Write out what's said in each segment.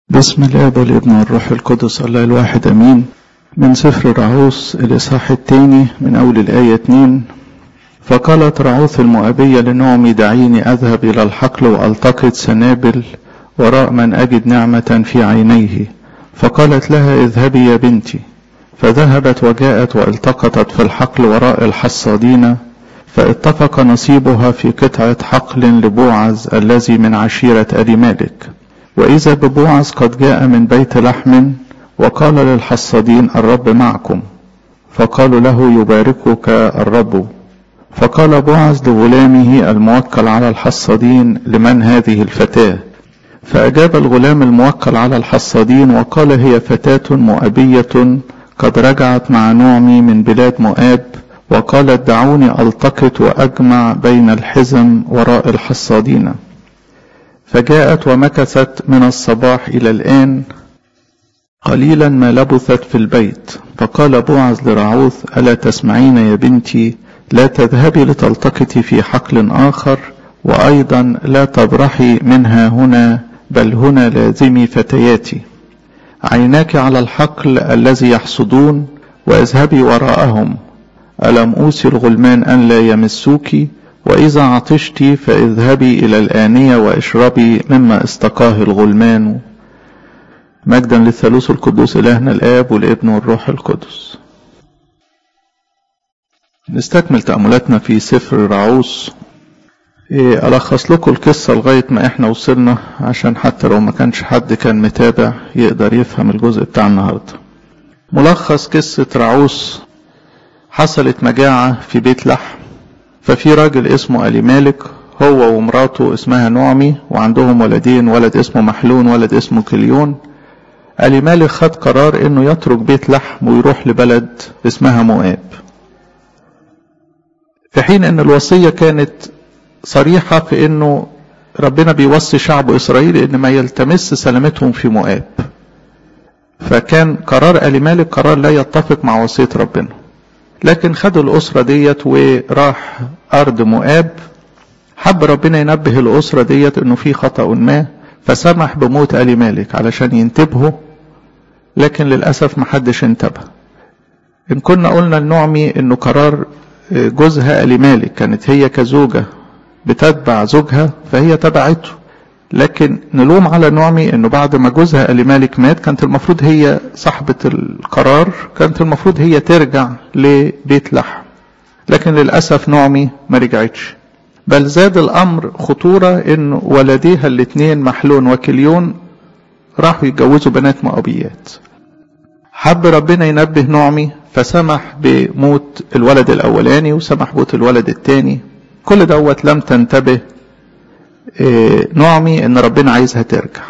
بسم الاب والابن والروح القدس الله الواحد امين من سفر رعوس الاصحاح الثاني من اول الايه 2 فقالت رعوث المؤبيه لنعمي دعيني اذهب الى الحقل والتقط سنابل وراء من اجد نعمه في عينيه فقالت لها اذهبي يا بنتي فذهبت وجاءت والتقطت في الحقل وراء الحصادين فاتفق نصيبها في قطعه حقل لبوعز الذي من عشيره ابي مالك وإذا ببوعز قد جاء من بيت لحم وقال للحصادين الرب معكم فقالوا له يباركك الرب فقال بوعز لغلامه الموكل على الحصادين لمن هذه الفتاة فأجاب الغلام الموكل على الحصادين وقال هي فتاة مؤبية قد رجعت مع نعمي من بلاد مؤاب وقالت دعوني ألتقط وأجمع بين الحزم وراء الحصادين فجاءت ومكثت من الصباح إلى الآن قليلا ما لبثت في البيت فقال بوعز لرعوث ألا تسمعين يا بنتي لا تذهبي لتلتقطي في حقل آخر وأيضا لا تبرحي منها هنا بل هنا لازمي فتياتي عيناك على الحقل الذي يحصدون واذهبي وراءهم ألم أوصي الغلمان أن لا يمسوكِ وإذا عطشت فاذهبي إلى الآنية واشربي مما استقاه الغلمان مجدا للثالوث القدوس إلهنا الآب والابن والروح القدس نستكمل تأملاتنا في سفر رعوس إيه ألخص لكم القصة لغاية ما إحنا وصلنا عشان حتى لو ما كانش حد كان متابع يقدر يفهم الجزء بتاع النهاردة ملخص قصة رعوس حصلت مجاعة في بيت لحم ففي راجل اسمه ألي مالك هو ومراته اسمها نعمي وعندهم ولدين ولد اسمه محلون ولد اسمه كليون ألي مالك خد قرار انه يترك بيت لحم ويروح لبلد اسمها مؤاب في حين ان الوصية كانت صريحة في انه ربنا بيوصي شعب اسرائيل ان ما يلتمس سلامتهم في مؤاب فكان قرار ألي مالك قرار لا يتفق مع وصية ربنا لكن خدوا الأسرة ديت وراح أرض مؤاب حب ربنا ينبه الأسرة ديت إنه في خطأ ما فسمح بموت آل مالك علشان ينتبهوا لكن للأسف محدش انتبه إن كنا قلنا لنعمي إنه قرار جوزها آل مالك كانت هي كزوجة بتتبع زوجها فهي تبعته لكن نلوم على نعمي انه بعد ما جوزها آل مالك مات كانت المفروض هي صاحبة القرار كانت المفروض هي ترجع لبيت لحم لكن للأسف نعمي ما رجعتش بل زاد الأمر خطورة ان ولديها الاثنين محلون وكليون راحوا يتجوزوا بنات مؤبيات حب ربنا ينبه نعمي فسمح بموت الولد الأولاني وسمح بموت الولد الثاني كل دوت لم تنتبه نعمي ان ربنا عايزها ترجع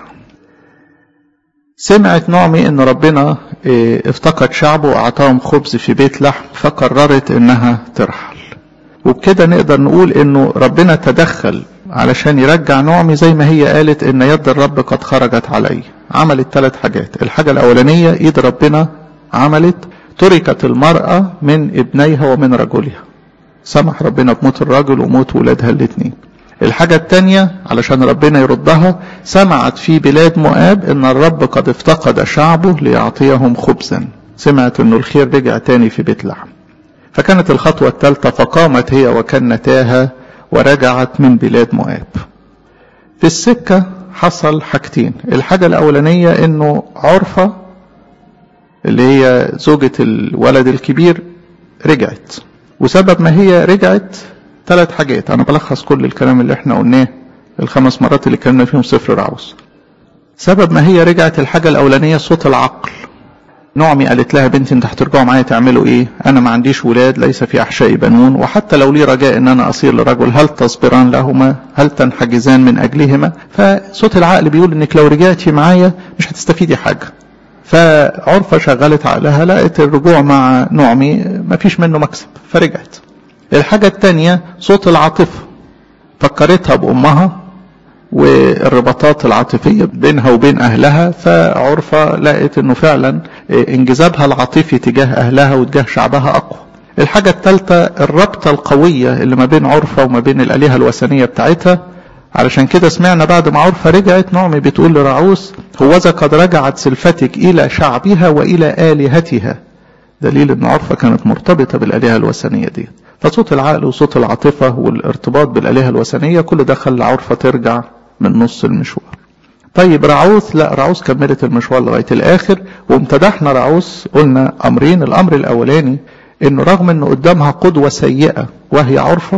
سمعت نعمي ان ربنا افتقد شعبه واعطاهم خبز في بيت لحم فقررت انها ترحل وبكده نقدر نقول انه ربنا تدخل علشان يرجع نعمي زي ما هي قالت ان يد الرب قد خرجت علي عملت ثلاث حاجات الحاجة الاولانية ايد ربنا عملت تركت المرأة من ابنيها ومن رجلها سمح ربنا بموت الراجل وموت ولادها الاثنين الحاجة التانية علشان ربنا يردها سمعت في بلاد مؤاب ان الرب قد افتقد شعبه ليعطيهم خبزا سمعت انه الخير رجع تاني في بيت لحم فكانت الخطوة الثالثة فقامت هي وكنتاها ورجعت من بلاد مؤاب في السكة حصل حاجتين الحاجة الأولانية انه عرفة اللي هي زوجة الولد الكبير رجعت وسبب ما هي رجعت ثلاث حاجات انا بلخص كل الكلام اللي احنا قلناه الخمس مرات اللي اتكلمنا فيهم سفر رعوس سبب ما هي رجعت الحاجه الاولانيه صوت العقل نعمي قالت لها بنتي انت هترجعوا معايا تعملوا ايه انا ما عنديش ولاد ليس في احشائي بنون وحتى لو لي رجاء ان انا اصير لرجل هل تصبران لهما هل تنحجزان من اجلهما فصوت العقل بيقول انك لو رجعتي معايا مش هتستفيدي حاجه فعرفة شغلت عقلها لقت الرجوع مع نعمي ما فيش منه مكسب فرجعت الحاجة التانية صوت العاطفة فكرتها بأمها والرباطات العاطفية بينها وبين أهلها فعرفة لقت أنه فعلا انجذابها العاطفي تجاه أهلها وتجاه شعبها أقوى الحاجة الثالثة الربطة القوية اللي ما بين عرفة وما بين الآلهة الوثنية بتاعتها علشان كده سمعنا بعد ما عرفة رجعت نعمي بتقول لرعوس هوذا قد رجعت سلفتك إلى شعبها وإلى آلهتها دليل أن عرفة كانت مرتبطة بالآلهة الوثنية دي فصوت العقل وصوت العاطفة والارتباط بالآلهة الوثنية كل ده خلى عرفة ترجع من نص المشوار طيب رعوث لا رعوث كملت المشوار لغاية الآخر وامتدحنا رعوث قلنا أمرين الأمر الأولاني إنه رغم إنه قدامها قدوة سيئة وهي عرفة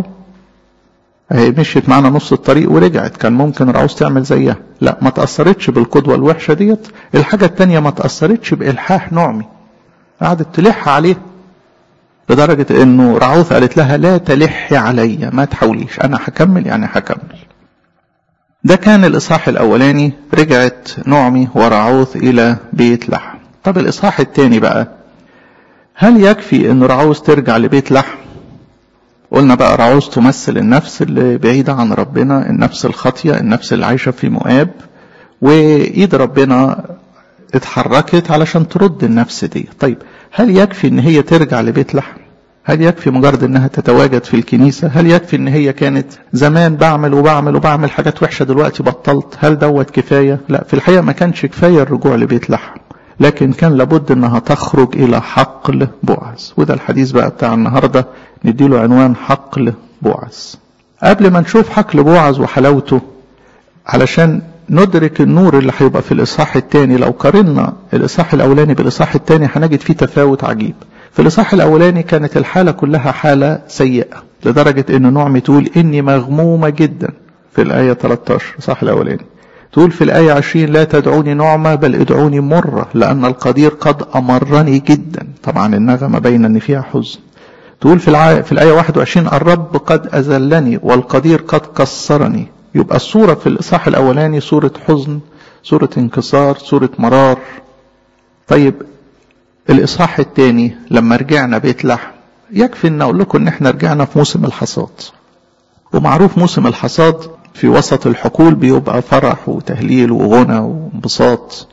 هي مشيت معنا نص الطريق ورجعت كان ممكن رعوز تعمل زيها لا ما تأثرتش بالقدوة الوحشة ديت الحاجة التانية ما تأثرتش بإلحاح نعمي قعدت تلح عليه لدرجة انه رعوث قالت لها لا تلحي عليا ما تحاوليش انا هكمل يعني هكمل ده كان الاصحاح الاولاني رجعت نعمي ورعوث الى بيت لحم طب الاصحاح التاني بقى هل يكفي ان رعوث ترجع لبيت لحم قلنا بقى رعوز تمثل النفس اللي بعيدة عن ربنا النفس الخاطية النفس اللي عايشة في مؤاب وإيد ربنا اتحركت علشان ترد النفس دي طيب هل يكفي ان هي ترجع لبيت لحم هل يكفي مجرد انها تتواجد في الكنيسة هل يكفي ان هي كانت زمان بعمل وبعمل وبعمل حاجات وحشة دلوقتي بطلت هل دوت كفاية لا في الحقيقة ما كانش كفاية الرجوع لبيت لحم لكن كان لابد انها تخرج الى حقل بوعز وده الحديث بقى بتاع النهارده نديله عنوان حقل بوعز قبل ما نشوف حقل بوعز وحلاوته علشان ندرك النور اللي هيبقى في الاصحاح الثاني لو قارنا الاصحاح الاولاني بالاصحاح الثاني هنجد فيه تفاوت عجيب في الاصحاح الاولاني كانت الحاله كلها حاله سيئه لدرجه ان نعمي تقول اني مغمومه جدا في الايه 13 الاصحاح الاولاني تقول في الآية 20 لا تدعوني نعمة بل ادعوني مرة لأن القدير قد أمرني جدا طبعا النغمة باينة أن فيها حزن تقول في, الع... في الآية 21 الرب قد أذلني والقدير قد كسرني يبقى الصورة في الإصحاح الأولاني صورة حزن صورة انكسار صورة مرار طيب الإصحاح الثاني لما رجعنا بيت لحم يكفي أن أقول لكم أن احنا رجعنا في موسم الحصاد ومعروف موسم الحصاد في وسط الحقول بيبقى فرح وتهليل وغنى وانبساط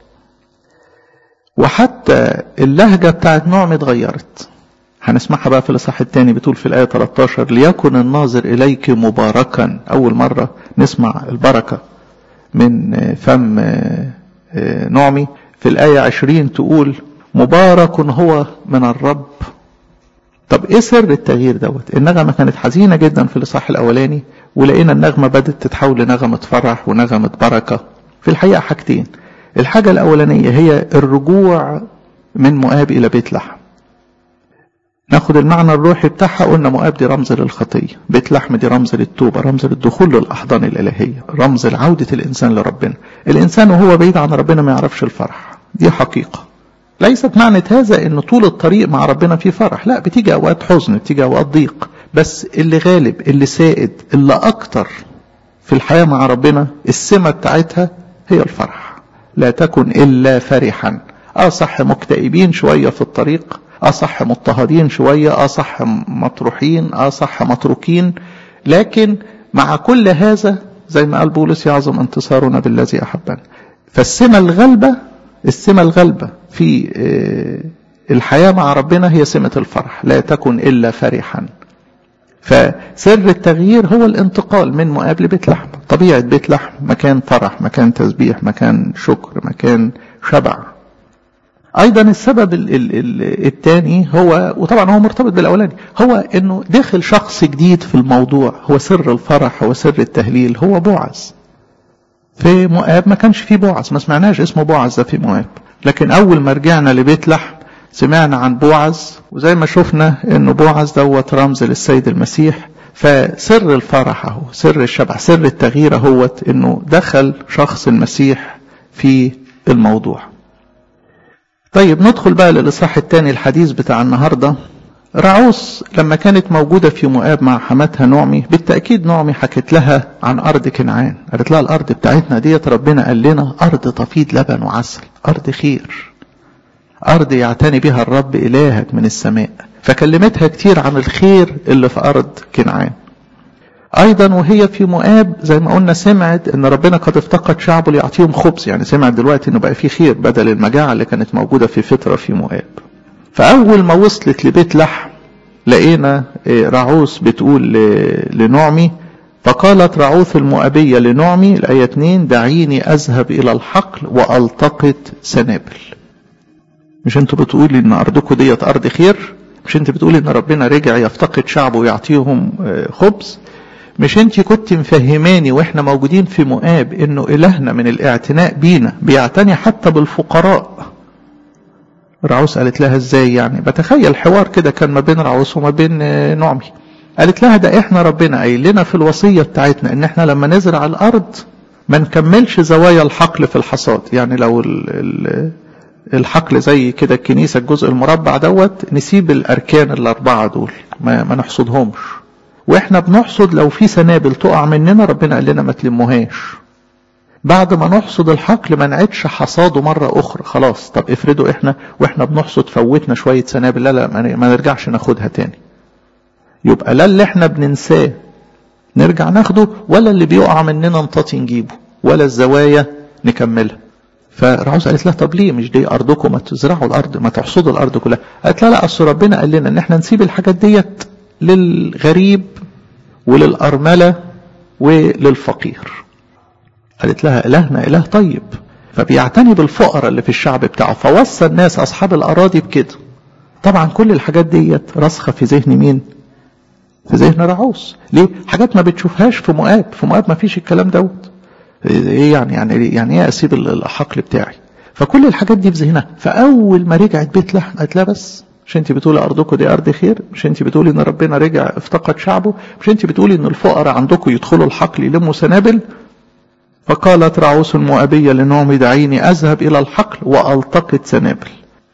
وحتى اللهجة بتاعت نعم اتغيرت هنسمعها بقى في الإصحاح الثاني بتقول في الآية 13 ليكن الناظر إليك مباركا أول مرة نسمع البركة من فم نعمي في الآية 20 تقول مبارك هو من الرب طب ايه سر التغيير دوت النغمة كانت حزينة جدا في الإصحاح الأولاني ولقينا النغمة بدأت تتحول لنغمة فرح ونغمة بركة في الحقيقة حاجتين الحاجة الأولانية هي الرجوع من مؤاب إلى بيت لحم ناخد المعنى الروحي بتاعها قلنا مؤاب دي رمز للخطية بيت لحم دي رمز للتوبة رمز للدخول للأحضان الإلهية رمز لعودة الإنسان لربنا الإنسان وهو بعيد عن ربنا ما يعرفش الفرح دي حقيقة ليست معنى هذا ان طول الطريق مع ربنا فيه فرح لا بتيجي اوقات حزن بتيجي اوقات ضيق بس اللي غالب اللي سائد اللي اكتر في الحياة مع ربنا السمة بتاعتها هي الفرح لا تكن الا فرحا اه صح مكتئبين شوية في الطريق اه صح مضطهدين شوية اه صح مطروحين اه صح متروكين لكن مع كل هذا زي ما قال بولس يعظم انتصارنا بالذي احبنا فالسمة الغالبة السمة الغالبة في الحياة مع ربنا هي سمة الفرح لا تكن إلا فرحا فسر التغيير هو الانتقال من مؤاب لبيت لحم طبيعة بيت لحم مكان فرح مكان تسبيح مكان شكر مكان شبع ايضا السبب الثاني هو وطبعا هو مرتبط بالاولاني هو انه داخل شخص جديد في الموضوع هو سر الفرح هو سر التهليل هو بوعز في مؤاب ما كانش فيه بوعز ما سمعناش اسمه بوعز ده في مؤاب لكن اول ما رجعنا لبيت لحم سمعنا عن بوعز وزي ما شفنا انه بوعز دوت رمز للسيد المسيح فسر الفرح اهو سر الشبع سر التغيير اهوت انه دخل شخص المسيح في الموضوع طيب ندخل بقى للاصحاح الثاني الحديث بتاع النهارده رعوس لما كانت موجودة في مؤاب مع حماتها نعمي بالتأكيد نعمي حكت لها عن أرض كنعان قالت لها الأرض بتاعتنا ديت ربنا قال لنا أرض تفيض لبن وعسل أرض خير أرض يعتني بها الرب إلهك من السماء فكلمتها كتير عن الخير اللي في أرض كنعان أيضا وهي في مؤاب زي ما قلنا سمعت إن ربنا قد افتقد شعبه ليعطيهم خبز يعني سمعت دلوقتي إنه بقى في خير بدل المجاعة اللي كانت موجودة في فترة في مؤاب فأول ما وصلت لبيت لحم لقينا رعوس بتقول لنعمي فقالت رعوث المؤبية لنعمي الآية 2 دعيني أذهب إلى الحقل وألتقط سنابل مش انتوا بتقولي ان ارضكم ديت ارض خير مش انت بتقولي ان ربنا رجع يفتقد شعبه ويعطيهم خبز مش انت كنت مفهماني واحنا موجودين في مؤاب انه الهنا من الاعتناء بينا بيعتني حتى بالفقراء رعوس قالت لها ازاي يعني بتخيل حوار كده كان ما بين رعوس وما بين نعمي قالت لها ده احنا ربنا قايل لنا في الوصية بتاعتنا ان احنا لما نزرع الارض ما نكملش زوايا الحقل في الحصاد يعني لو ال ال الحقل زي كده الكنيسة الجزء المربع دوت نسيب الاركان الاربعة دول ما, ما نحصدهمش واحنا بنحصد لو في سنابل تقع مننا ربنا قال لنا ما تلموهاش بعد ما نحصد الحقل ما نعيدش حصاده مرة أخرى خلاص طب افرضوا احنا واحنا بنحصد فوتنا شوية سنابل لا لا ما نرجعش ناخدها تاني يبقى لا اللي احنا بننساه نرجع ناخده ولا اللي بيقع مننا نطاطي نجيبه ولا الزوايا نكملها فرعوز قالت لها طب ليه مش دي ارضكم ما تزرعوا الارض ما تحصدوا الارض كلها قالت لا لا اصل ربنا قال لنا ان احنا نسيب الحاجات ديت للغريب وللارمله وللفقير قالت لها إلهنا إله طيب فبيعتني بالفقراء اللي في الشعب بتاعه فوصى الناس أصحاب الأراضي بكده طبعا كل الحاجات ديت راسخة في ذهن مين في ذهن رعوس ليه حاجات ما بتشوفهاش في مؤاب في مؤاب ما فيش الكلام دوت ايه يعني يعني يعني ايه اسيب الحقل بتاعي فكل الحاجات دي في ذهنها فاول ما رجعت بيت لحم قالت لها بس مش انت بتقولي ارضكم دي ارض خير مش انت بتقولي ان ربنا رجع افتقد شعبه مش انت بتقولي ان الفقراء عندكم يدخلوا الحقل يلموا سنابل فقالت رعوس المؤبية لنعم دعيني أذهب إلى الحقل وألتقط سنابل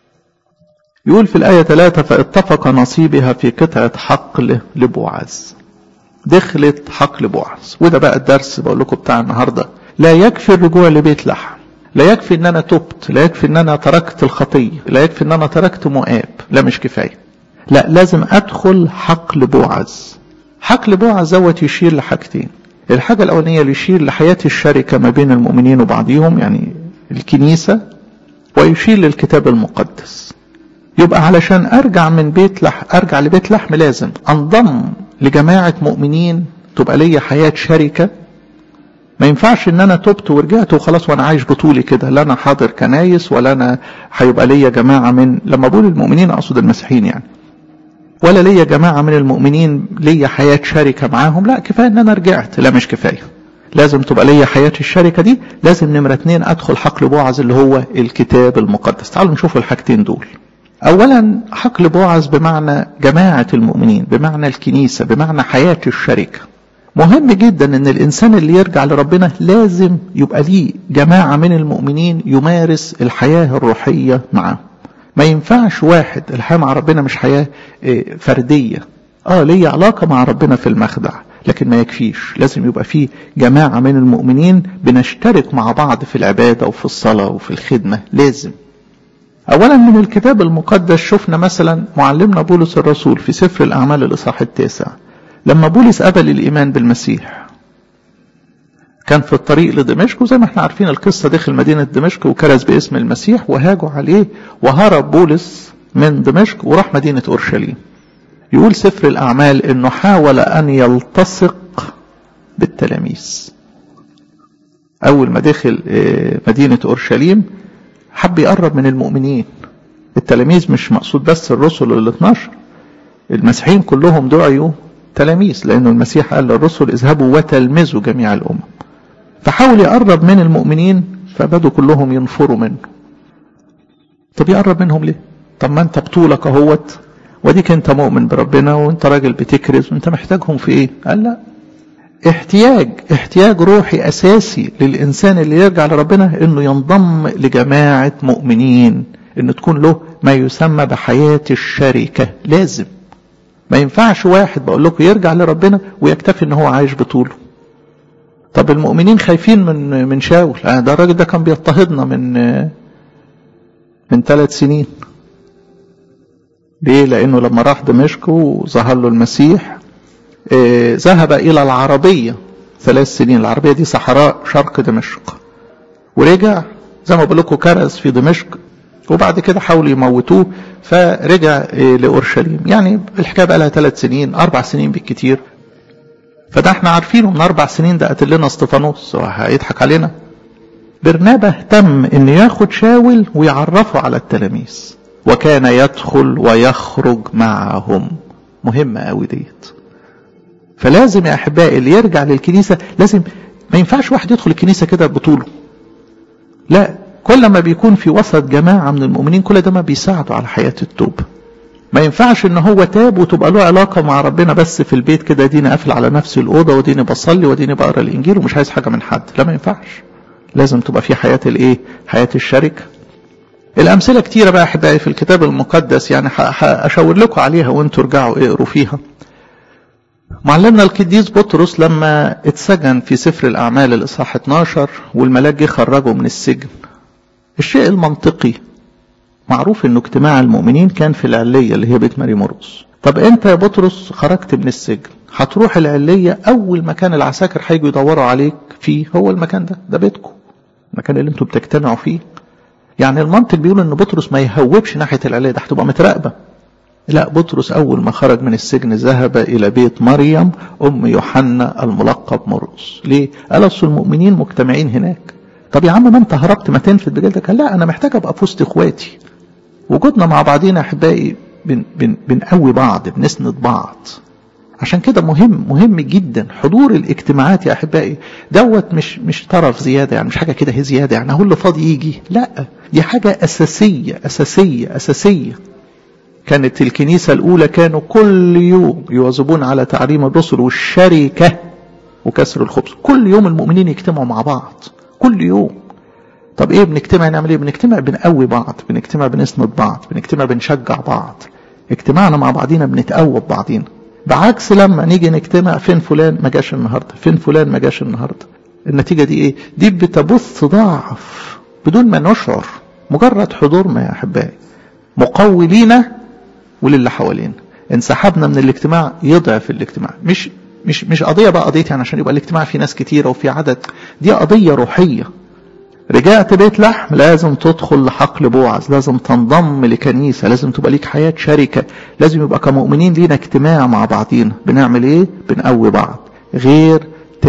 يقول في الآية ثلاثة فاتفق نصيبها في قطعة حقل لبوعز دخلت حقل بوعز وده بقى الدرس بقول لكم بتاع النهاردة لا يكفي الرجوع لبيت لحم لا يكفي ان انا تبت لا يكفي ان انا تركت الخطية لا يكفي ان انا تركت مؤاب لا مش كفاية لا لازم ادخل حقل بوعز حقل بوعز دوت يشير لحاجتين الحاجة الأولانية اللي يشير لحياة الشركة ما بين المؤمنين وبعضهم يعني الكنيسة ويشير للكتاب المقدس يبقى علشان أرجع من بيت لحم أرجع لبيت لحم لازم أنضم لجماعة مؤمنين تبقى ليا حياة شركة ما ينفعش ان انا تبت ورجعت وخلاص وانا عايش بطولي كده لا انا حاضر كنايس ولا انا هيبقى ليا جماعه من لما بقول المؤمنين اقصد المسيحيين يعني ولا ليا جماعة من المؤمنين ليا حياة شركة معاهم لا كفاية ان انا رجعت لا مش كفاية لازم تبقى ليا حياة الشركة دي لازم نمرة اتنين ادخل حقل بوعز اللي هو الكتاب المقدس تعالوا نشوف الحاجتين دول اولا حقل بوعز بمعنى جماعة المؤمنين بمعنى الكنيسة بمعنى حياة الشركة مهم جدا ان الانسان اللي يرجع لربنا لازم يبقى ليه جماعة من المؤمنين يمارس الحياة الروحية معاهم ما ينفعش واحد الحياة مع ربنا مش حياة فردية اه ليه علاقة مع ربنا في المخدع لكن ما يكفيش لازم يبقى فيه جماعة من المؤمنين بنشترك مع بعض في العبادة وفي الصلاة وفي الخدمة لازم اولا من الكتاب المقدس شفنا مثلا معلمنا بولس الرسول في سفر الاعمال الاصحاح التاسع لما بولس قبل الايمان بالمسيح كان في الطريق لدمشق وزي ما احنا عارفين القصة دخل مدينة دمشق وكرز باسم المسيح وهاجوا عليه وهرب بولس من دمشق وراح مدينة أورشليم يقول سفر الأعمال أنه حاول أن يلتصق بالتلاميذ أول ما دخل مدينة أورشليم حب يقرب من المؤمنين التلاميذ مش مقصود بس الرسل ال 12 المسيحيين كلهم دعيوا تلاميذ لأنه المسيح قال للرسل اذهبوا وتلمذوا جميع الأمم فحاول يقرب من المؤمنين فبدوا كلهم ينفروا منه طب يقرب منهم ليه طب ما انت بطولك اهوت وديك انت مؤمن بربنا وانت راجل بتكرز وانت محتاجهم في ايه قال لا احتياج احتياج روحي اساسي للانسان اللي يرجع لربنا انه ينضم لجماعة مؤمنين ان تكون له ما يسمى بحياة الشركة لازم ما ينفعش واحد بقول لكم يرجع لربنا ويكتفي ان هو عايش بطوله طب المؤمنين خايفين من من شاول آه ده الراجل ده كان بيضطهدنا من من ثلاث سنين ليه لانه لما راح دمشق وظهر له المسيح آه ذهب الى العربيه ثلاث سنين العربيه دي صحراء شرق دمشق ورجع زي ما بقول لكم كرز في دمشق وبعد كده حاولوا يموتوه فرجع آه لأورشليم يعني الحكاية بقى لها ثلاث سنين أربع سنين بالكتير فده احنا عارفينه من اربع سنين ده قتل لنا استفانوس هيضحك علينا برنابا اهتم انه ياخد شاول ويعرفه على التلاميذ وكان يدخل ويخرج معهم مهمة قوي ديت فلازم يا احبائي اللي يرجع للكنيسة لازم ما ينفعش واحد يدخل الكنيسة كده بطوله لا كل ما بيكون في وسط جماعة من المؤمنين كل ده ما بيساعده على حياة التوبة ما ينفعش ان هو تاب وتبقى له علاقة مع ربنا بس في البيت كده ديني قافل على نفسي الأوضة وديني بصلي وديني بقرا الإنجيل ومش عايز حاجة من حد لا ما ينفعش لازم تبقى في حياة الايه حياة الشركة الأمثلة كتيرة بقى أحبائي في الكتاب المقدس يعني أشاور لكم عليها وانتوا ارجعوا اقروا فيها معلمنا القديس بطرس لما اتسجن في سفر الأعمال الإصحاح 12 والملاك جه خرجه من السجن الشيء المنطقي معروف انه اجتماع المؤمنين كان في العلية اللي هي بيت ماري مرقس طب انت يا بطرس خرجت من السجن هتروح العلية اول مكان العساكر هيجوا يدوروا عليك فيه هو المكان ده ده بيتكم المكان اللي انتوا بتجتمعوا فيه يعني المنطق بيقول ان بطرس ما يهوبش ناحية العلية ده هتبقى متراقبة لا بطرس اول ما خرج من السجن ذهب الى بيت مريم ام يوحنا الملقب مرقس ليه قال اصل المؤمنين مجتمعين هناك طب يا عم ما انت هربت ما تنفد بجلدك قال لا انا محتاج ابقى في وسط اخواتي وجودنا مع بعضينا احبائي بن بن بنقوي بعض بنسند بعض عشان كده مهم مهم جدا حضور الاجتماعات يا احبائي دوت مش مش طرف زياده يعني مش حاجه كده هي زياده يعني هو اللي فاضي يجي لا دي حاجه اساسيه اساسيه اساسيه كانت الكنيسه الاولى كانوا كل يوم يواظبون على تعليم الرسل والشركه وكسر الخبز كل يوم المؤمنين يجتمعوا مع بعض كل يوم طب ايه بنجتمع نعمل ايه بنجتمع بنقوي بعض بنجتمع بنسند بعض بنجتمع بنشجع بعض اجتماعنا مع بعضينا بنتقوى ببعضينا بعكس لما نيجي نجتمع فين فلان ما جاش النهارده فين فلان ما جاش النهارده النتيجه دي ايه دي بتبث ضعف بدون ما نشعر مجرد حضورنا يا احبائي مقوي لينا وللي حوالينا انسحبنا من الاجتماع يضعف الاجتماع مش مش مش قضيه بقى قضيه يعني عشان يبقى الاجتماع فيه ناس كتيره وفي عدد دي قضيه روحيه رجعت بيت لحم لازم تدخل لحقل بوعز لازم تنضم لكنيسة لازم تبقى ليك حياة شركة لازم يبقى كمؤمنين لينا اجتماع مع بعضينا بنعمل ايه بنقوي بعض غير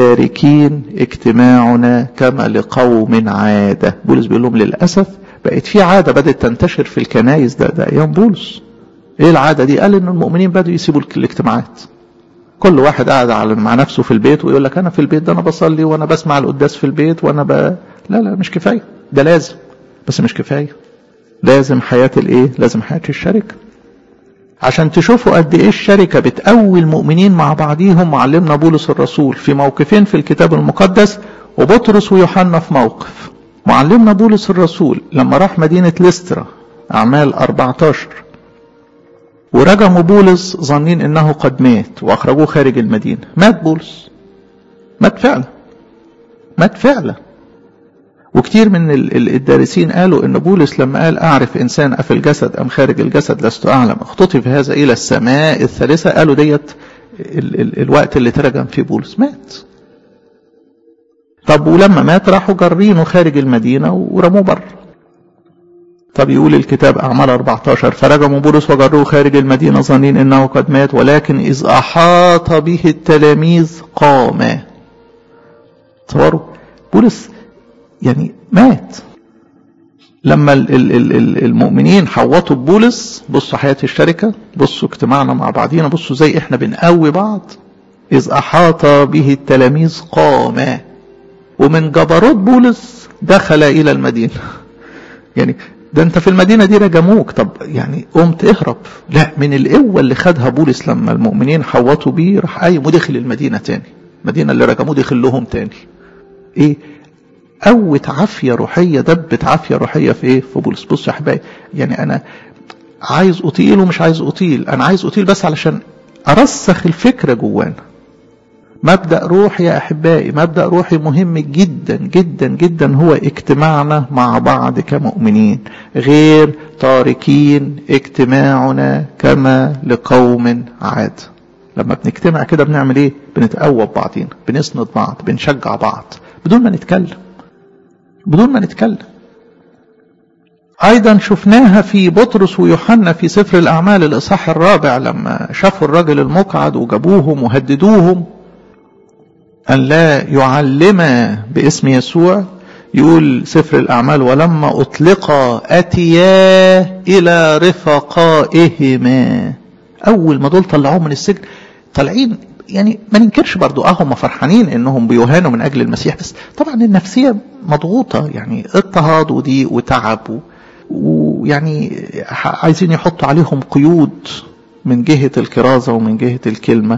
تاركين اجتماعنا كما لقوم عادة بولس بيقول لهم للأسف بقت في عادة بدأت تنتشر في الكنايس ده ده أيام بولس ايه العادة دي قال ان المؤمنين بدأوا يسيبوا الاجتماعات كل واحد قاعد على مع نفسه في البيت ويقول لك انا في البيت ده انا بصلي وانا بسمع القداس في البيت وانا ب... لا لا مش كفايه ده لازم بس مش كفايه لازم حياه الايه لازم حياه الشركه عشان تشوفوا قد ايه الشركه بتقوي المؤمنين مع بعضيهم معلمنا بولس الرسول في موقفين في الكتاب المقدس وبطرس ويوحنا في موقف معلمنا بولس الرسول لما راح مدينه ليسترا اعمال 14 ورجموا بولس ظنين انه قد مات واخرجوه خارج المدينه مات بولس مات فعلا مات فعلا وكتير من الدارسين قالوا ان بولس لما قال اعرف انسان في الجسد ام خارج الجسد لست اعلم اختطف هذا الى السماء الثالثه قالوا ديت ال ال الوقت اللي ترجم فيه بولس مات طب ولما مات راحوا جارينه خارج المدينه ورموه بره طب يقول الكتاب أعمال 14 فرجموا بولس وجروه خارج المدينة ظنين إنه قد مات ولكن إذ أحاط به التلاميذ قام تصوروا بولس يعني مات لما ال ال ال المؤمنين حوطوا ببولس بصوا حياة الشركة بصوا اجتماعنا مع بعضينا بصوا زي احنا بنقوي بعض إذ أحاط به التلاميذ قام ومن جبروت بولس دخل إلى المدينة يعني ده انت في المدينه دي رجموك طب يعني قمت اهرب لا من القوه اللي خدها بولس لما المؤمنين حوطوا بيه راح قايم ودخل المدينه تاني المدينه اللي رجموه دخل لهم تاني ايه قوة عافية روحية دبت عافية روحية في ايه في بولس بص يا احبائي يعني انا عايز اطيل ومش عايز اطيل انا عايز اطيل بس علشان ارسخ الفكرة جوانا مبدأ روحي يا أحبائي مبدأ روحي مهم جدا جدا جدا هو اجتماعنا مع بعض كمؤمنين غير تاركين اجتماعنا كما لقوم عاد لما بنجتمع كده بنعمل ايه بنتقوى ببعضينا بنسند بعض بنشجع بعض بدون ما نتكلم بدون ما نتكلم ايضا شفناها في بطرس ويوحنا في سفر الاعمال الاصحاح الرابع لما شافوا الرجل المقعد وجابوهم وهددوهم أن لا يعلم باسم يسوع يقول سفر الأعمال ولما أطلق أتيا إلى رفقائهما أول ما دول طلعوهم من السجن طالعين يعني ما ننكرش برضو اه هم فرحانين انهم بيهانوا من اجل المسيح بس طبعا النفسيه مضغوطه يعني اضطهاد وضيق وتعب ويعني عايزين يحطوا عليهم قيود من جهه الكرازه ومن جهه الكلمه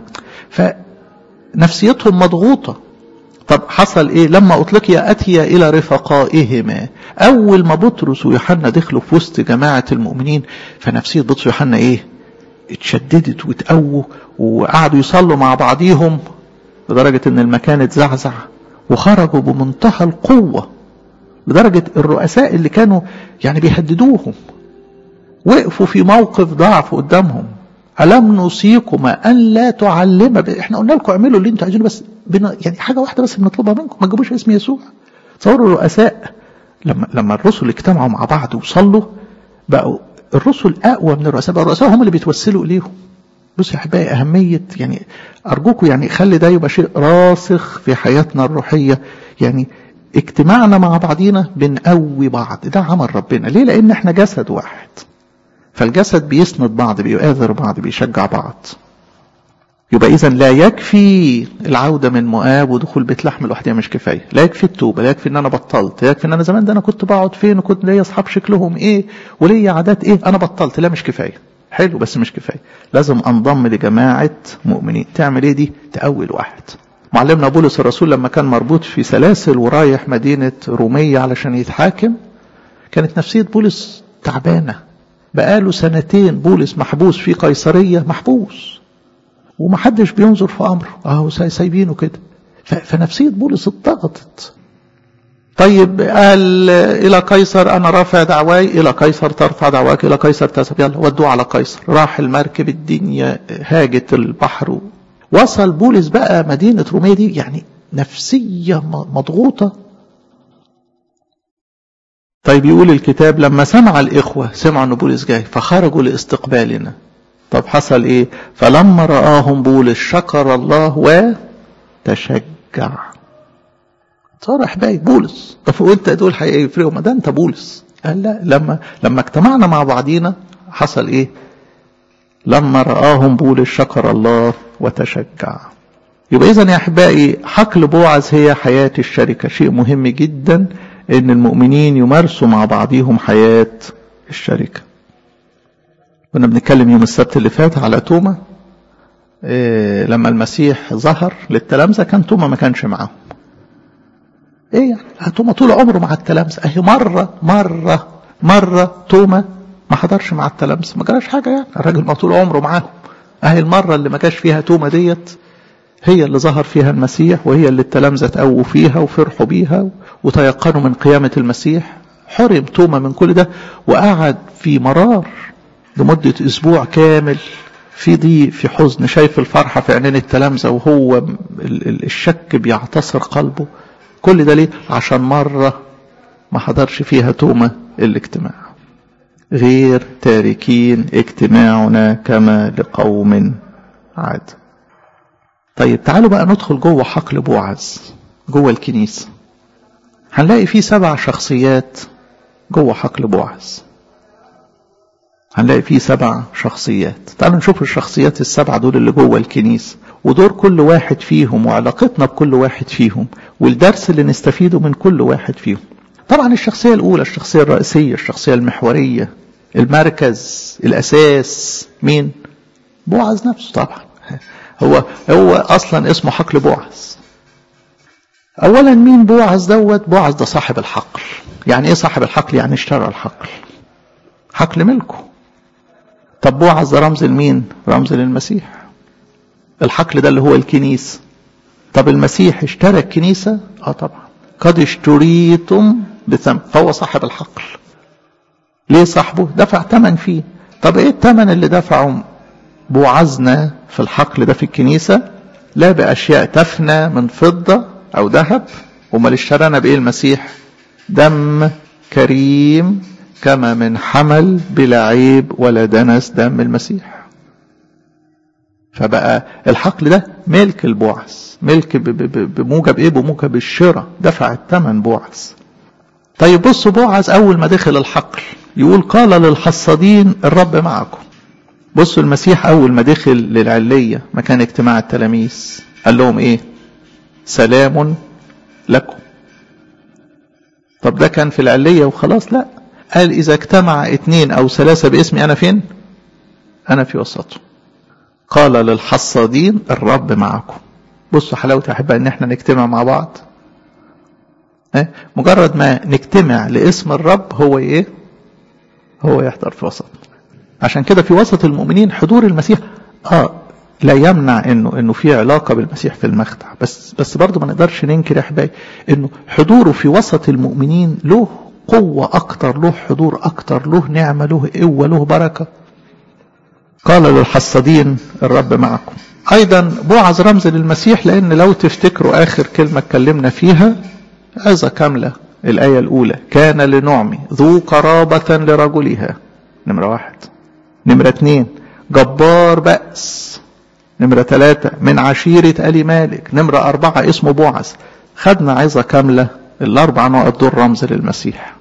فنفسيتهم مضغوطه طب حصل ايه لما اطلقي اتي الى رفقائهما اول ما بطرس ويوحنا دخلوا في وسط جماعه المؤمنين فنفسيه بطرس ويوحنا ايه اتشددت وتقووا وقعدوا يصلوا مع بعضيهم لدرجة ان المكان اتزعزع وخرجوا بمنتهى القوة لدرجة الرؤساء اللي كانوا يعني بيهددوهم وقفوا في موقف ضعف قدامهم ألم نوصيكما أن لا تعلم احنا قلنا لكم اعملوا اللي انتوا عايزينه بس بنا يعني حاجة واحدة بس بنطلبها منكم ما تجيبوش اسم يسوع تصوروا الرؤساء لما لما الرسل اجتمعوا مع بعض وصلوا بقوا الرسل اقوى من الرؤساء بقى الرؤساء هم اللي بيتوسلوا اليهم بص يا احبائي اهميه يعني ارجوكم يعني خلي ده يبقى شيء راسخ في حياتنا الروحيه يعني اجتماعنا مع بعضينا بنقوي بعض ده عمل ربنا ليه لان احنا جسد واحد فالجسد بيسند بعض بيؤثر بعض بيشجع بعض يبقى اذا لا يكفي العوده من مؤاب ودخول بيت لحم لوحدها مش كفايه لا يكفي التوبه لا يكفي ان انا بطلت لا يكفي ان انا زمان ده انا كنت بقعد فين وكنت ليا اصحاب شكلهم ايه وليا عادات ايه انا بطلت لا مش كفايه حلو بس مش كفايه لازم انضم لجماعه مؤمنين تعمل ايه دي تقوي الواحد معلمنا بولس الرسول لما كان مربوط في سلاسل ورايح مدينه روميه علشان يتحاكم كانت نفسيه بولس تعبانه بقاله سنتين بولس محبوس في قيصريه محبوس ومحدش بينظر في امره اهو سايبينه كده فنفسيه بولس اتضغطت طيب قال الى قيصر انا رافع دعواي الى قيصر ترفع دعواك الى قيصر تسب يلا ودوه على قيصر راح المركب الدنيا هاجت البحر وصل بولس بقى مدينه روميه دي يعني نفسيه مضغوطه طيب يقول الكتاب لما سمع الاخوه سمعوا ان بولس جاي فخرجوا لاستقبالنا طب حصل ايه فلما رآهم بولس شكر الله وتشجع صار احبائي بولس طب وانت دول هيفرقوا ما ده انت بولس قال لا لما لما اجتمعنا مع بعضينا حصل ايه لما رآهم بولس شكر الله وتشجع يبقى اذا يا احبائي حقل بوعز هي حياة الشركة شيء مهم جدا ان المؤمنين يمارسوا مع بعضهم حياة الشركه كنا بنتكلم يوم السبت اللي فات على توما إيه لما المسيح ظهر للتلامذة كان توما ما كانش معاهم ايه يعني توما طول عمره مع التلامذة اهي مرة مرة مرة توما ما حضرش مع التلامذة ما جراش حاجة يعني الراجل ما طول عمره معاهم اهي المرة اللي ما جاش فيها توما ديت هي اللي ظهر فيها المسيح وهي اللي التلامذة تقووا فيها وفرحوا بيها وتيقنوا من قيامة المسيح حرم توما من كل ده وقعد في مرار لمدة أسبوع كامل في ضيق في حزن شايف الفرحة في عينين التلامذة وهو الشك بيعتصر قلبه كل ده ليه عشان مرة ما حضرش فيها تومة الاجتماع غير تاركين اجتماعنا كما لقوم عاد طيب تعالوا بقى ندخل جوه حقل بوعز جوه الكنيسة هنلاقي فيه سبع شخصيات جوه حقل بوعز هنلاقي فيه سبع شخصيات تعالوا نشوف الشخصيات السبعة دول اللي جوه الكنيسة ودور كل واحد فيهم وعلاقتنا بكل واحد فيهم والدرس اللي نستفيده من كل واحد فيهم طبعا الشخصية الأولى الشخصية الرئيسية الشخصية المحورية المركز الأساس مين بوعز نفسه طبعا هو هو أصلا اسمه حقل بوعز أولا مين بوعز دوت بوعز ده صاحب الحقل يعني إيه صاحب الحقل يعني اشترى الحقل حقل ملكه طب بوعز ده رمز لمين رمز للمسيح الحقل ده اللي هو الكنيسة طب المسيح اشترى الكنيسة اه طبعا قد اشتريتم بثمن فهو صاحب الحقل ليه صاحبه دفع ثمن فيه طب ايه الثمن اللي دفعه بوعزنا في الحقل ده في الكنيسة لا بأشياء تفنى من فضة أو ذهب امال اشترانا بإيه المسيح دم كريم كما من حمل بلا عيب ولا دنس دم المسيح فبقى الحقل ده ملك البوعز ملك بموجب ايه بموجب الشراء دفع الثمن بوعز طيب بصوا بوعز اول ما دخل الحقل يقول قال للحصادين الرب معكم بصوا المسيح اول ما دخل للعليه مكان اجتماع التلاميذ قال لهم ايه سلام لكم طب ده كان في العليه وخلاص لا قال اذا اجتمع اثنين او ثلاثه باسمي انا فين انا في وسطهم قال للحصادين الرب معكم بصوا حلاوة أحبة إن إحنا نجتمع مع بعض مجرد ما نجتمع لاسم الرب هو إيه هو يحضر في وسط عشان كده في وسط المؤمنين حضور المسيح آه لا يمنع انه انه في علاقه بالمسيح في المخدع بس بس برضه ما نقدرش ننكر يا احبائي انه حضوره في وسط المؤمنين له قوه اكتر له حضور اكتر له نعمه له قوه له بركه قال للحصادين الرب معكم ايضا بوعز رمز للمسيح لان لو تفتكروا اخر كلمه اتكلمنا فيها عظه كامله الايه الاولى كان لنعمي ذو قرابه لرجلها نمره واحد نمره اتنين جبار بأس نمرة ثلاثة من عشيرة آل مالك نمرة أربعة اسمه بوعز خدنا عظة كاملة الأربع نقط دول رمز للمسيح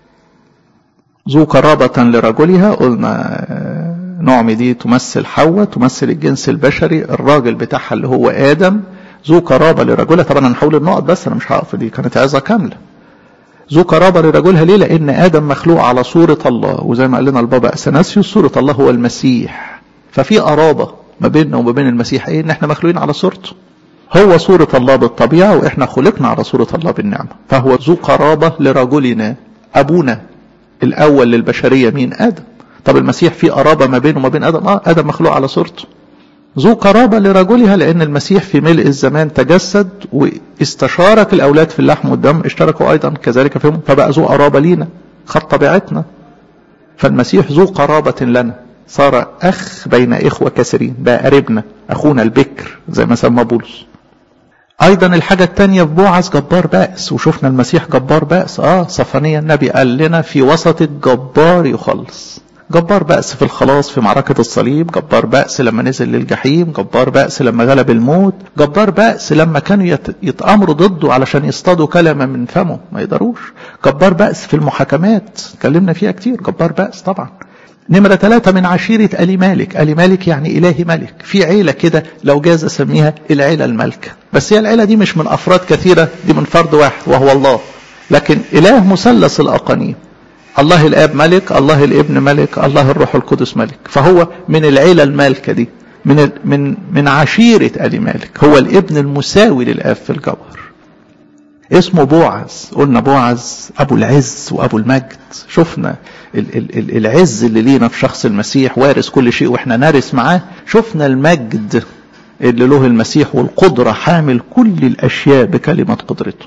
ذو قرابة لرجلها قلنا نعم دي تمثل حواء تمثل الجنس البشري الراجل بتاعها اللي هو آدم ذو قرابة لرجلها طبعا أنا هقول النقط بس أنا مش هقف دي كانت عظة كاملة ذو قرابة لرجلها ليه لأن آدم مخلوق على صورة الله وزي ما قال لنا البابا أثناسيوس صورة الله هو المسيح ففي قرابة ما بيننا وما بين المسيح ايه ان احنا مخلوقين على صورته هو صورة الله بالطبيعة واحنا خلقنا على صورة الله بالنعمة فهو ذو قرابة لرجلنا ابونا الاول للبشرية مين ادم طب المسيح في قرابة ما بينه وما بين ادم اه ادم مخلوق على صورته ذو قرابة لرجلها لأن المسيح في ملء الزمان تجسد واستشارك الأولاد في اللحم والدم اشتركوا أيضا كذلك فيهم فبقى ذو قرابة لينا خد طبيعتنا فالمسيح ذو قرابة لنا صار أخ بين إخوة كثيرين بقى قريبنا أخونا البكر زي ما سمى بولس أيضا الحاجة التانية في بوعز جبار بأس وشفنا المسيح جبار بأس آه صفانية النبي قال لنا في وسط الجبار يخلص جبار بأس في الخلاص في معركة الصليب جبار بأس لما نزل للجحيم جبار بأس لما غلب الموت جبار بأس لما كانوا يتأمروا ضده علشان يصطادوا كلمة من فمه ما يقدروش جبار بأس في المحاكمات اتكلمنا فيها كتير جبار بأس طبعا نمرة ثلاثة من عشيرة آل مالك آل مالك يعني إلهي ملك في عيلة كده لو جاز أسميها العيلة الملكة بس هي العيلة دي مش من أفراد كثيرة دي من فرد واحد وهو الله لكن إله مثلث الأقانيم الله الآب ملك الله الابن ملك الله الروح القدس ملك فهو من العيلة المالكة دي من من من عشيرة آل مالك هو الابن المساوي للآب في الجوهر اسمه بوعز قلنا بوعز أبو العز وأبو المجد شفنا ال ال ال العز اللي لينا في شخص المسيح وارث كل شيء واحنا نارس معاه شفنا المجد اللي له المسيح والقدرة حامل كل الأشياء بكلمة قدرته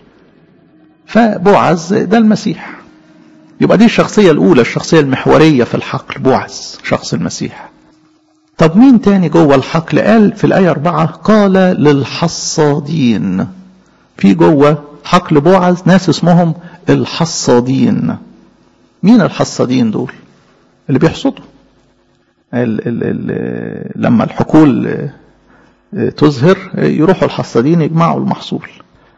فبوعز ده المسيح يبقى دي الشخصية الأولى الشخصية المحورية في الحقل بوعز شخص المسيح طب مين تاني جوه الحقل قال في الآية أربعة قال للحصادين في جوه حقل بوعز ناس اسمهم الحصادين مين الحصادين دول اللي بيحصدوا ال ال ال لما الحقول تزهر يروحوا الحصادين يجمعوا المحصول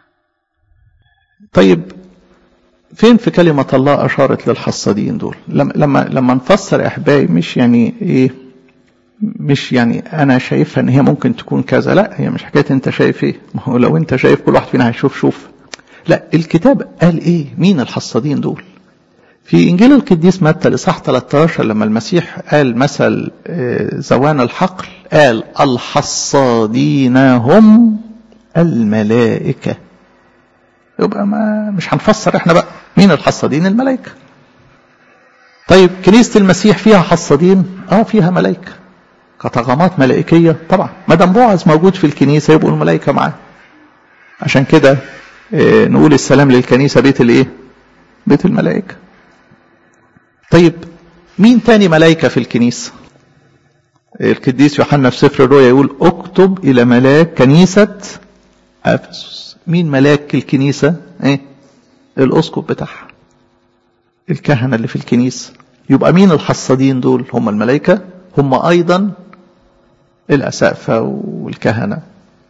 طيب فين في كلمة الله أشارت للحصادين دول لما لما لما نفسر أحبائي مش يعني إيه مش يعني أنا شايفها إن هي ممكن تكون كذا لا هي مش حكاية أنت شايف إيه ما هو لو أنت شايف كل واحد فينا هيشوف شوف لا الكتاب قال إيه مين الحصادين دول في إنجيل القديس متى الإصحاح 13 لما المسيح قال مثل زوان الحقل قال الحصادين هم الملائكة يبقى ما مش هنفسر احنا بقى مين الحصادين الملائكة طيب كنيسة المسيح فيها حصادين اه فيها ملائكة كطغمات ملائكية طبعا ما دام بوعز موجود في الكنيسة يبقوا الملائكة معاه عشان كده اه نقول السلام للكنيسة بيت الايه بيت الملائكة طيب مين تاني ملائكة في الكنيسة القديس يوحنا في سفر الرؤيا يقول اكتب الى ملاك كنيسة افسس مين ملاك الكنيسة ايه الاسقف بتاعها الكهنة اللي في الكنيسة يبقى مين الحصادين دول هم الملائكة هم ايضا الأسقفة والكهنة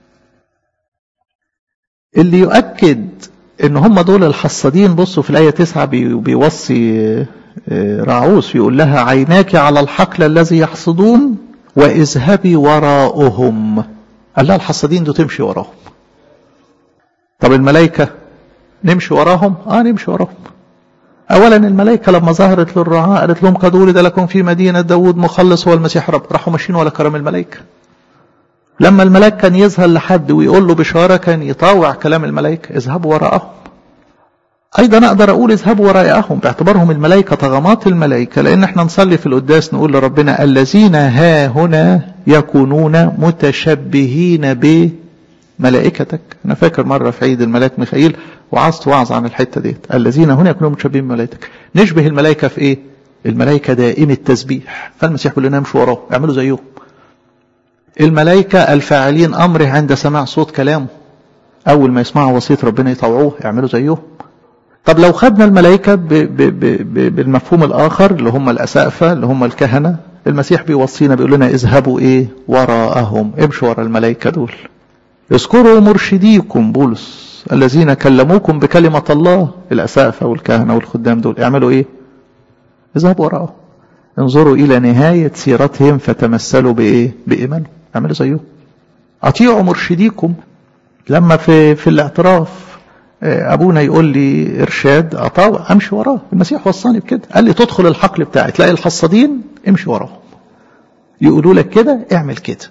اللي يؤكد ان هم دول الحصادين بصوا في الآية تسعة بيوصي راعوس يقول لها عيناك على الحقل الذي يحصدون واذهبي وراءهم قال لها الحصادين دول تمشي وراهم طب الملائكة نمشي وراهم اه نمشي وراهم اولا الملائكة لما ظهرت للرعاة قالت لهم قد ولد لكم في مدينة داود مخلص هو المسيح رب راحوا ماشيين ولا كرم الملائكة لما الملاك كان يظهر لحد ويقول له بشارة كان يطاوع كلام الملائكة اذهبوا وراءهم ايضا اقدر اقول اذهبوا وراءهم باعتبارهم الملائكة طغمات الملائكة لان احنا نصلي في القداس نقول لربنا الذين ها هنا يكونون متشبهين بملائكتك انا فاكر مرة في عيد الملاك ميخائيل وعظت وعظ عن الحتة ديت الذين هنا يكونون متشبهين بملائكتك نشبه الملائكة في ايه الملائكة دائم التسبيح فالمسيح يقول لنا امشوا وراه اعملوا زيهم الملائكة الفاعلين أمره عند سماع صوت كلامه أول ما يسمعوا وصية ربنا يطوعوه يعملوا زيهم طب لو خدنا الملائكة ب ب ب بالمفهوم الآخر اللي هم الأسقفة اللي هم الكهنة المسيح بيوصينا بيقول لنا اذهبوا إيه وراءهم امشوا ورا الملائكة دول اذكروا مرشديكم بولس الذين كلموكم بكلمة الله الأسقفة والكهنة والخدام دول اعملوا إيه اذهبوا وراءهم انظروا إلى نهاية سيرتهم فتمثلوا بإيه بإيمانهم اعملوا زيهم اطيعوا مرشديكم لما في في الاعتراف ابونا يقول لي ارشاد اطاوع امشي وراه المسيح وصاني بكده قال لي تدخل الحقل بتاعي تلاقي الحصادين امشي وراهم يقولوا لك كده اعمل كده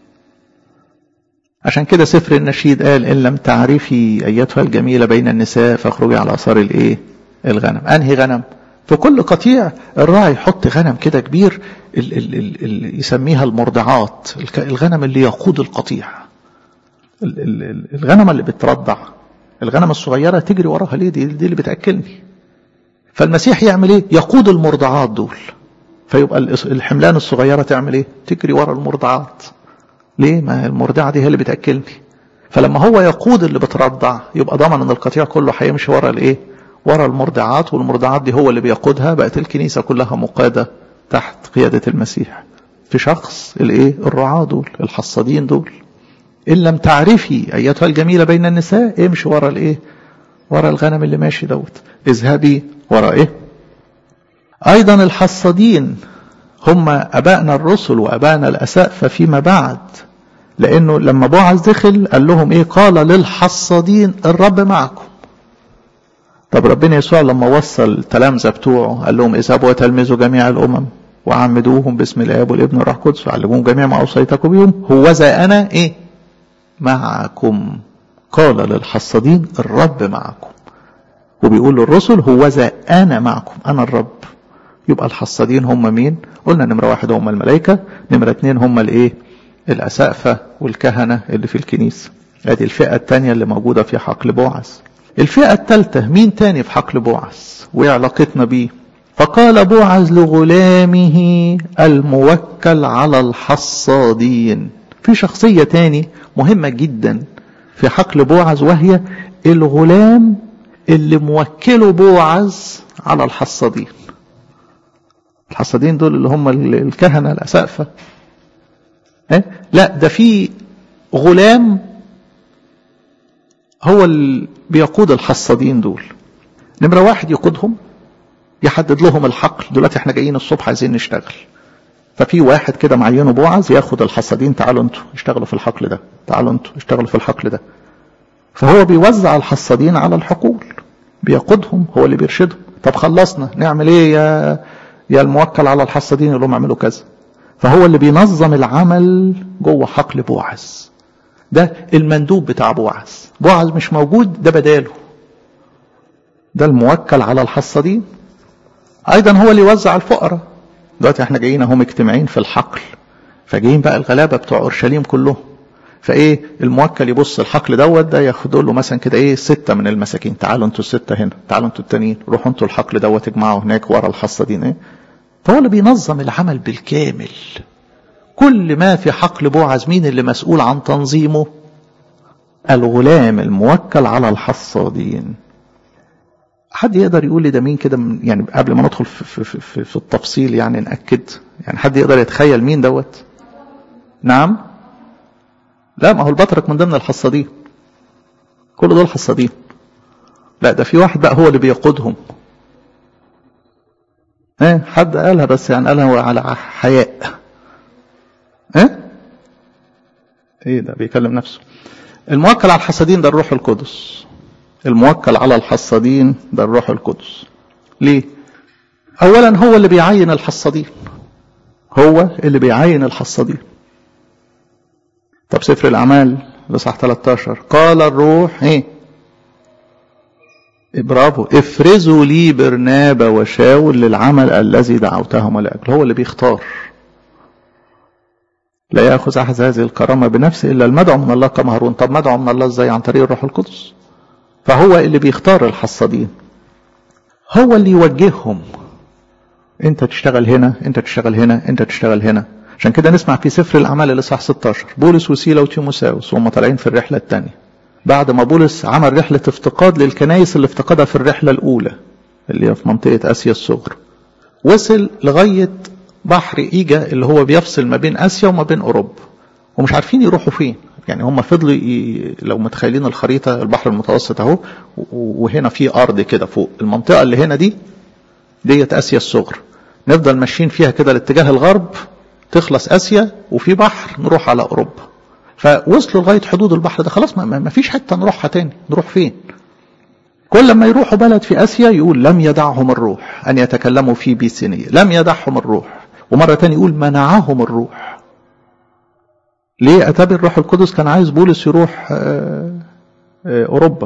عشان كده سفر النشيد قال ان لم تعرفي ايتها الجميله بين النساء فاخرجي على اثار الايه الغنم انهي غنم في كل قطيع الراعي يحط غنم كده كبير ال ال ال ال يسميها المرضعات الغنم اللي يقود القطيع ال ال الغنم اللي بترضع الغنم الصغيرة تجري وراها ليه دي, دي اللي بتأكلني فالمسيح يعمل ايه يقود المرضعات دول فيبقى الحملان الصغيرة تعمل ايه تجري ورا المرضعات ليه ما المرضعة دي هي اللي بتأكلني فلما هو يقود اللي بترضع يبقى ضمن ان القطيع كله هيمشي ورا الايه ورا المرضعات والمرضعات دي هو اللي بيقودها بقت الكنيسة كلها مقادة تحت قيادة المسيح في شخص الايه الرعاة دول الحصادين دول ان لم تعرفي ايتها الجميلة بين النساء امشي ورا الايه ورا الغنم اللي ماشي دوت اذهبي ورا ايه ايضا الحصادين هم ابائنا الرسل وابائنا الاسقفة فيما بعد لانه لما بوعز دخل قال لهم ايه قال للحصادين الرب معكم طب ربنا يسوع لما وصل التلامذه بتوعه قال لهم اذهبوا وتلمذوا جميع الامم وعمدوهم باسم الاب والابن والروح القدس وعلموهم جميع ما اوصيتكم بهم هوذا انا ايه معكم قال للحصادين الرب معكم وبيقول للرسل هوذا انا معكم انا الرب يبقى الحصادين هم مين قلنا نمره واحد هم الملائكه نمره اتنين هم الايه الاسقفه والكهنه اللي في الكنيسه ادي الفئه الثانيه اللي موجوده في حقل بوعز الفئة الثالثة مين تاني في حقل بوعز وايه علاقتنا بيه فقال بوعز لغلامه الموكل على الحصادين في شخصية تاني مهمة جدا في حقل بوعز وهي الغلام اللي موكله بوعز على الحصادين الحصادين دول اللي هم الكهنة الأسقفة لا ده في غلام هو اللي بيقود الحصادين دول نمرة واحد يقودهم يحدد لهم الحقل دلوقتي احنا جايين الصبح عايزين نشتغل ففي واحد كده معينه بوعز ياخد الحصادين تعالوا انتوا اشتغلوا في الحقل ده تعالوا انتوا اشتغلوا في الحقل ده فهو بيوزع الحصادين على الحقول بيقودهم هو اللي بيرشدهم طب خلصنا نعمل ايه يا يا الموكل على الحصادين يقول لهم اعملوا كذا فهو اللي بينظم العمل جوه حقل بوعز ده المندوب بتاع بوعز بوعز مش موجود ده بداله ده الموكل على الحصادين ايضا هو اللي يوزع الفقراء دلوقتي احنا جايين اهم اجتماعين في الحقل فجايين بقى الغلابه بتوع اورشليم كلهم فايه الموكل يبص الحقل دوت ده ياخدوا له مثلا كده ايه سته من المساكين تعالوا انتوا السته هنا تعالوا انتوا التانيين روحوا انتوا الحقل دوت اجمعوا هناك ورا الحصادين ايه فهو اللي بينظم العمل بالكامل كل ما في حقل بوعز مين اللي مسؤول عن تنظيمه الغلام الموكل على الحصادين حد يقدر يقول لي ده مين كده يعني قبل ما ندخل في, في, في, في التفصيل يعني نأكد يعني حد يقدر يتخيل مين دوت نعم لا ما هو البطرك من ضمن الحصادين كل دول حصادين لا ده في واحد بقى هو اللي بيقودهم ايه حد قالها بس يعني قالها على حياء ايه ايه ده بيكلم نفسه الموكل على الحصادين ده الروح القدس الموكل على الحصادين ده الروح القدس ليه اولا هو اللي بيعين الحصادين هو اللي بيعين الحصادين طب سفر الاعمال لصح 13 قال الروح ايه برافو افرزوا لي برنابا وشاول للعمل الذي دعوتهم لاجله هو اللي بيختار لا ياخذ احد هذه الكرامه بنفسه الا المدعو من الله كما هارون طب مدعو من الله ازاي عن طريق الروح القدس فهو اللي بيختار الحصادين هو اللي يوجههم انت تشتغل هنا انت تشتغل هنا انت تشتغل هنا عشان كده نسمع في سفر الاعمال الاصحاح 16 بولس وسيلا وتيموساوس وهم طالعين في الرحله الثانيه بعد ما بولس عمل رحله افتقاد للكنائس اللي افتقدها في الرحله الاولى اللي هي في منطقه اسيا الصغرى وصل لغايه بحر ايجا اللي هو بيفصل ما بين اسيا وما بين اوروبا ومش عارفين يروحوا فين يعني هم فضلوا ي... لو متخيلين الخريطه البحر المتوسط اهو وهنا في ارض كده فوق المنطقه اللي هنا دي ديت اسيا الصغرى نفضل ماشيين فيها كده لاتجاه الغرب تخلص اسيا وفي بحر نروح على اوروبا فوصلوا لغايه حدود البحر ده خلاص ما, ما فيش حته نروحها تاني نروح فين كل ما يروحوا بلد في اسيا يقول لم يدعهم الروح ان يتكلموا في بيسينيه لم يدعهم الروح ومره تاني يقول منعهم الروح ليه اتابع الروح القدس كان عايز بولس يروح اوروبا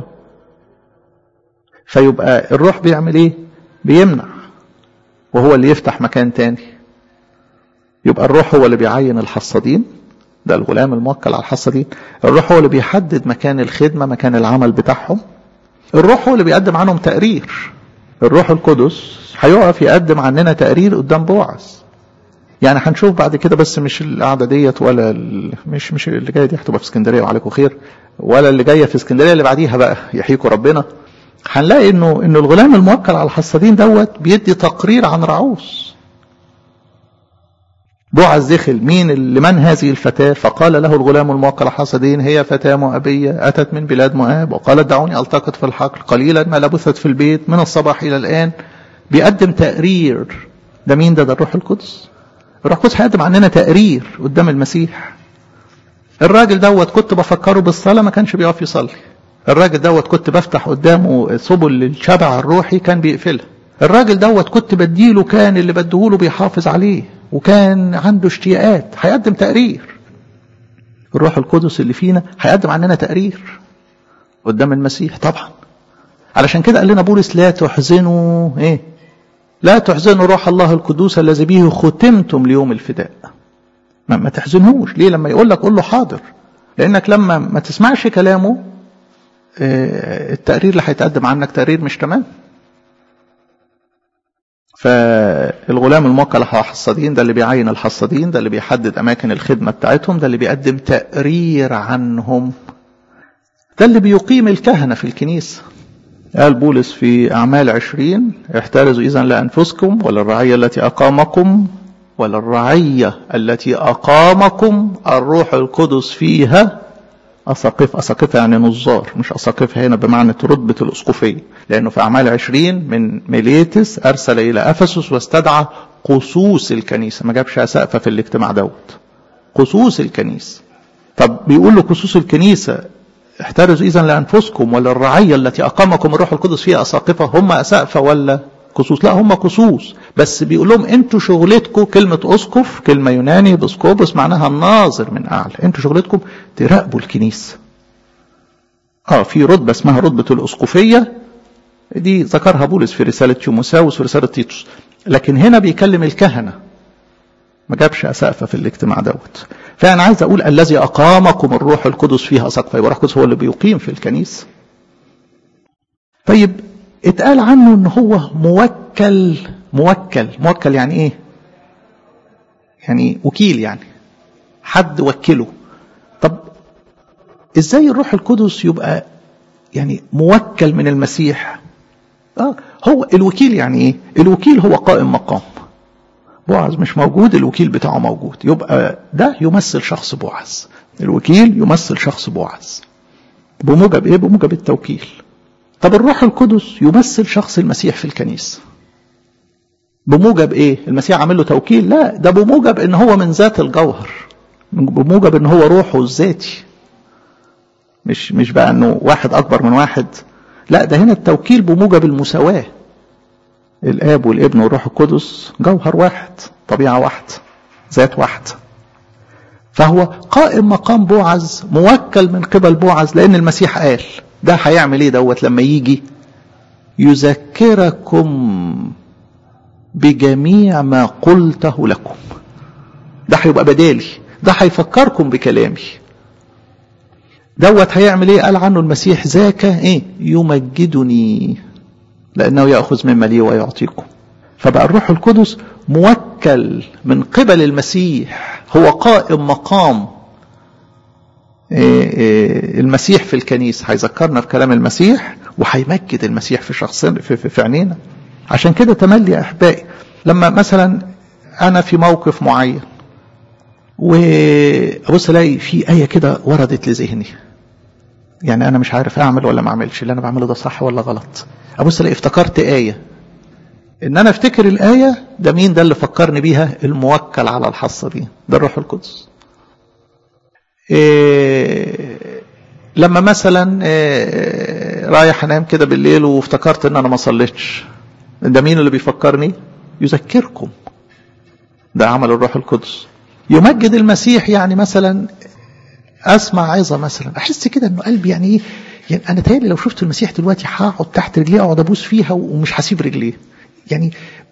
فيبقى الروح بيعمل ايه بيمنع وهو اللي يفتح مكان تاني يبقى الروح هو اللي بيعين الحصادين ده الغلام الموكل على الحصادين الروح هو اللي بيحدد مكان الخدمة مكان العمل بتاعهم الروح هو اللي بيقدم عنهم تقرير الروح القدس هيقف يقدم عننا تقرير قدام بوعز يعني هنشوف بعد كده بس مش القعده ديت ولا مش مش اللي جايه دي هتبقى في اسكندريه وعليكم خير ولا اللي جايه في اسكندريه اللي بعديها بقى يحييكم ربنا هنلاقي انه انه الغلام الموكل على الحصادين دوت بيدي تقرير عن رعوس بوعز دخل مين لمن هذه الفتاة فقال له الغلام الموكل على الحصادين هي فتاة مؤبية أتت من بلاد مؤاب وقالت دعوني ألتقط في الحقل قليلا ما لبثت في البيت من الصباح إلى الآن بيقدم تقرير ده مين ده ده الروح القدس الروح القدس هيقدم عننا تقرير قدام المسيح الراجل دوت كنت بفكره بالصلاة ما كانش بيقف يصلي الراجل دوت كنت بفتح قدامه سبل للشبع الروحي كان بيقفلها الراجل دوت كنت بديله كان اللي بديهوله بيحافظ عليه وكان عنده اشتياقات هيقدم تقرير الروح القدس اللي فينا هيقدم عننا تقرير قدام المسيح طبعا علشان كده قال لنا بولس لا تحزنوا ايه لا تحزنوا روح الله القدوس الذي به ختمتم ليوم الفداء ما, ما تحزنهوش ليه لما يقول لك قول له حاضر لانك لما ما تسمعش كلامه اه التقرير اللي هيتقدم عنك تقرير مش تمام فالغلام الموكل على الحصادين ده اللي بيعين الحصادين ده اللي بيحدد اماكن الخدمه بتاعتهم ده اللي بيقدم تقرير عنهم ده اللي بيقيم الكهنه في الكنيسه قال بولس في أعمال عشرين احترزوا إذا لأنفسكم وللرعية التي أقامكم وللرعية التي أقامكم الروح القدس فيها أساقف أساقفة يعني نظار مش أساقفة هنا بمعنى رتبة الأسقفية لأنه في أعمال عشرين من ميليتس أرسل إلى أفسس واستدعى قصوص الكنيسة ما جابش أسقفة في الاجتماع دوت قصوص الكنيسة طب بيقول له قصوص الكنيسة احترزوا إذا لأنفسكم وللرعية التي أقامكم الروح القدس فيها أساقفة هم أسقفة ولا قصوص لا هم قصوص بس بيقول لهم انتوا شغلتكم كلمة أسقف كلمة يوناني بسكوبس معناها الناظر من أعلى انتوا شغلتكم تراقبوا الكنيسة اه في رتبة اسمها رتبة الأسقفية دي ذكرها بولس في رسالة تيموساوس ورسالة تيتوس لكن هنا بيكلم الكهنة ما جابش أسقفة في الاجتماع دوت فأنا عايز أقول الذي أقامكم الروح القدس فيها أسقفة يبقى الروح القدس هو اللي بيقيم في الكنيسة طيب اتقال عنه ان هو موكل موكل موكل يعني ايه يعني وكيل يعني حد وكله طب ازاي الروح القدس يبقى يعني موكل من المسيح اه هو الوكيل يعني ايه الوكيل هو قائم مقام بوعز مش موجود الوكيل بتاعه موجود يبقى ده يمثل شخص بوعز الوكيل يمثل شخص بوعز بموجب ايه بموجب التوكيل طب الروح القدس يمثل شخص المسيح في الكنيسه بموجب ايه المسيح عامل له توكيل لا ده بموجب ان هو من ذات الجوهر بموجب ان هو روحه الذاتي مش مش بقى انه واحد اكبر من واحد لا ده هنا التوكيل بموجب المساواه الاب والابن والروح القدس جوهر واحد طبيعه واحده ذات واحده فهو قائم مقام بوعز موكل من قبل بوعز لان المسيح قال ده هيعمل ايه دوت لما يجي يذكركم بجميع ما قلته لكم ده هيبقى بدالي ده هيفكركم بكلامي دوت هيعمل ايه قال عنه المسيح ذاك ايه يمجدني لانه ياخذ مما لي ويعطيكم فبقى الروح القدس موكل من قبل المسيح هو قائم مقام المسيح في الكنيسة هيذكرنا في كلام المسيح وهيمجد المسيح في شخصنا في, في, في عينينا عشان كده تملي يا احبائي لما مثلا انا في موقف معين وابص الاقي في ايه كده وردت لذهني يعني انا مش عارف اعمل ولا ما اعملش اللي انا بعمله ده صح ولا غلط ابص الاقي افتكرت ايه ان انا افتكر الايه ده مين ده اللي فكرني بيها الموكل على الحصه دي ده الروح القدس إيه لما مثلا إيه رايح انام كده بالليل وافتكرت ان انا ما صليتش ده مين اللي بيفكرني يذكركم ده عمل الروح القدس يمجد المسيح يعني مثلا اسمع عظه مثلا احس كده انه قلبي يعني ايه يعني انا تهيألي لو شفت المسيح دلوقتي هقعد تحت رجليه اقعد ابوس فيها ومش هسيب رجليه يعني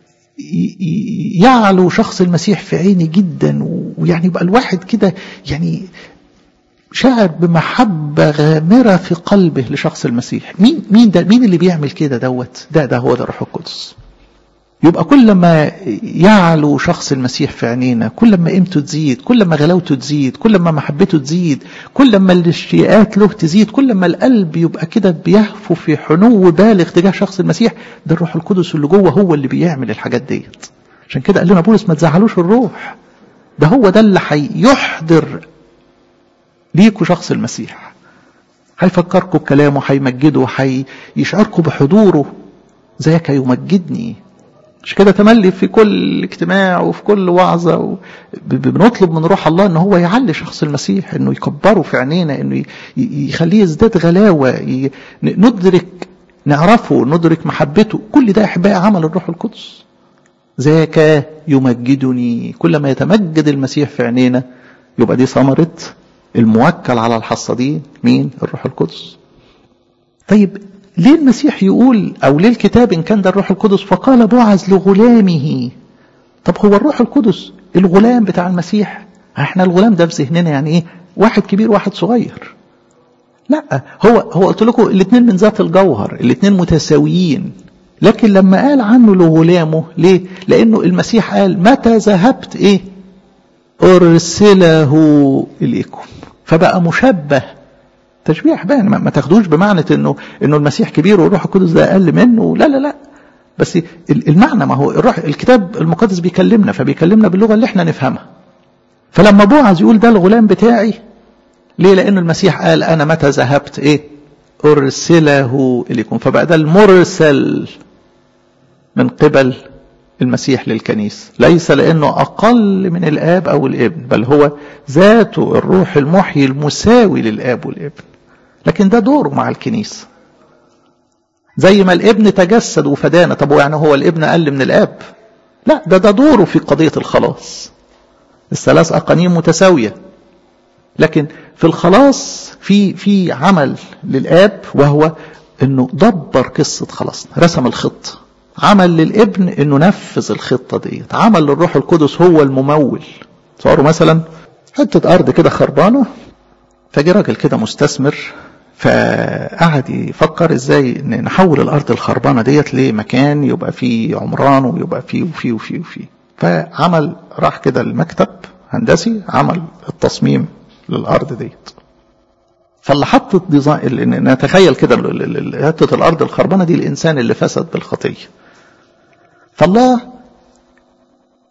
يعلو شخص المسيح في عيني جدا ويعني يبقى الواحد كده يعني شاعر بمحبة غامرة في قلبه لشخص المسيح مين مين ده مين اللي بيعمل كده دوت ده ده هو ده الروح القدس يبقى كل ما يعلو شخص المسيح في عينينا كل ما قيمته تزيد كل ما غلاوته تزيد كل ما محبته تزيد كل ما الاشتياقات له تزيد كل ما القلب يبقى كده بيهفو في حنو بالغ تجاه شخص المسيح ده الروح القدس اللي جوه هو اللي بيعمل الحاجات ديت عشان كده قال لنا بولس ما تزعلوش الروح ده هو ده اللي هيحضر ليكوا شخص المسيح هيفكركم بكلامه هيمجده هيشعركم بحضوره ذاك يمجدني مش كده تملي في كل اجتماع وفي كل وعظة بنطلب من روح الله ان هو يعلي شخص المسيح انه يكبره في عينينا انه يخليه يزداد غلاوة ندرك نعرفه ندرك محبته كل ده احباء عمل الروح القدس ذاك يمجدني كل ما يتمجد المسيح في عينينا يبقى دي ثمرة الموكل على الحصة دي مين الروح القدس طيب ليه المسيح يقول او ليه الكتاب ان كان ده الروح القدس فقال بعث لغلامه طب هو الروح القدس الغلام بتاع المسيح احنا الغلام ده في ذهننا يعني ايه واحد كبير واحد صغير لا هو هو قلت لكم الاثنين من ذات الجوهر الاثنين متساويين لكن لما قال عنه لغلامه ليه لانه المسيح قال متى ذهبت ايه ارسله اليكم فبقى مشبه تشبيه بقى يعني ما تاخدوش بمعنى انه انه المسيح كبير والروح القدس ده اقل منه لا لا لا بس المعنى ما هو الروح الكتاب المقدس بيكلمنا فبيكلمنا باللغه اللي احنا نفهمها فلما بوعز يقول ده الغلام بتاعي ليه لان المسيح قال انا متى ذهبت ايه ارسله اليكم فبقى ده المرسل من قبل المسيح للكنيسة ليس لأنه أقل من الآب أو الابن بل هو ذاته الروح المحيي المساوي للآب والابن لكن ده دوره مع الكنيسة زي ما الابن تجسد وفدانا طب يعني هو الابن أقل من الآب لا ده ده دوره في قضية الخلاص الثلاث أقانيم متساوية لكن في الخلاص في في عمل للآب وهو انه دبر قصة خلاصنا رسم الخطه عمل للابن انه نفذ الخطة ديت عمل للروح القدس هو الممول تصوروا مثلا حتة ارض كده خربانة فجي راجل كده مستثمر فقعد يفكر ازاي نحول الارض الخربانة ديت لمكان يبقى فيه عمران ويبقى فيه وفيه وفيه وفيه فعمل راح كده المكتب هندسي عمل التصميم للارض ديت فاللي حط الديزاين نتخيل كده حته الارض الخربانه دي الانسان اللي فسد بالخطيه فالله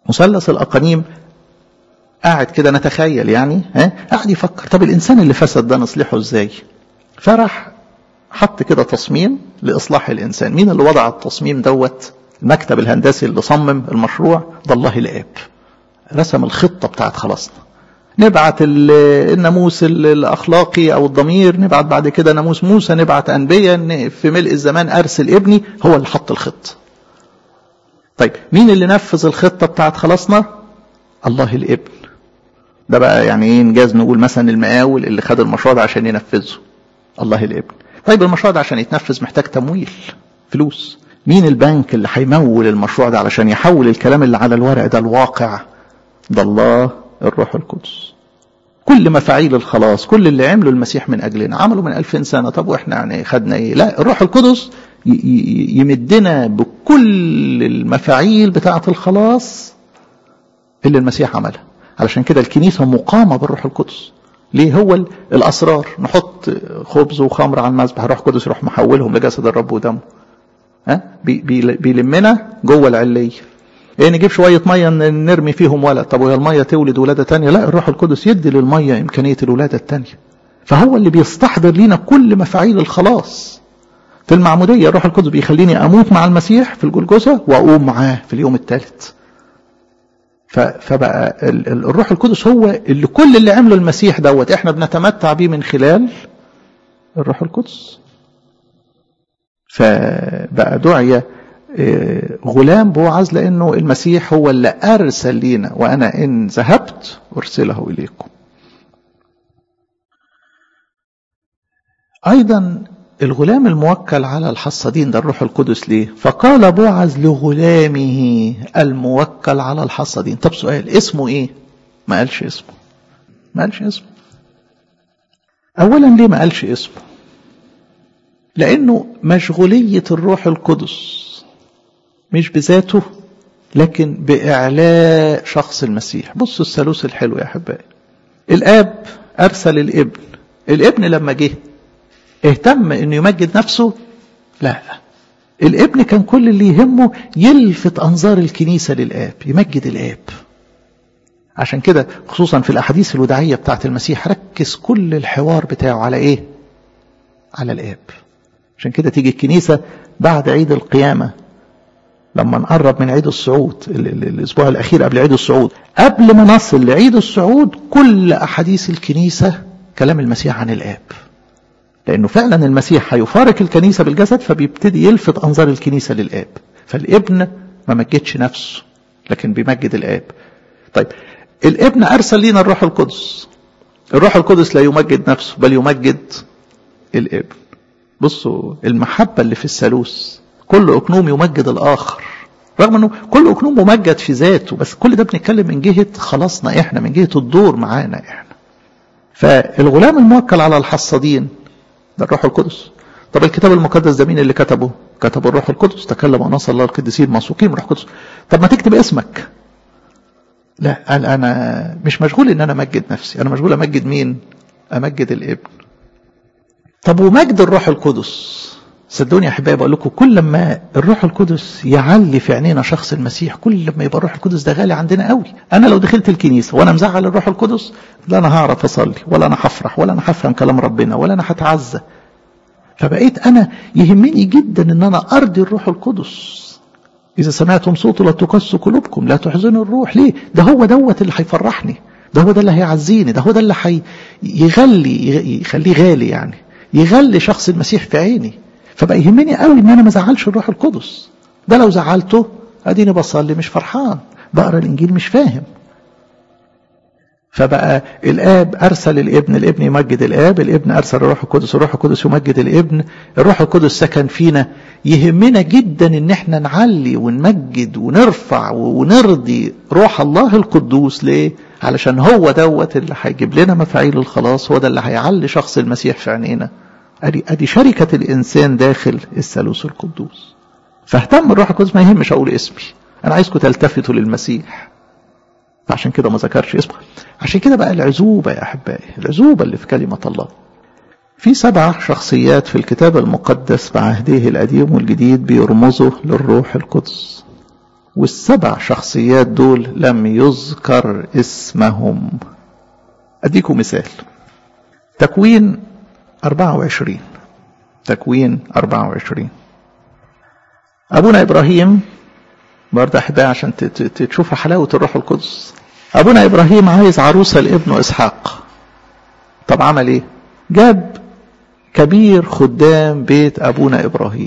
مثلث الأقانيم قاعد كده نتخيل يعني ها قاعد يفكر طب الإنسان اللي فسد ده نصلحه إزاي فرح حط كده تصميم لإصلاح الإنسان مين اللي وضع التصميم دوت المكتب الهندسي اللي صمم المشروع ده الله الآب رسم الخطة بتاعت خلاصنا نبعت الناموس الأخلاقي أو الضمير نبعت بعد كده ناموس موسى نبعت أنبياء في ملء الزمان أرسل ابني هو اللي حط الخطة طيب مين اللي نفذ الخطة بتاعت خلاصنا الله الابن ده بقى يعني ايه انجاز نقول مثلا المقاول اللي خد المشروع ده عشان ينفذه الله الابن طيب المشروع ده عشان يتنفذ محتاج تمويل فلوس مين البنك اللي هيمول المشروع ده علشان يحول الكلام اللي على الورق ده الواقع ده الله الروح القدس كل مفاعيل الخلاص كل اللي عمله المسيح من أجلنا عمله من ألفين سنة طب وإحنا يعني خدنا إيه لا الروح القدس يمدنا بكل المفاعيل بتاعة الخلاص اللي المسيح عملها علشان كده الكنيسة مقامة بالروح القدس ليه هو الأسرار نحط خبز وخمر على المذبح الروح القدس يروح محولهم لجسد الرب ودمه ها بي بيلمنا جوه العليه ايه نجيب شويه ميه نرمي فيهم ولد طب وهي الميه تولد ولاده تانية لا الروح القدس يدي للميه امكانيه الولاده التانية فهو اللي بيستحضر لينا كل مفاعيل الخلاص في المعموديه الروح القدس بيخليني اموت مع المسيح في الجلجثه واقوم معاه في اليوم الثالث فبقى الروح القدس هو اللي كل اللي عمله المسيح دوت احنا بنتمتع بيه من خلال الروح القدس فبقى دعي غلام بوعز لأنه المسيح هو اللي أرسل لينا وأنا إن ذهبت أرسله إليكم أيضا الغلام الموكل على الحصادين ده الروح القدس ليه فقال بوعز لغلامه الموكل على الحصادين طب سؤال اسمه ايه ما قالش اسمه ما قالش اسمه اولا ليه ما قالش اسمه لانه مشغوليه الروح القدس مش بذاته لكن بإعلاء شخص المسيح بصوا الثالوث الحلو يا أحبائي الآب أرسل الابن الابن لما جه اهتم انه يمجد نفسه لا الابن كان كل اللي يهمه يلفت انظار الكنيسه للاب يمجد الاب عشان كده خصوصا في الاحاديث الوداعيه بتاعت المسيح ركز كل الحوار بتاعه على ايه على الاب عشان كده تيجي الكنيسه بعد عيد القيامه لما نقرب من عيد الصعود الاسبوع الاخير قبل عيد الصعود قبل ما نصل لعيد الصعود كل احاديث الكنيسه كلام المسيح عن الاب لانه فعلا المسيح هيفارق الكنيسه بالجسد فبيبتدي يلفت انظار الكنيسه للاب فالابن ما مجدش نفسه لكن بيمجد الاب طيب الابن ارسل لنا الروح القدس الروح القدس لا يمجد نفسه بل يمجد الابن بصوا المحبه اللي في الثالوث كل اقنوم يمجد الاخر رغم انه كل اقنوم ممجد في ذاته بس كل ده بنتكلم من جهه خلاصنا احنا من جهه الدور معانا احنا فالغلام الموكل على الحصادين ده الروح القدس طب الكتاب المقدس ده مين اللي كتبه كتبه الروح القدس تكلم ونص الله القديسين موثوقين بالروح القدس طب ما تكتب اسمك لا قال انا مش مشغول ان انا امجد نفسي انا مشغول امجد مين امجد الابن طب ومجد الروح القدس صدقوني يا احبائي بقول لكم كل ما الروح القدس يعلي في عينينا شخص المسيح كل ما يبقى الروح القدس ده غالي عندنا قوي انا لو دخلت الكنيسه وانا مزعل الروح القدس لا انا هعرف اصلي ولا انا هفرح ولا انا هفهم كلام ربنا ولا انا هتعزى فبقيت انا يهمني جدا ان انا ارضي الروح القدس اذا سمعتم صوته لا تقسوا قلوبكم لا تحزنوا الروح ليه ده هو دوت اللي هيفرحني ده هو ده اللي هيعزيني ده هو ده اللي هيغلي يخليه غالي يعني يغلي شخص المسيح في عيني فبقى يهمني قوي ان انا ما ازعلش الروح القدس ده لو زعلته اديني بصلي مش فرحان بقرا الانجيل مش فاهم فبقى الاب ارسل الابن الابن يمجد الاب الابن ارسل الروح القدس الروح القدس يمجد الابن الروح القدس سكن فينا يهمنا جدا ان احنا نعلي ونمجد ونرفع ونرضي روح الله القدوس ليه علشان هو دوت اللي هيجيب لنا مفاعيل الخلاص هو ده اللي هيعلي شخص المسيح في عينينا ادي ادي شركه الانسان داخل الثالوث القدوس فاهتم الروح القدس ما يهمش اقول اسمي انا عايزكم تلتفتوا للمسيح فعشان كده ما ذكرش اسمه عشان كده بقى العزوبه يا احبائي العزوبه اللي في كلمه الله في سبع شخصيات في الكتاب المقدس بعهده القديم والجديد بيرمزوا للروح القدس والسبع شخصيات دول لم يذكر اسمهم أديكم مثال تكوين 24 تكوين 24 أبونا إبراهيم برضه أحبائي عشان تشوفوا حلاوة الروح القدس أبونا إبراهيم عايز عروسة لابنه إسحاق طب عمل إيه؟ جاب كبير خدام بيت أبونا إبراهيم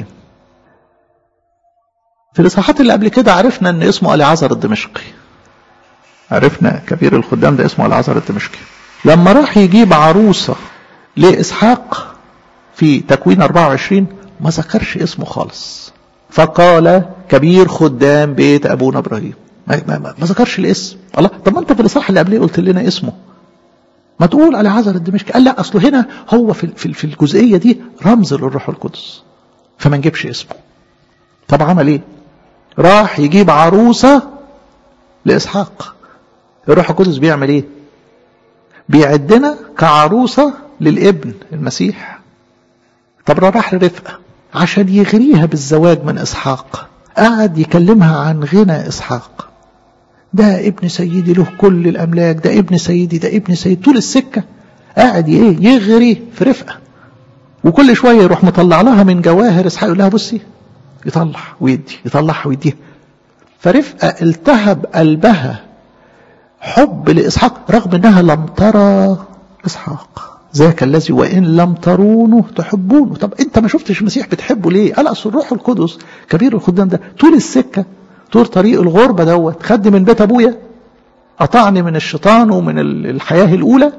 في الإصحاحات اللي قبل كده عرفنا إن اسمه أليعزر الدمشقي عرفنا كبير الخدام ده اسمه أليعزر الدمشقي لما راح يجيب عروسة لإسحاق في تكوين 24 ما ذكرش اسمه خالص فقال كبير خدام بيت أبونا إبراهيم ما, ما, ما ذكرش الاسم الله طب ما انت في الاصحاح اللي قبليه قلت لنا اسمه ما تقول على عذر الدمشقي قال لا اصله هنا هو في في, في الجزئيه دي رمز للروح القدس فما نجيبش اسمه طب عمل ايه راح يجيب عروسه لاسحاق الروح القدس بيعمل ايه بيعدنا كعروسه للابن المسيح طب راح لرفقه عشان يغريها بالزواج من اسحاق قعد يكلمها عن غنى اسحاق ده ابن سيدي له كل الاملاك ده ابن سيدي ده ابن سيدي طول السكه قاعد ايه يغري في رفقه وكل شويه يروح مطلع لها من جواهر اسحاق يقول لها بصي يطلع ويدي يطلعها ويديها فرفقه التهب قلبها حب لاسحاق رغم انها لم ترى اسحاق ذاك الذي وان لم ترونه تحبونه طب انت ما شفتش المسيح بتحبه ليه قال اصل الروح القدس كبير الخدام ده طول السكه طول طريق الغربه دوت خد من بيت ابويا قطعني من الشيطان ومن الحياه الاولى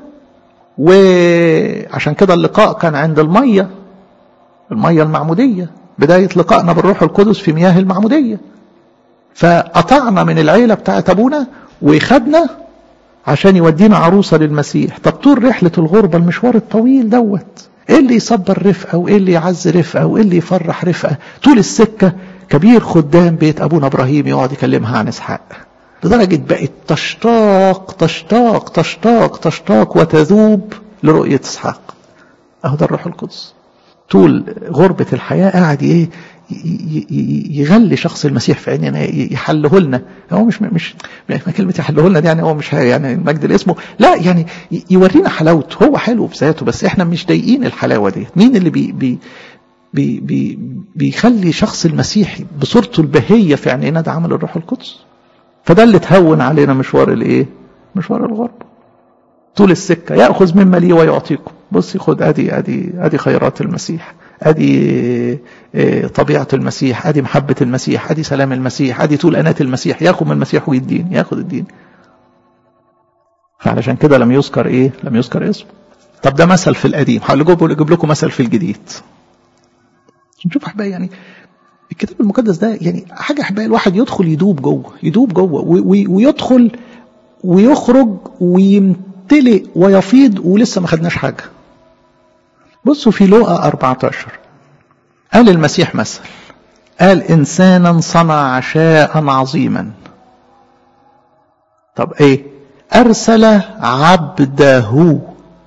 وعشان كده اللقاء كان عند الميه الميه المعموديه بدايه لقائنا بالروح القدس في مياه المعموديه فقطعنا من العيله بتاعت ابونا وخدنا عشان يودينا عروسه للمسيح طب طول رحله الغربه المشوار الطويل دوت ايه اللي يصبر رفقه وايه اللي يعز رفقه وايه اللي يفرح رفقه طول السكه كبير خدام بيت ابونا ابراهيم يقعد يكلمها عن اسحاق لدرجه بقت تشتاق تشتاق تشتاق تشتاق وتذوب لرؤيه اسحاق اهو ده الروح القدس طول غربه الحياه قاعد ايه يغلي شخص المسيح في عيننا يحله لنا هو مش مش كلمه يحله لنا دي يعني هو مش يعني مجد لاسمه لا يعني يورينا حلاوته هو حلو بذاته بس احنا مش ضايقين الحلاوه دي مين اللي بي بي بي بي بيخلي شخص المسيح بصورته البهيه في عينينا ده عمل الروح القدس فده اللي تهون علينا مشوار الايه مشوار الغرب طول السكه ياخذ مما لي ويعطيكم بصي خد ادي ادي ادي خيرات المسيح ادي طبيعه المسيح ادي محبه المسيح ادي سلام المسيح ادي طول انات المسيح ياخذ من المسيح ويدين ياخذ الدين فعلشان كده لم يذكر ايه لم يذكر اسمه طب ده مثل في القديم هقول اجيب لكم مثل في الجديد نشوف احبائي يعني الكتاب المقدس ده يعني حاجه احبائي الواحد يدخل يدوب جوه يدوب جوه ويدخل ويخرج ويمتلئ ويفيض ولسه ما خدناش حاجه بصوا في لوقا 14 قال المسيح مثل قال إنسانا صنع عشاء عظيما طب إيه أرسل عبده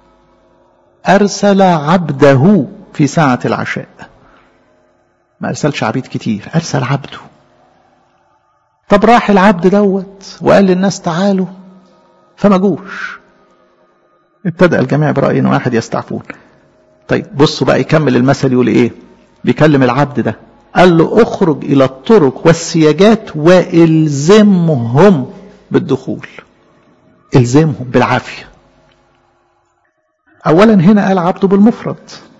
أرسل عبده في ساعة العشاء ما أرسلش عبيد كتير أرسل عبده طب راح العبد دوت وقال للناس تعالوا فما جوش ابتدأ الجميع برأي واحد يستعفون طيب بصوا بقى يكمل المثل يقول ايه بيكلم العبد ده قال له اخرج الى الطرق والسياجات والزمهم بالدخول الزمهم بالعافيه اولا هنا قال عبده بالمفرد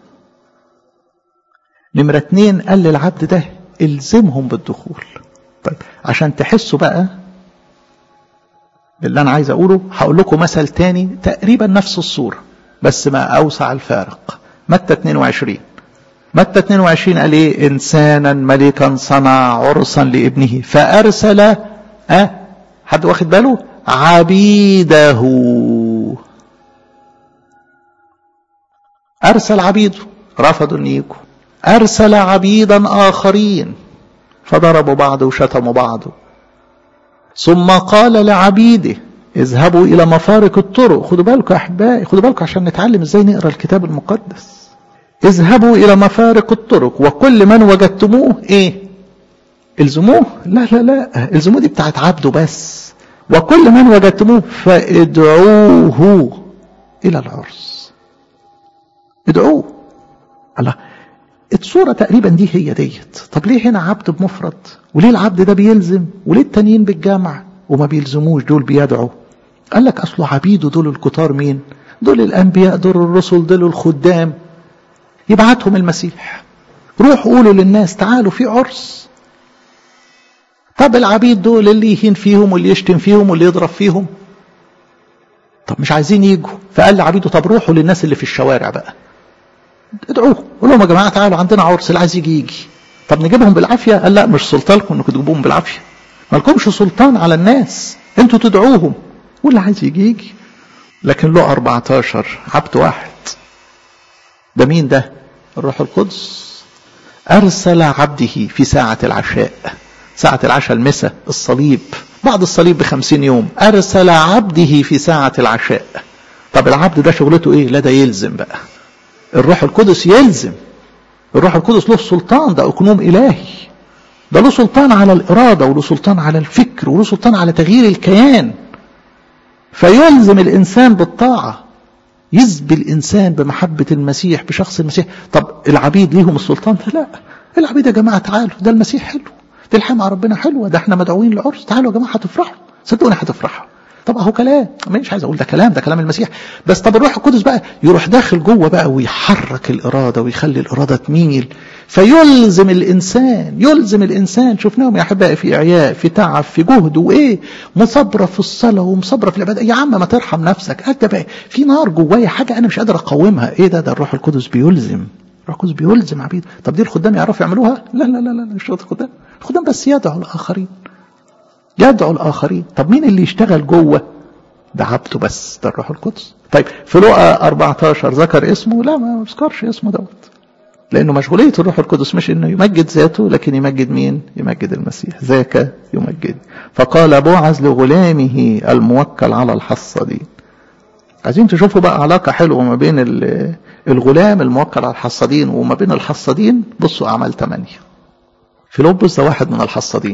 نمرة اتنين قال للعبد ده الزمهم بالدخول طيب عشان تحسوا بقى باللي انا عايز اقوله هقول لكم مثل تاني تقريبا نفس الصورة بس ما اوسع الفارق متى 22 متى 22 قال ايه انسانا ملكا صنع عرسا لابنه فارسل اه حد واخد باله عبيده ارسل عبيده رفضوا ان يجوا ارسل عبيدا اخرين فضربوا بعض وشتموا بعض ثم قال لعبيده اذهبوا الى مفارق الطرق خدوا بالكم يا احبائي خدوا بالكم عشان نتعلم ازاي نقرا الكتاب المقدس اذهبوا الى مفارق الطرق وكل من وجدتموه ايه الزموه لا لا لا الزموه دي بتاعت عبده بس وكل من وجدتموه فادعوه الى العرس ادعوه الله الصورة تقريبا دي هي ديت طب ليه هنا عبد بمفرد وليه العبد ده بيلزم وليه التانيين بالجمع وما بيلزموش دول بيدعوا قال لك اصله عبيده دول الكتار مين دول الانبياء دول الرسل دول الخدام يبعتهم المسيح روح قولوا للناس تعالوا في عرس طب العبيد دول اللي يهين فيهم واللي يشتم فيهم واللي يضرب فيهم طب مش عايزين يجوا فقال لعبيده طب روحوا للناس اللي في الشوارع بقى ادعوهم قول لهم يا جماعه تعالوا عندنا عرس اللي عايز يجي يجي طب نجيبهم بالعافيه قال لا مش سلطانكم انكم تجيبوهم بالعافيه ما لكمش سلطان على الناس انتوا تدعوهم واللي عايز يجي يجي لكن له 14 عبد واحد ده مين ده الروح القدس أرسل عبده في ساعة العشاء ساعة العشاء المساء الصليب بعد الصليب بخمسين يوم أرسل عبده في ساعة العشاء طب العبد ده شغلته إيه لا ده يلزم بقى الروح القدس يلزم الروح القدس له سلطان ده أكنوم إلهي ده له سلطان على الإرادة وله سلطان على الفكر وله سلطان على تغيير الكيان فيلزم الإنسان بالطاعة يسبي الإنسان بمحبة المسيح بشخص المسيح طب العبيد ليهم السلطان لا العبيد يا جماعة تعالوا ده المسيح حلو دي الحياة مع ربنا حلوة ده احنا مدعوين لعرس تعالوا يا جماعة هتفرحوا صدقوني هتفرحوا طب اهو كلام مش عايز اقول ده كلام ده كلام المسيح بس طب الروح القدس بقى يروح داخل جوه بقى ويحرك الاراده ويخلي الاراده تميل فيلزم الانسان يلزم الانسان شفناهم يا احبائي في اعياء في تعب في جهد وايه مصبره في الصلاه ومصبره في العباده يا عم ما ترحم نفسك انت بقى في نار جوايا حاجه انا مش قادر اقاومها ايه ده ده الروح القدس بيلزم الروح القدس بيلزم عبيد طب دي الخدام يعرفوا يعملوها لا لا لا لا مش الخدام الخدام بس يدعوا الاخرين يدعو الآخرين طب مين اللي يشتغل جوه ده عبده بس ده الروح القدس طيب في لقا 14 ذكر اسمه لا ما يذكرش اسمه دوت لأنه مشغولية الروح القدس مش إنه يمجد ذاته لكن يمجد مين؟ يمجد المسيح ذاك يمجد فقال بوعز لغلامه الموكل على الحصادين عايزين تشوفوا بقى علاقة حلوة ما بين الغلام الموكل على الحصادين وما بين الحصادين بصوا أعمال 8 فيلبس ده واحد من الحصادين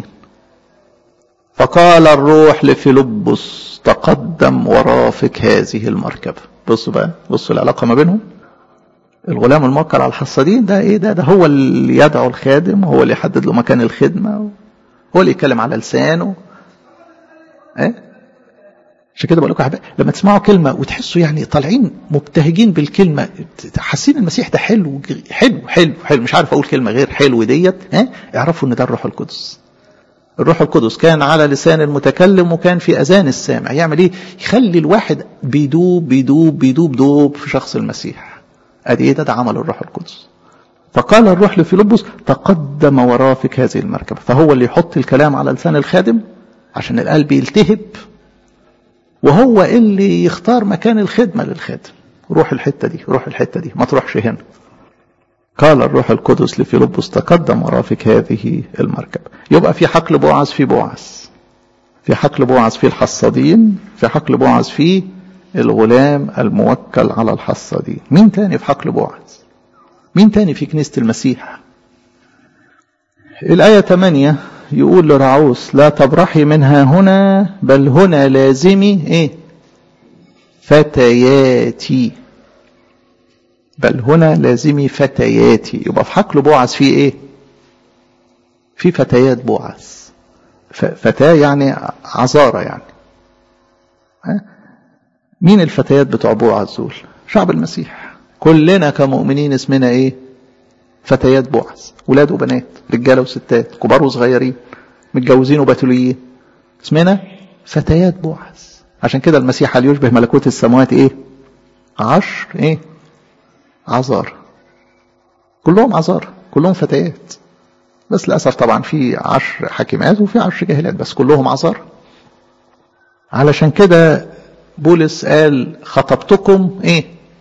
فقال الروح لفيلبس تقدم ورافق هذه المركبة بصوا بقى بصوا العلاقة ما بينهم الغلام الموكل على الحصادين ده ايه ده ده هو اللي يدعو الخادم هو اللي يحدد له مكان الخدمة هو اللي يتكلم على لسانه ايه عشان كده بقول لكم لما تسمعوا كلمة وتحسوا يعني طالعين مبتهجين بالكلمة حاسين المسيح ده حلو حلو حلو حلو مش عارف اقول كلمة غير حلو ديت ها اعرفوا ان ده الروح القدس الروح القدس كان على لسان المتكلم وكان في اذان السامع يعمل ايه يخلي الواحد بيدوب بيدوب بيدوب دوب في شخص المسيح ادي ايه ده, ده عمل الروح القدس فقال الروح لفيلبس تقدم ورافق هذه المركبه فهو اللي يحط الكلام على لسان الخادم عشان القلب يلتهب وهو اللي يختار مكان الخدمه للخادم روح الحته دي روح الحته دي ما تروحش هنا قال الروح القدس لفيلبس تقدم ورافق هذه المركبة يبقى في حقل بوعز في بوعز في حقل بوعز في الحصادين في حقل بوعز في الغلام الموكل على الحصادين مين تاني في حقل بوعز مين تاني في كنيسة المسيح الآية 8 يقول لرعوس لا تبرحي منها هنا بل هنا لازمي ايه فتياتي بل هنا لازمي فتياتي يبقى في حقل بوعز في ايه في فتيات بوعز فتاة يعني عذارة يعني ها؟ مين الفتيات بتوع بوعز دول شعب المسيح كلنا كمؤمنين اسمنا ايه فتيات بوعز ولاد وبنات رجاله وستات كبار وصغيرين متجوزين وبتوليين اسمنا فتيات بوعز عشان كده المسيح هل يشبه ملكوت السماوات ايه عشر ايه عذار كلهم عذار كلهم فتيات بس للأسف طبعا في عشر حكيمات وفي عشر جاهلات بس كلهم عذار علشان كده بولس قال خطبتكم ايه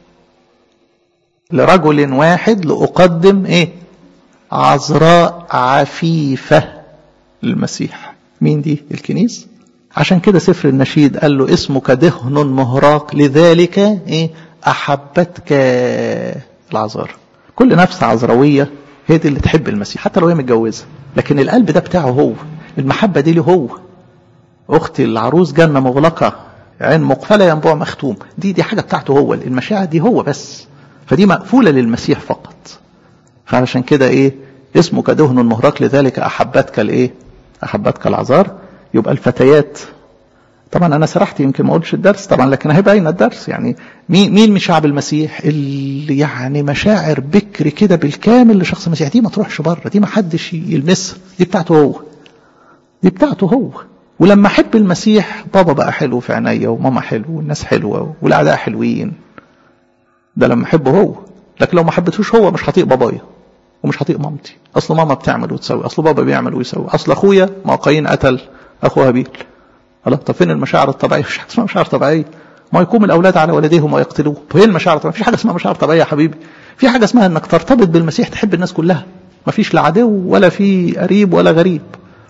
لرجل واحد لأقدم ايه عذراء عفيفة للمسيح مين دي الكنيسة عشان كده سفر النشيد قال له اسمك دهن مهراق لذلك ايه أحبتك العذار كل نفس عذروية هي دي اللي تحب المسيح حتى لو هي متجوزه لكن القلب ده بتاعه هو المحبه دي له هو اختي العروس جنه مغلقه عين مقفله ينبوع مختوم دي دي حاجه بتاعته هو المشاعر دي هو بس فدي مقفوله للمسيح فقط فعلشان كده ايه اسمه كدهن مهرق لذلك احبتك الايه احبتك العذار يبقى الفتيات طبعا انا سرحت يمكن ما اقولش الدرس طبعا لكن اهي باينه الدرس يعني مين مين من شعب المسيح اللي يعني مشاعر بكر كده بالكامل لشخص المسيح دي ما تروحش بره دي ما حدش يلمسها دي بتاعته هو دي بتاعته هو ولما احب المسيح بابا بقى حلو في عينيا وماما حلو والناس حلوه والاعداء حلوين ده لما احبه هو لكن لو ما حبيتهوش هو مش هطيق بابايا ومش هطيق مامتي اصل ماما بتعمل وتسوي اصل بابا بيعمل ويسوي اصل اخويا ما قايين قتل اخو هابيل الله طب فين المشاعر الطبيعيه مفيش حاجه اسمها مشاعر طبيعيه ما يقوم الاولاد على والديهم ويقتلوه فين المشاعر الطبيعيه مفيش حاجه اسمها مشاعر طبيعيه يا حبيبي في حاجه اسمها انك ترتبط بالمسيح تحب الناس كلها مفيش لا عدو ولا في قريب ولا غريب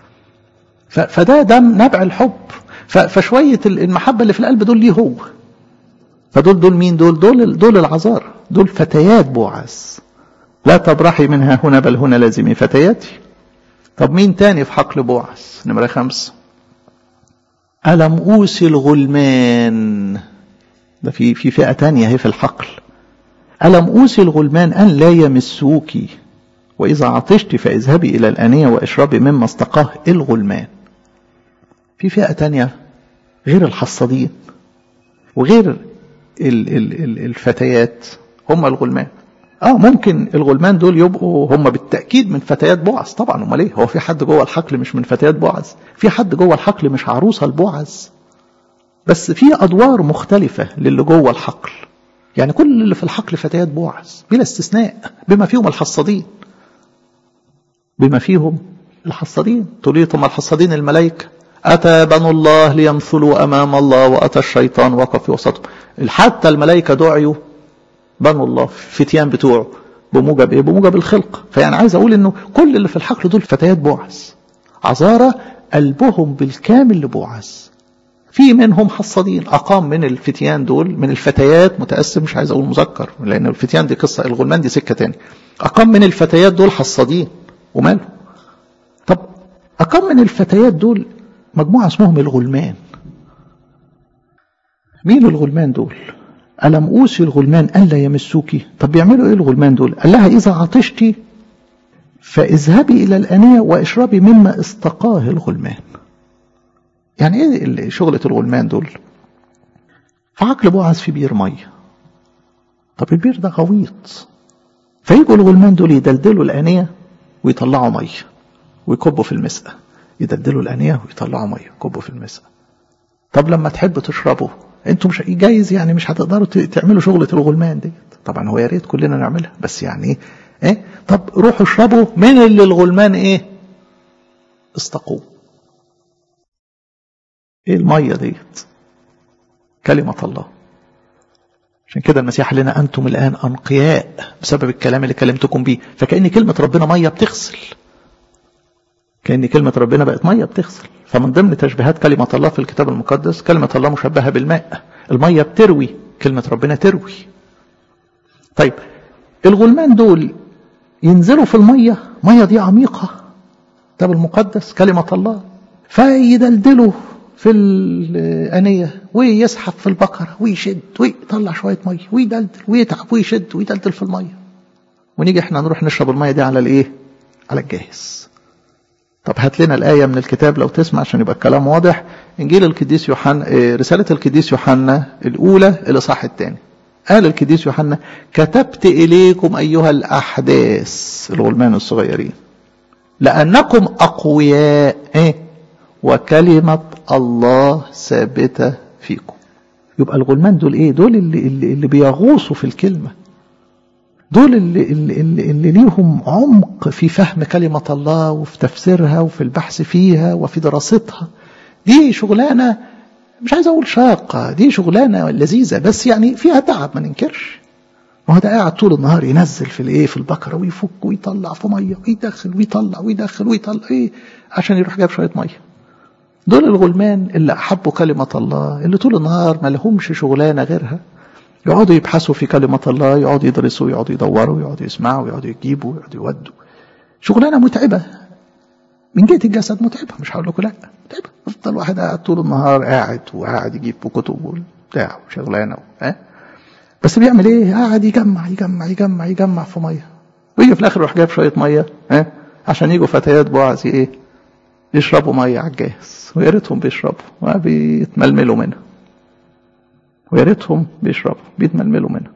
فده ده نبع الحب فشويه المحبه اللي في القلب دول ليه هو فدول دول مين دول دول دول العذار دول فتيات بوعز لا تبرحي منها هنا بل هنا لازمي فتياتي طب مين تاني في حقل بوعز نمرة خمسة ألم أوصي الغلمان ده في في فئة تانية هي في الحقل ألم أوصي الغلمان أن لا يمسوك وإذا عطشت فاذهبي إلى الآنية واشربي مما استقاه الغلمان في فئة تانية غير الحصادين وغير ال ال ال الفتيات هم الغلمان اه ممكن الغلمان دول يبقوا هم بالتاكيد من فتيات بوعز طبعا امال ايه هو في حد جوه الحقل مش من فتيات بوعز في حد جوه الحقل مش عروسه لبوعز بس في ادوار مختلفه للي جوه الحقل يعني كل اللي في الحقل فتيات بوعز بلا استثناء بما فيهم الحصادين بما فيهم الحصادين تقول لي الحصادين الملائكه أتى بنو الله ليمثلوا أمام الله وأتى الشيطان وقف في وسطهم حتى الملائكة دعيوا بنو الله فتيان بتوعه بموجب ايه بموجب الخلق فيعني عايز اقول انه كل اللي في الحقل دول فتيات بوعز عذارى قلبهم بالكامل لبوعز في منهم حصادين اقام من الفتيان دول من الفتيات متاسف مش عايز اقول مذكر لان الفتيان دي قصه الغلمان دي سكه تاني اقام من الفتيات دول حصادين وماله طب اقام من الفتيات دول مجموعه اسمهم الغلمان مين الغلمان دول ألم أوصي الغلمان ألا يمسوك طب بيعملوا إيه الغلمان دول قال لها إذا عطشتي فاذهبي إلى الأنية واشربي مما استقاه الغلمان يعني إيه شغلة الغلمان دول في عقل بوعز في بير مية طب البير ده غويط فيجوا الغلمان دول يدلدلوا الأنية ويطلعوا مية ويكبوا في المسقى يدلدلوا الأنية ويطلعوا مية يكبوا في المسقى طب لما تحبوا تشربوا انتوا مش جايز يعني مش هتقدروا تعملوا شغلة الغلمان ديت طبعا هو يا ريت كلنا نعملها بس يعني ايه طب روحوا اشربوا من اللي الغلمان ايه استقوا ايه الميه ديت كلمة الله عشان كده المسيح قال لنا انتم الان انقياء بسبب الكلام اللي كلمتكم بيه فكأن كلمة ربنا ميه بتغسل كأن كلمة ربنا بقت ميه بتغسل فمن ضمن تشبيهات كلمة الله في الكتاب المقدس كلمة الله مشبهة بالماء المية بتروي كلمة ربنا تروي طيب الغلمان دول ينزلوا في المية مية دي عميقة الكتاب المقدس كلمة الله فيدلدلوا في الأنية ويسحب في البقرة ويشد ويطلع شوية مية ويدلدل ويتعب ويشد ويدلدل في المية ونيجي احنا نروح نشرب المية دي على الايه على الجاهز طب هات لنا الآية من الكتاب لو تسمع عشان يبقى الكلام واضح إنجيل القديس يوحنا رسالة القديس يوحنا الأولى الإصحاح الثاني قال القديس يوحنا كتبت إليكم أيها الأحداث الغلمان الصغيرين لأنكم أقوياء إيه؟ وكلمة الله ثابتة فيكم يبقى الغلمان دول إيه دول اللي, اللي, اللي بيغوصوا في الكلمة دول اللي, اللي, اللي, اللي ليهم عمق في فهم كلمة الله وفي تفسيرها وفي البحث فيها وفي دراستها دي شغلانة مش عايز أقول شاقة دي شغلانة لذيذة بس يعني فيها تعب ما ننكرش ما هو ده قاعد طول النهار ينزل في الايه في البقرة ويفك ويطلع في مية ويدخل ويطلع ويدخل ويطلع ايه عشان يروح جايب شوية مية دول الغلمان اللي أحبوا كلمة الله اللي طول النهار ما لهمش شغلانة غيرها يقعدوا يبحثوا في كلمة الله يقعدوا يدرسوا يقعدوا يدوروا يقعدوا يسمعوا يقعدوا يجيبوا يقعدوا يودوا شغلانه متعبه من جهه الجسد متعبه مش هقول لكم لا متعبه يفضل واحد قاعد طول النهار قاعد وقاعد يجيب كتب وبتاع وشغلانه ها بس بيعمل ايه؟ قاعد يجمع يجمع يجمع يجمع في ميه ويجي في الاخر يروح جايب شويه ميه ها عشان يجوا فتيات بوعز ايه؟ يشربوا ميه على الجاهز ويا ريتهم بيشربوا وبيتململوا منها ويا ريتهم بيشربوا بيتململوا منها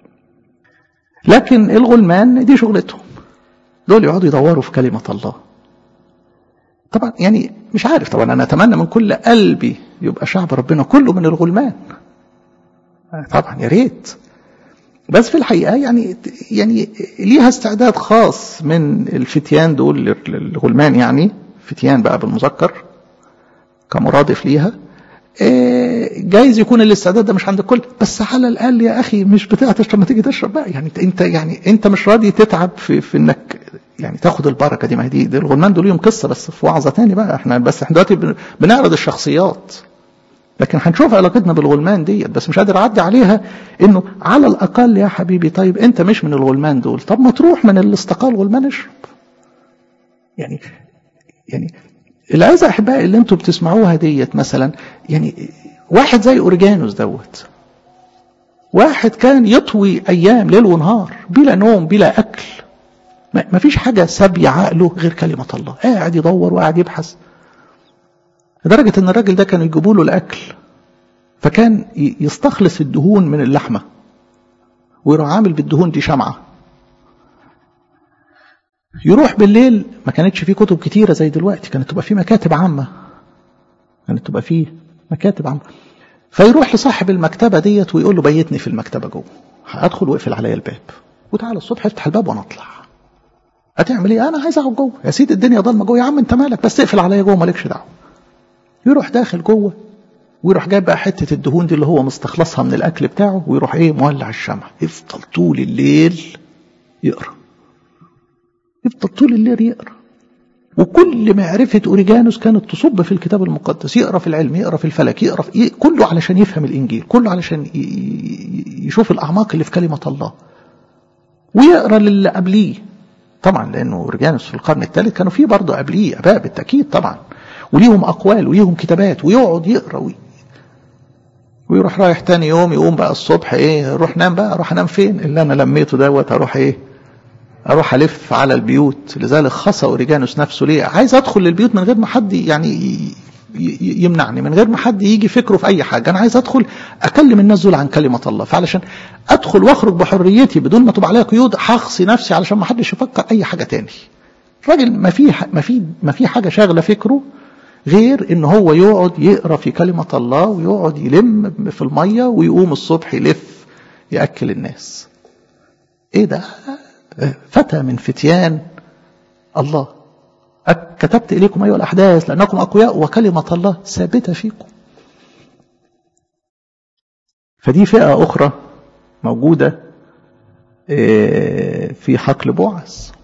لكن الغلمان دي شغلتهم دول يقعدوا يدوروا في كلمة الله طبعا يعني مش عارف طبعا أنا أتمنى من كل قلبي يبقى شعب ربنا كله من الغلمان طبعا يا ريت بس في الحقيقة يعني يعني ليها استعداد خاص من الفتيان دول الغلمان يعني فتيان بقى بالمذكر كمرادف ليها جايز يكون الاستعداد ده مش عند الكل بس على الاقل يا اخي مش بتاع تشرب ما تيجي تشرب بقى يعني انت يعني انت مش راضي تتعب في, في انك يعني تاخد البركه دي ما هي دي, دي الغلمان دول ليهم قصه بس في وعظه تاني بقى احنا بس احنا دلوقتي بنعرض الشخصيات لكن هنشوف علاقتنا بالغلمان ديت بس مش قادر اعدي عليها انه على الاقل يا حبيبي طيب انت مش من الغلمان دول طب ما تروح من اللي استقال الغلمان اشرب يعني يعني العزة أحبائي اللي انتوا بتسمعوها ديت مثلا يعني واحد زي أورجانوس دوت واحد كان يطوي أيام ليل ونهار بلا نوم بلا أكل ما فيش حاجة سابية عقله غير كلمة الله قاعد يدور وقاعد يبحث لدرجة أن الراجل ده كانوا يجيبوا له الأكل فكان يستخلص الدهون من اللحمة ويروح عامل بالدهون دي شمعة يروح بالليل ما كانتش فيه كتب كتيرة زي دلوقتي كانت تبقى فيه مكاتب عامة كانت تبقى فيه مكاتب عامة فيروح لصاحب المكتبة ديت ويقول له بيتني في المكتبة جوه هدخل واقفل عليا الباب وتعالى الصبح افتح الباب وانا اطلع هتعمل ايه انا عايز اقعد جوه يا سيدي الدنيا ضلمه جوه يا عم انت مالك بس اقفل عليا جوه مالكش دعوه يروح داخل جوه ويروح جايب بقى حته الدهون دي اللي هو مستخلصها من الاكل بتاعه ويروح ايه مولع الشمع يفضل طول الليل يقرا يفضل طول الليل يقرا وكل معرفة أوريجانوس كانت تصب في الكتاب المقدس يقرأ في العلم يقرأ في الفلك يقرأ في كله علشان يفهم الإنجيل كله علشان يشوف الأعماق اللي في كلمة الله ويقرأ للي قبليه طبعا لأنه أوريجانوس في القرن الثالث كانوا فيه برضه قبليه أباء بالتأكيد طبعا وليهم أقوال وليهم كتابات ويقعد يقرأ وي ويروح رايح تاني يوم يقوم بقى الصبح ايه روح نام بقى اروح انام فين اللي انا لميته دوت اروح ايه اروح الف على البيوت لذلك خصى اوريجانوس نفسه ليه عايز ادخل للبيوت من غير ما حد يعني يمنعني من غير ما حد يجي فكره في اي حاجه انا عايز ادخل اكلم الناس دول عن كلمه الله فعلشان ادخل واخرج بحريتي بدون ما تبقى عليا قيود هخصي نفسي علشان ما حدش يفكر اي حاجه تاني الراجل ما في ما في ما في حاجه شاغله فكره غير ان هو يقعد يقرا في كلمه الله ويقعد يلم في الميه ويقوم الصبح يلف ياكل الناس ايه ده فتى من فتيان الله كتبت إليكم أيها الأحداث لأنكم أقوياء وكلمة الله ثابتة فيكم فدي فئة أخرى موجودة في حقل بوعز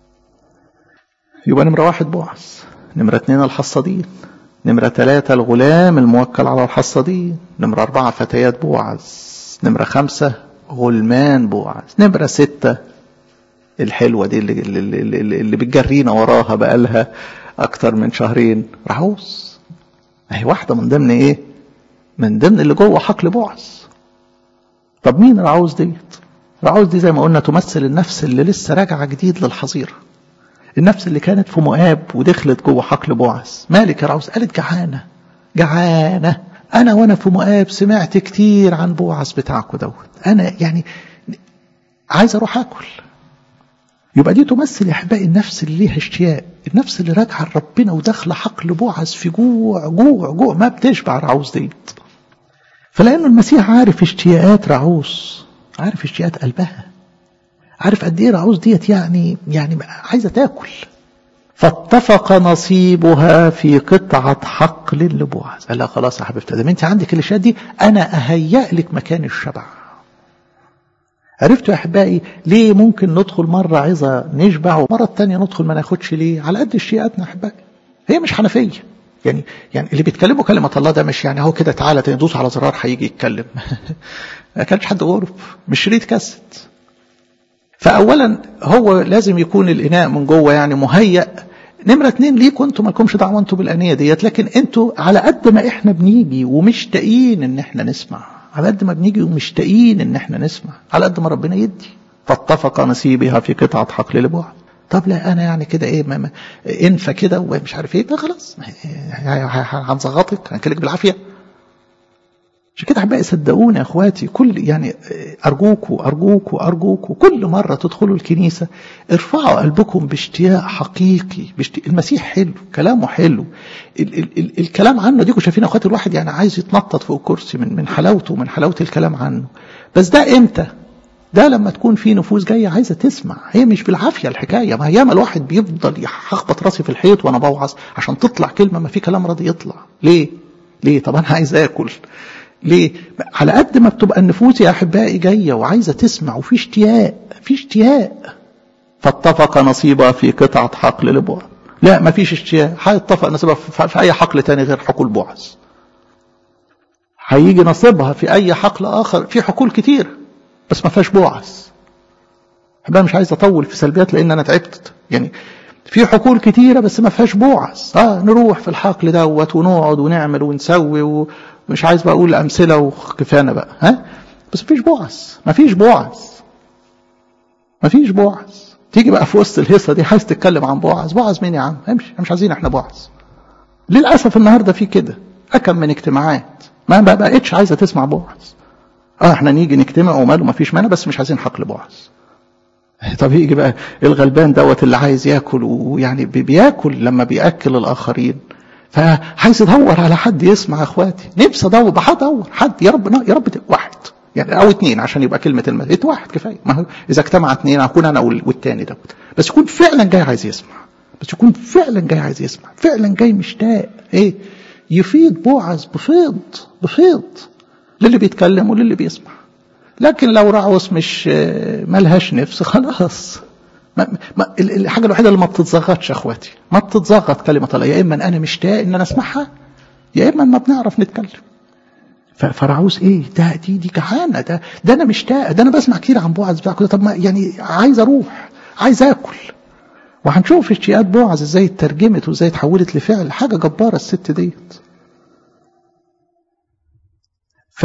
يبقى نمرة واحد بوعز نمرة اتنين الحصادين نمرة ثلاثة الغلام الموكل على الحصادين نمرة أربعة فتيات بوعز نمرة خمسة غلمان بوعز نمرة ستة الحلوة دي اللي, اللي, اللي, اللي بتجرينا وراها بقالها أكتر من شهرين رعوز أهي واحدة من ضمن إيه؟ من ضمن اللي جوه حقل بعث طب مين رعوز ديت؟ رعوز دي زي ما قلنا تمثل النفس اللي لسه راجعة جديد للحظيرة النفس اللي كانت في مؤاب ودخلت جوه حقل بعث مالك يا رعوز قالت جعانة جعانة أنا وأنا في مؤاب سمعت كتير عن بوعز بتاعكم دوت أنا يعني عايز أروح آكل يبقى دي تمثل يا احبائي النفس اللي ليها اشتياق النفس اللي راجعه لربنا وداخله حقل بوعز في جوع جوع جوع ما بتشبع رعوز ديت فلانه المسيح عارف اشتياقات رعوز عارف اشتياقات قلبها عارف قد ايه رعوز ديت يعني يعني عايزه تاكل فاتفق نصيبها في قطعة حقل لبوعز قال لها خلاص يا حبيبتي ده انت عندك الاشياء دي انا اهيأ لك مكان الشبع عرفتوا يا احبائي ليه ممكن ندخل مرة عظة نشبع ومرة التانية ندخل ما ناخدش ليه على قد اشتياقاتنا يا احبائي هي مش حنفية يعني يعني اللي بيتكلموا كلمة الله ده مش يعني هو كده تعالى تدوس على زرار هيجي يتكلم ما كانش حد غرب مش شريط كاسيت فأولا هو لازم يكون الإناء من جوه يعني مهيأ نمرة اتنين ليكوا انتوا مالكمش دعوة انتوا بالأنية ديت لكن انتوا على قد ما احنا بنيجي ومشتاقين ان احنا نسمع على قد ما بنيجي ومشتاقين ان احنا نسمع على قد ما ربنا يدي فاتفق نصيبها في قطعة حقل لبعض طب لا انا يعني كده ايه ما ما انفى كده ومش عارف ايه ده خلاص هنزغطك هنكلك بالعافيه عشان كده احبائي صدقوني يا اخواتي كل يعني ارجوكوا ارجوكوا ارجوكوا كل مره تدخلوا الكنيسه ارفعوا قلبكم باشتياق حقيقي باشتياق المسيح حلو كلامه حلو ال ال ال الكلام عنه ديكوا شايفين يا اخواتي الواحد يعني عايز يتنطط فوق الكرسي من من حلاوته ومن حلاوه الكلام عنه بس ده امتى؟ ده لما تكون في نفوس جايه عايزه تسمع هي مش بالعافيه الحكايه ما ياما الواحد بيفضل يخبط راسي في الحيط وانا بوعظ عشان تطلع كلمه ما في كلام راضي يطلع ليه؟ ليه؟ طب انا عايز اكل ليه؟ على قد ما بتبقى النفوس يا احبائي جايه وعايزه تسمع وفي اشتياق في اشتياق فاتفق نصيبها في قطعه حقل لبعض لا ما فيش اشتياق هيتفق نصيبها في اي حقل تاني غير حقول بعث هيجي نصيبها في اي حقل اخر في حقول كتير بس ما فيهاش بعث احبائي مش عايز اطول في سلبيات لان انا تعبت يعني في حقول كتيرة بس ما فيهاش بعث اه نروح في الحقل دوت ونقعد ونعمل ونسوي ومش عايز بقى اقول امثله وكفانا بقى ها بس مفيش بعث مفيش بعث مفيش بعث تيجي بقى في وسط الهيصه دي عايز تتكلم عن بعث بعث مين يا عم امشي مش عايزين احنا بعث للاسف النهارده في كده اكم من اجتماعات ما بقى بقتش عايزه تسمع بعث اه احنا نيجي نجتمع وماله مفيش مانع بس مش عايزين حقل بعث طب يجي بقى الغلبان دوت اللي عايز ياكل ويعني بياكل لما بياكل الاخرين فعايز ادور على حد يسمع اخواتي نفسي ادور بحدور حد يا رب يا رب واحد يعني او اثنين عشان يبقى كلمه المسيح واحد كفايه ما هو اذا اجتمع اثنين اكون انا والتاني دوت بس يكون فعلا جاي عايز يسمع بس يكون فعلا جاي عايز يسمع فعلا جاي مشتاق ايه يفيض بوعز بفيض بفيض للي بيتكلم وللي بيسمع لكن لو رعوس مش ملهاش نفس خلاص ما ما الحاجه الوحيده اللي ما بتتزغطش يا اخواتي ما بتتزغط كلمه الله يا اما انا مشتاق ان انا اسمعها يا اما ما بنعرف نتكلم فرعوس ايه ده دي دي جعانه ده ده انا مشتاق ده انا بسمع كتير عن بوعز بتاع طب ما يعني عايز اروح عايز اكل وهنشوف اشتياقات بوعز ازاي اترجمت وازاي اتحولت لفعل حاجه جباره الست ديت ف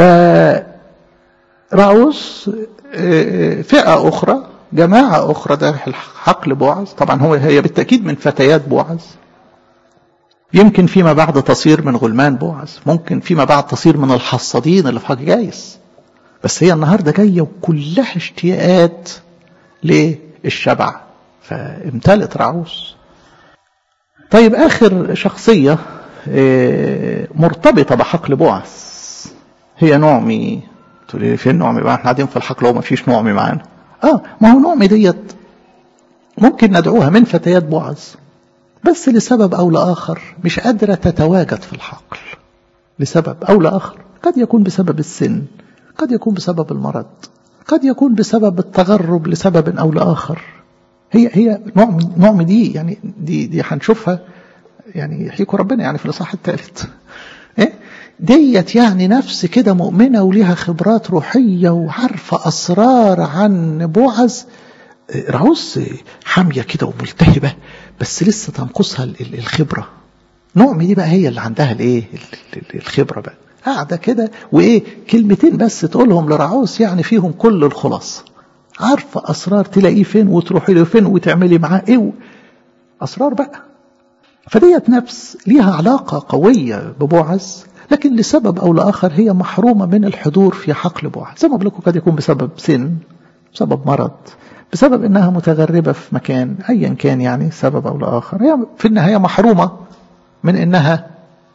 رعوس فئة أخرى جماعة أخرى داخل حقل بوعز طبعا هو هي بالتأكيد من فتيات بوعز يمكن فيما بعد تصير من غلمان بوعز ممكن فيما بعد تصير من الحصادين اللي في حق جايز بس هي النهاردة جاية وكلها اشتياقات للشبع فامتلت رعوس طيب آخر شخصية مرتبطة بحقل بوعز هي نعمي تقول لي فين نعمي بقى احنا قاعدين في الحقل وما فيش نعمي معانا اه ما هو نعمي ديت ممكن ندعوها من فتيات بعز بس لسبب او لاخر مش قادره تتواجد في الحقل لسبب او لاخر قد يكون بسبب السن قد يكون بسبب المرض قد يكون بسبب التغرب لسبب او لاخر هي هي نوع نوع دي يعني دي دي هنشوفها يعني يحييكم ربنا يعني في الاصحاح الثالث ايه ديت يعني نفس كده مؤمنة وليها خبرات روحية وعارفة أسرار عن بوعز رعوس حامية كده وملتهبة بس لسه تنقصها الخبرة نعمي دي بقى هي اللي عندها الايه الخبرة بقى قاعدة كده وايه كلمتين بس تقولهم لرعوس يعني فيهم كل الخلاصة عارفة أسرار تلاقيه فين وتروحي له فين وتعملي معاه ايه أسرار بقى فديت نفس ليها علاقة قوية ببوعز لكن لسبب أو لآخر هي محرومة من الحضور في حقل بوعز زي ما بقول لكم قد يكون بسبب سن بسبب مرض بسبب انها متغربة في مكان ايا كان يعني سبب او لآخر هي في النهاية محرومة من انها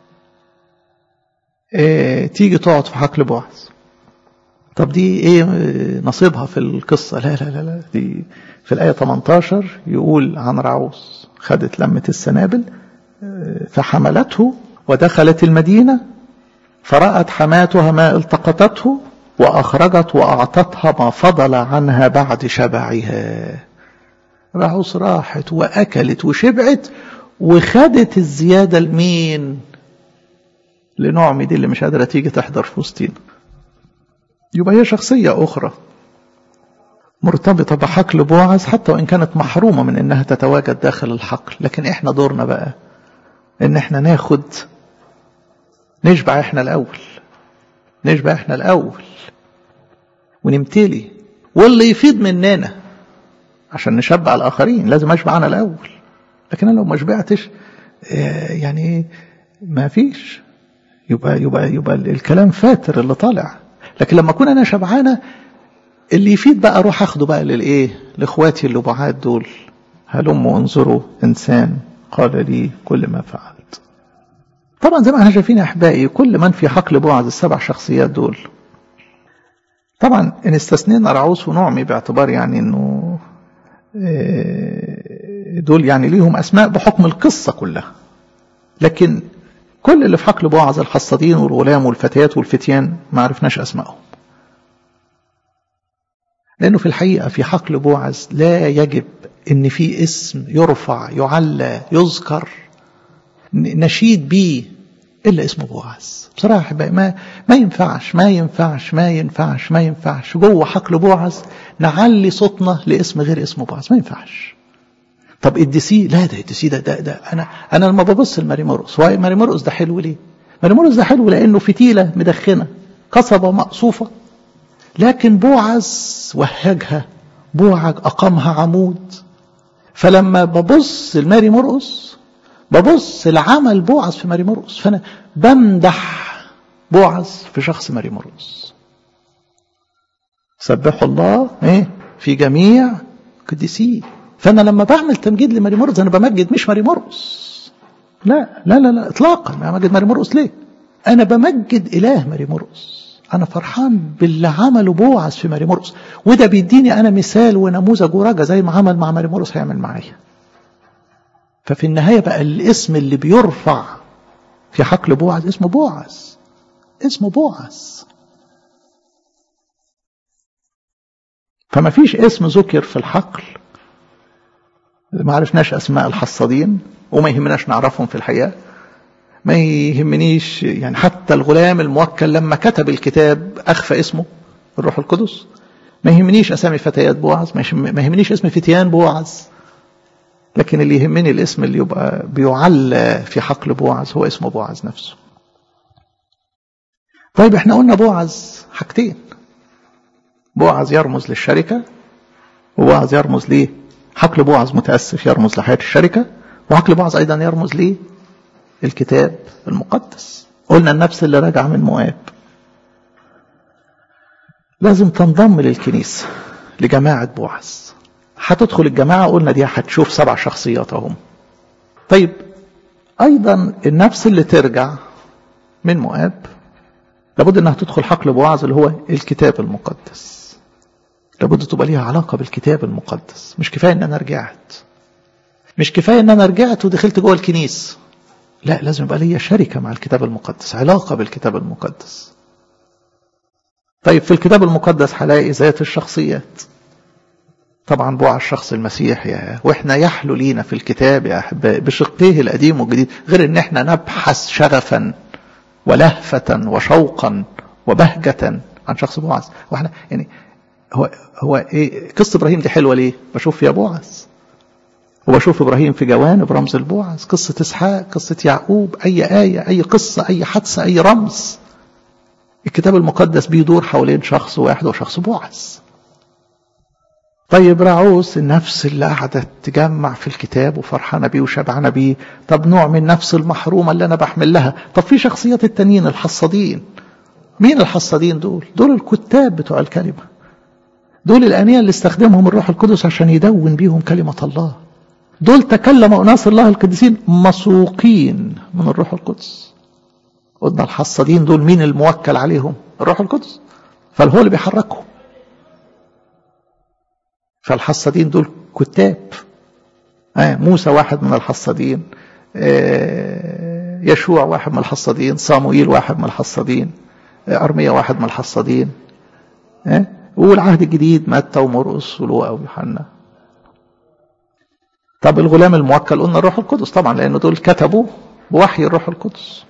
اه تيجي تقعد في حقل بوعز طب دي ايه نصيبها في القصة لا لا لا, لا دي في الآية 18 يقول عن رعوس خدت لمة السنابل فحملته ودخلت المدينة فرأت حماتها ما التقطته وأخرجت وأعطتها ما فضل عنها بعد شبعها رعوس راحت وأكلت وشبعت وخدت الزيادة لمين لنعمي دي اللي مش قادرة تيجي تحضر في وسطينا يبقى هي شخصية أخرى مرتبطة بحقل بوعز حتى وإن كانت محرومة من إنها تتواجد داخل الحقل لكن إحنا دورنا بقى إن إحنا ناخد نشبع إحنا الأول نشبع إحنا الأول ونمتلي واللي يفيض مننا عشان نشبع الآخرين لازم أشبع أنا الأول لكن أنا لو ما شبعتش يعني ما فيش يبقى يبقى يبقى الكلام فاتر اللي طالع لكن لما اكون انا شبعانه اللي يفيد بقى اروح اخده بقى للايه لاخواتي اللي بعاد دول هلموا انظروا انسان قال لي كل ما فعلت طبعا زي ما احنا شايفين يا احبائي كل من في حقل بعض السبع شخصيات دول طبعا ان استثنينا رعوس ونعمي باعتبار يعني انه دول يعني ليهم اسماء بحكم القصه كلها لكن كل اللي في حقل بوعز الحصادين والغلام والفتيات والفتيان ما عرفناش اسمائهم لانه في الحقيقه في حقل بوعز لا يجب ان في اسم يرفع يعلى يذكر نشيد بيه الا اسم بوعز بصراحه بقى ما ما ينفعش ما ينفعش ما ينفعش ما ينفعش جوه حقل بوعز نعلي صوتنا لاسم غير اسم بوعز ما ينفعش طب الديسي لا ده الديسي ده, ده, ده انا انا لما ببص لماري مرقس ماري مرقس ده حلو ليه؟ ماري مرقس ده حلو لانه فتيله مدخنه قصبه مقصوفه لكن بوعز وهجها بوعج اقامها عمود فلما ببص لماري مرقس ببص لعمل بوعز في ماري مرقس فانا بمدح بوعز في شخص ماري مرقس سبحوا الله ايه في جميع قديسيه فانا لما بعمل تمجيد لماري مرقس انا بمجد مش ماري مرقس لا لا لا لا اطلاقا ما بمجد ماري مرقس ليه انا بمجد اله ماري مرقس انا فرحان باللي عمله بوعز في ماري مرقس وده بيديني انا مثال ونموذج ورجا زي ما عمل مع ماري مرقس هيعمل معايا ففي النهايه بقى الاسم اللي بيرفع في حقل بوعز اسمه بوعز اسمه بوعز فما فيش اسم ذكر في الحقل ما عرفناش اسماء الحصادين وما يهمناش نعرفهم في الحقيقه ما يهمنيش يعني حتى الغلام الموكل لما كتب الكتاب اخفى اسمه الروح القدس ما يهمنيش اسامي فتيات بوعز ما يهمنيش اسم فتيان بوعز لكن اللي يهمني الاسم اللي يبقى بيعلى في حقل بوعز هو اسمه بوعز نفسه طيب احنا قلنا بوعز حاجتين بوعز يرمز للشركه وبوعز يرمز ليه حقل بوعز متأسف يرمز لحياة الشركة وحقل بوعز أيضا يرمز ليه الكتاب المقدس قلنا النفس اللي راجعة من مؤاب لازم تنضم للكنيسة لجماعة بوعز هتدخل الجماعة قلنا دي هتشوف سبع شخصيات اهم طيب أيضا النفس اللي ترجع من مؤاب لابد انها تدخل حقل بوعز اللي هو الكتاب المقدس لابد تبقى ليها علاقة بالكتاب المقدس مش كفاية ان انا رجعت مش كفاية ان انا رجعت ودخلت جوه الكنيسة لا لازم يبقى ليا شركة مع الكتاب المقدس علاقة بالكتاب المقدس طيب في الكتاب المقدس هلاقي ذات الشخصيات طبعا بوع الشخص المسيح يا واحنا يحلو لينا في الكتاب يا احبائي بشقيه القديم والجديد غير ان احنا نبحث شغفا ولهفة وشوقا وبهجة عن شخص بوعز واحنا يعني هو هو ايه قصه ابراهيم دي حلوه ليه؟ بشوف فيها بوعز وبشوف ابراهيم في جوانب رمز البوعز قصه اسحاق قصه يعقوب اي ايه اي قصه اي حادثه اي رمز الكتاب المقدس بيدور حوالين شخص واحد وشخص بوعز طيب راعوس النفس اللي قاعدة تجمع في الكتاب وفرحانة بيه وشبعانة بيه طب نوع من النفس المحرومة اللي أنا بحمل لها طب في شخصيات التانيين الحصادين مين الحصادين دول دول الكتاب بتوع الكلمة دول الآنية اللي استخدمهم الروح القدس عشان يدون بيهم كلمة الله دول تكلم أناس الله القديسين مسوقين من الروح القدس قلنا الحصادين دول مين الموكل عليهم الروح القدس فهو اللي بيحركهم فالحصادين دول كتاب آه موسى واحد من الحصادين آه يشوع واحد من الحصادين صاموئيل واحد من الحصادين آه أرميا واحد من الحصادين آه والعهد الجديد متى ومرقس ولوقا ويوحنا طب الغلام الموكل قلنا الروح القدس طبعا لأن دول كتبوا بوحي الروح القدس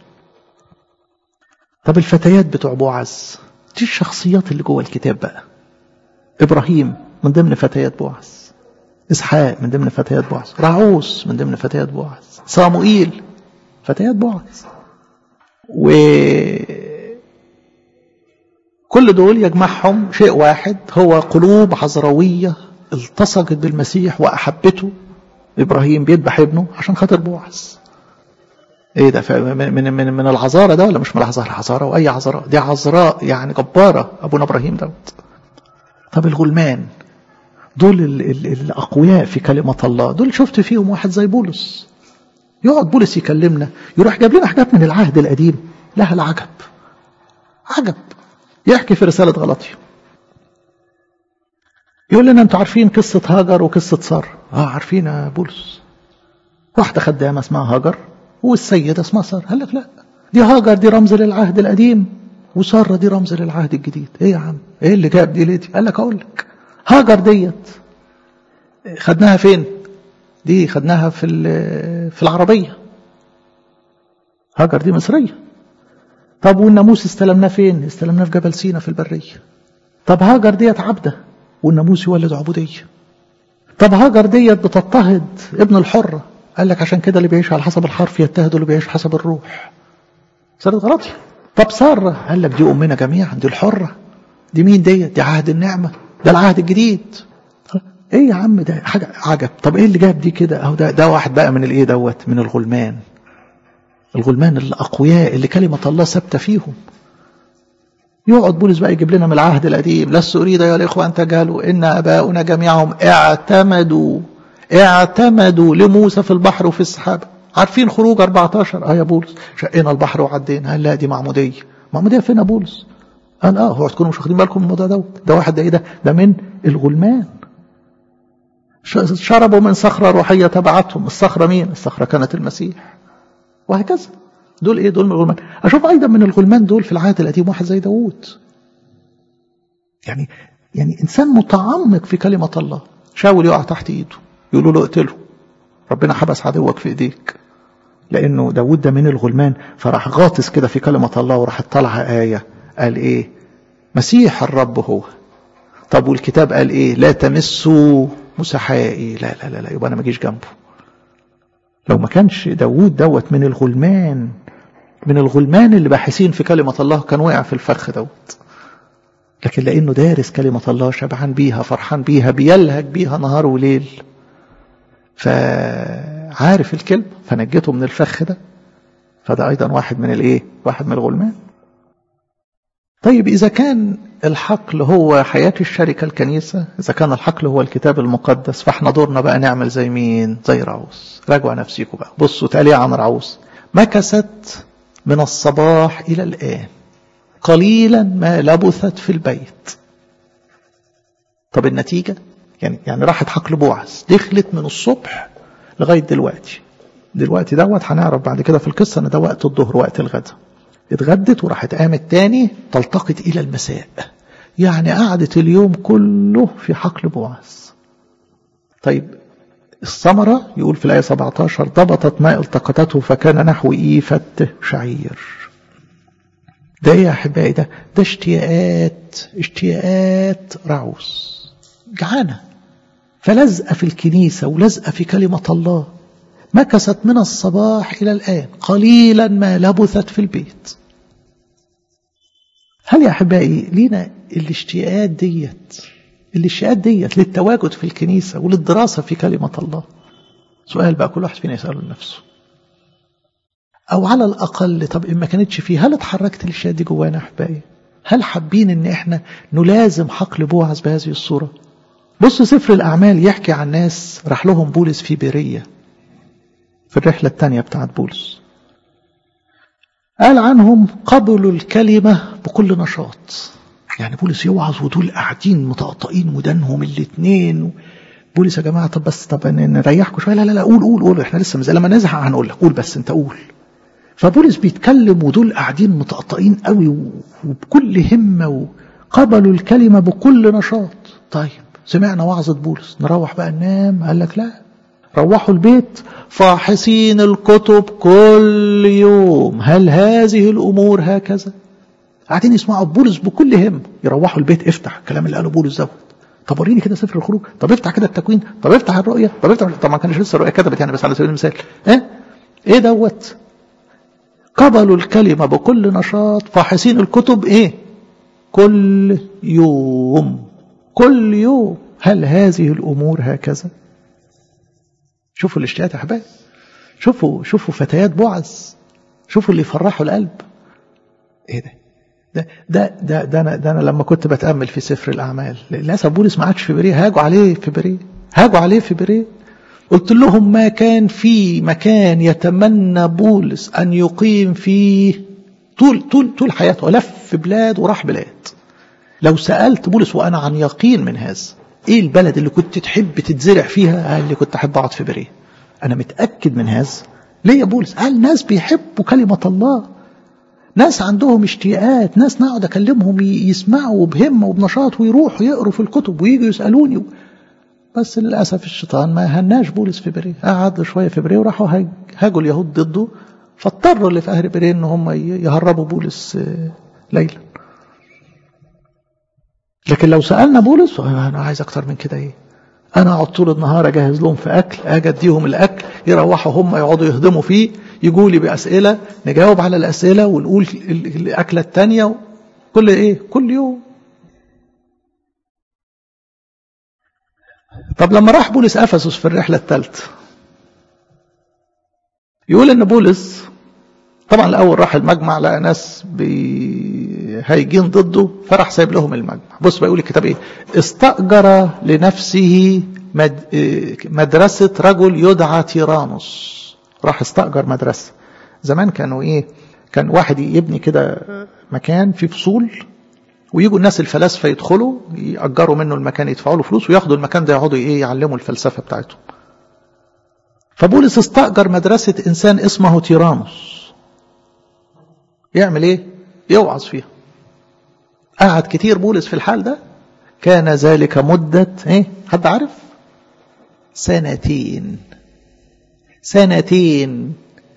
طب الفتيات بتوع بوعز دي الشخصيات اللي جوه الكتاب بقى إبراهيم من ضمن فتيات بوعز إسحاق من ضمن فتيات بوعز رعوس من ضمن فتيات بوعز صاموئيل فتيات بوعز و كل دول يجمعهم شيء واحد هو قلوب عذراوية التصقت بالمسيح وأحبته إبراهيم بيذبح ابنه عشان خاطر بوعز ايه ده من من من, من العذارى ده ولا مش من العذارى العذارى واي عذراء دي عذراء يعني جباره ابونا ابراهيم دوت طب الغلمان دول ال ال الاقوياء في كلمه الله دول شفت فيهم واحد زي بولس يقعد بولس يكلمنا يروح جاب لنا حاجات من العهد القديم لها العجب عجب يحكي في رساله غلطيه يقول لنا انتوا عارفين قصه هاجر وقصه ساره اه عارفين يا بولس واحده خدامه اسمها هاجر والسيدة اسمها سارة قال لك لا دي هاجر دي رمز للعهد القديم وسارة دي رمز للعهد الجديد ايه يا عم ايه اللي جاب دي ليه قال لك اقول لك هاجر ديت خدناها فين دي خدناها في في العربية هاجر دي مصرية طب والناموس استلمناه فين استلمناه في جبل سينا في البرية طب هاجر ديت عبدة والناموس يولد عبودية طب هاجر ديت بتضطهد ابن الحرة قال لك عشان كده اللي بيعيش على حسب الحرف يتهد اللي بيعيش حسب الروح سارة غلطي طب سارة قال لك دي أمنا جميعا دي الحرة دي مين ديت دي عهد النعمة ده العهد الجديد ايه يا عم ده حاجة عجب طب ايه اللي جاب دي كده اهو ده ده واحد بقى من الايه دوت من الغلمان الغلمان الاقوياء اللي كلمة الله ثابتة فيهم يقعد بولس بقى يجيب لنا من العهد القديم لست اريد يا الاخوه ان تجهلوا ان اباؤنا جميعهم اعتمدوا اعتمدوا لموسى في البحر وفي السحابة عارفين خروج 14 اه يا بولس شقينا البحر وعدينا قال لا دي معمودية معمودية فين يا بولس قال اه هو تكونوا مش واخدين بالكم من الموضوع دوت ده واحد ده ايه ده ده من الغلمان شربوا من صخرة روحية تبعتهم الصخرة مين الصخرة كانت المسيح وهكذا دول ايه دول من الغلمان اشوف ايضا من الغلمان دول في العهد القديم واحد زي داوود يعني يعني انسان متعمق في كلمة الله شاول يقع تحت ايده يقولوا له اقتله ربنا حبس عدوك في ايديك لانه داود ده من الغلمان فراح غاطس كده في كلمة الله وراح طالعة آية قال ايه مسيح الرب هو طب والكتاب قال ايه لا تمسوا مسحائي لا لا لا لا يبقى انا ما اجيش جنبه لو ما كانش داود دوت من الغلمان من الغلمان اللي باحثين في كلمة الله كان وقع في الفخ دوت لكن لانه دارس كلمة الله شبعان بيها فرحان بيها بيلهج بيها نهار وليل فعارف الكلمة فنجته من الفخ ده فده أيضا واحد من الإيه؟ واحد من الغلمان طيب إذا كان الحقل هو حياة الشركة الكنيسة إذا كان الحقل هو الكتاب المقدس فإحنا دورنا بقى نعمل زي مين زي رعوس راجعوا نفسيكم بقى بصوا تقال عن رعوس مكست من الصباح إلى الآن قليلا ما لبثت في البيت طب النتيجة يعني يعني راحت حقل بوعز دخلت من الصبح لغايه دلوقتي دلوقتي دوت هنعرف بعد كده في القصه ان ده وقت الظهر وقت الغداء اتغدت وراحت قامت تاني تلتقط الى المساء يعني قعدت اليوم كله في حقل بوعز طيب الثمرة يقول في الآية 17 ضبطت ماء التقطته فكان نحو إيفة شعير ده ايه يا أحبائي ده ده اشتياقات اشتياقات رعوس جعانة فلزقة في الكنيسة ولزقة في كلمة الله مكست من الصباح إلى الآن قليلا ما لبثت في البيت هل يا أحبائي لينا الاشتياقات ديت الاشتياقات ديت للتواجد في الكنيسة وللدراسة في كلمة الله سؤال بقى كل واحد فينا يسأله لنفسه أو على الأقل طب إن ما كانتش فيه هل اتحركت الاشتياقات دي جوانا يا أحبائي هل حابين إن إحنا نلازم حقل بوعز بهذه الصورة بص سفر الأعمال يحكي عن ناس راح لهم بولس في بيرية في الرحلة الثانية بتاعت بولس قال عنهم قبلوا الكلمة بكل نشاط يعني بولس يوعظ ودول قاعدين مطقطقين ودانهم الاثنين بولس يا جماعة طب بس طب نريحكم شوية لا لا لا قول قول قول احنا لسه مزال لما نزهق هنقول لك قول بس انت قول فبولس بيتكلم ودول قاعدين مطقطقين قوي وبكل همة وقبلوا الكلمة بكل نشاط طيب سمعنا وعظة بولس نروح بقى ننام قال لك لا روحوا البيت فاحصين الكتب كل يوم هل هذه الأمور هكذا قاعدين يسمعوا بولس بكل هم يروحوا البيت افتح الكلام اللي قاله بولس دوت طب وريني كده سفر الخروج طب افتح كده التكوين طب افتح الرؤيه طب افتح طب ما كانش لسه الرؤيه كتبت يعني بس على سبيل المثال ايه ايه دوت قبلوا الكلمه بكل نشاط فاحصين الكتب ايه كل يوم كل يوم هل هذه الامور هكذا شوفوا الاشتياقات يا احبائي شوفوا شوفوا فتيات بعث شوفوا اللي يفرحوا القلب ايه ده ده ده ده, ده, أنا, ده أنا لما كنت بتأمل في سفر الأعمال للأسف بولس ما عادش في بريه هاجوا عليه في بريه هاجوا عليه في بريه قلت لهم ما كان في مكان يتمنى بولس أن يقيم فيه طول طول طول حياته لف بلاد وراح بلاد لو سألت بولس وأنا عن يقين من هذا إيه البلد اللي كنت تحب تتزرع فيها قال لي كنت أحب أقعد في بريه أنا متأكد من هذا ليه يا بولس قال ناس بيحبوا كلمة الله ناس عندهم اشتياقات ناس نقعد اكلمهم يسمعوا بهمه وبنشاط ويروحوا يقروا في الكتب ويجوا يسالوني بس للاسف الشيطان ما هناش بولس في بريه قعد شويه في بريه وراحوا هاجوا اليهود ضده فاضطروا اللي في اهل بريه ان هم يهربوا بولس ليلا لكن لو سالنا بولس انا عايز اكتر من كده ايه انا اقعد طول النهار اجهز لهم في اكل اجي اديهم الاكل يروحوا هم يقعدوا يهضموا فيه يجوا لي باسئله نجاوب على الاسئله ونقول الاكله الثانيه كل ايه كل يوم طب لما راح بولس افسس في الرحله الثالثه يقول ان بولس طبعا الاول راح المجمع لقى ناس هايجين ضده فراح سايب لهم المجمع بص بقى يقول الكتاب ايه استاجر لنفسه مد مدرسه رجل يدعى تيرانوس راح استاجر مدرسه زمان كانوا ايه كان واحد يبني كده مكان فيه فصول ويجوا الناس الفلاسفه يدخلوا ياجروا منه المكان يدفعوا له فلوس وياخدوا المكان ده يقعدوا ايه يعلموا الفلسفه بتاعتهم فبولس استاجر مدرسه انسان اسمه تيرانوس يعمل ايه يوعظ فيها قعد كتير بولس في الحال ده كان ذلك مدة ايه حد عارف سنتين سنتين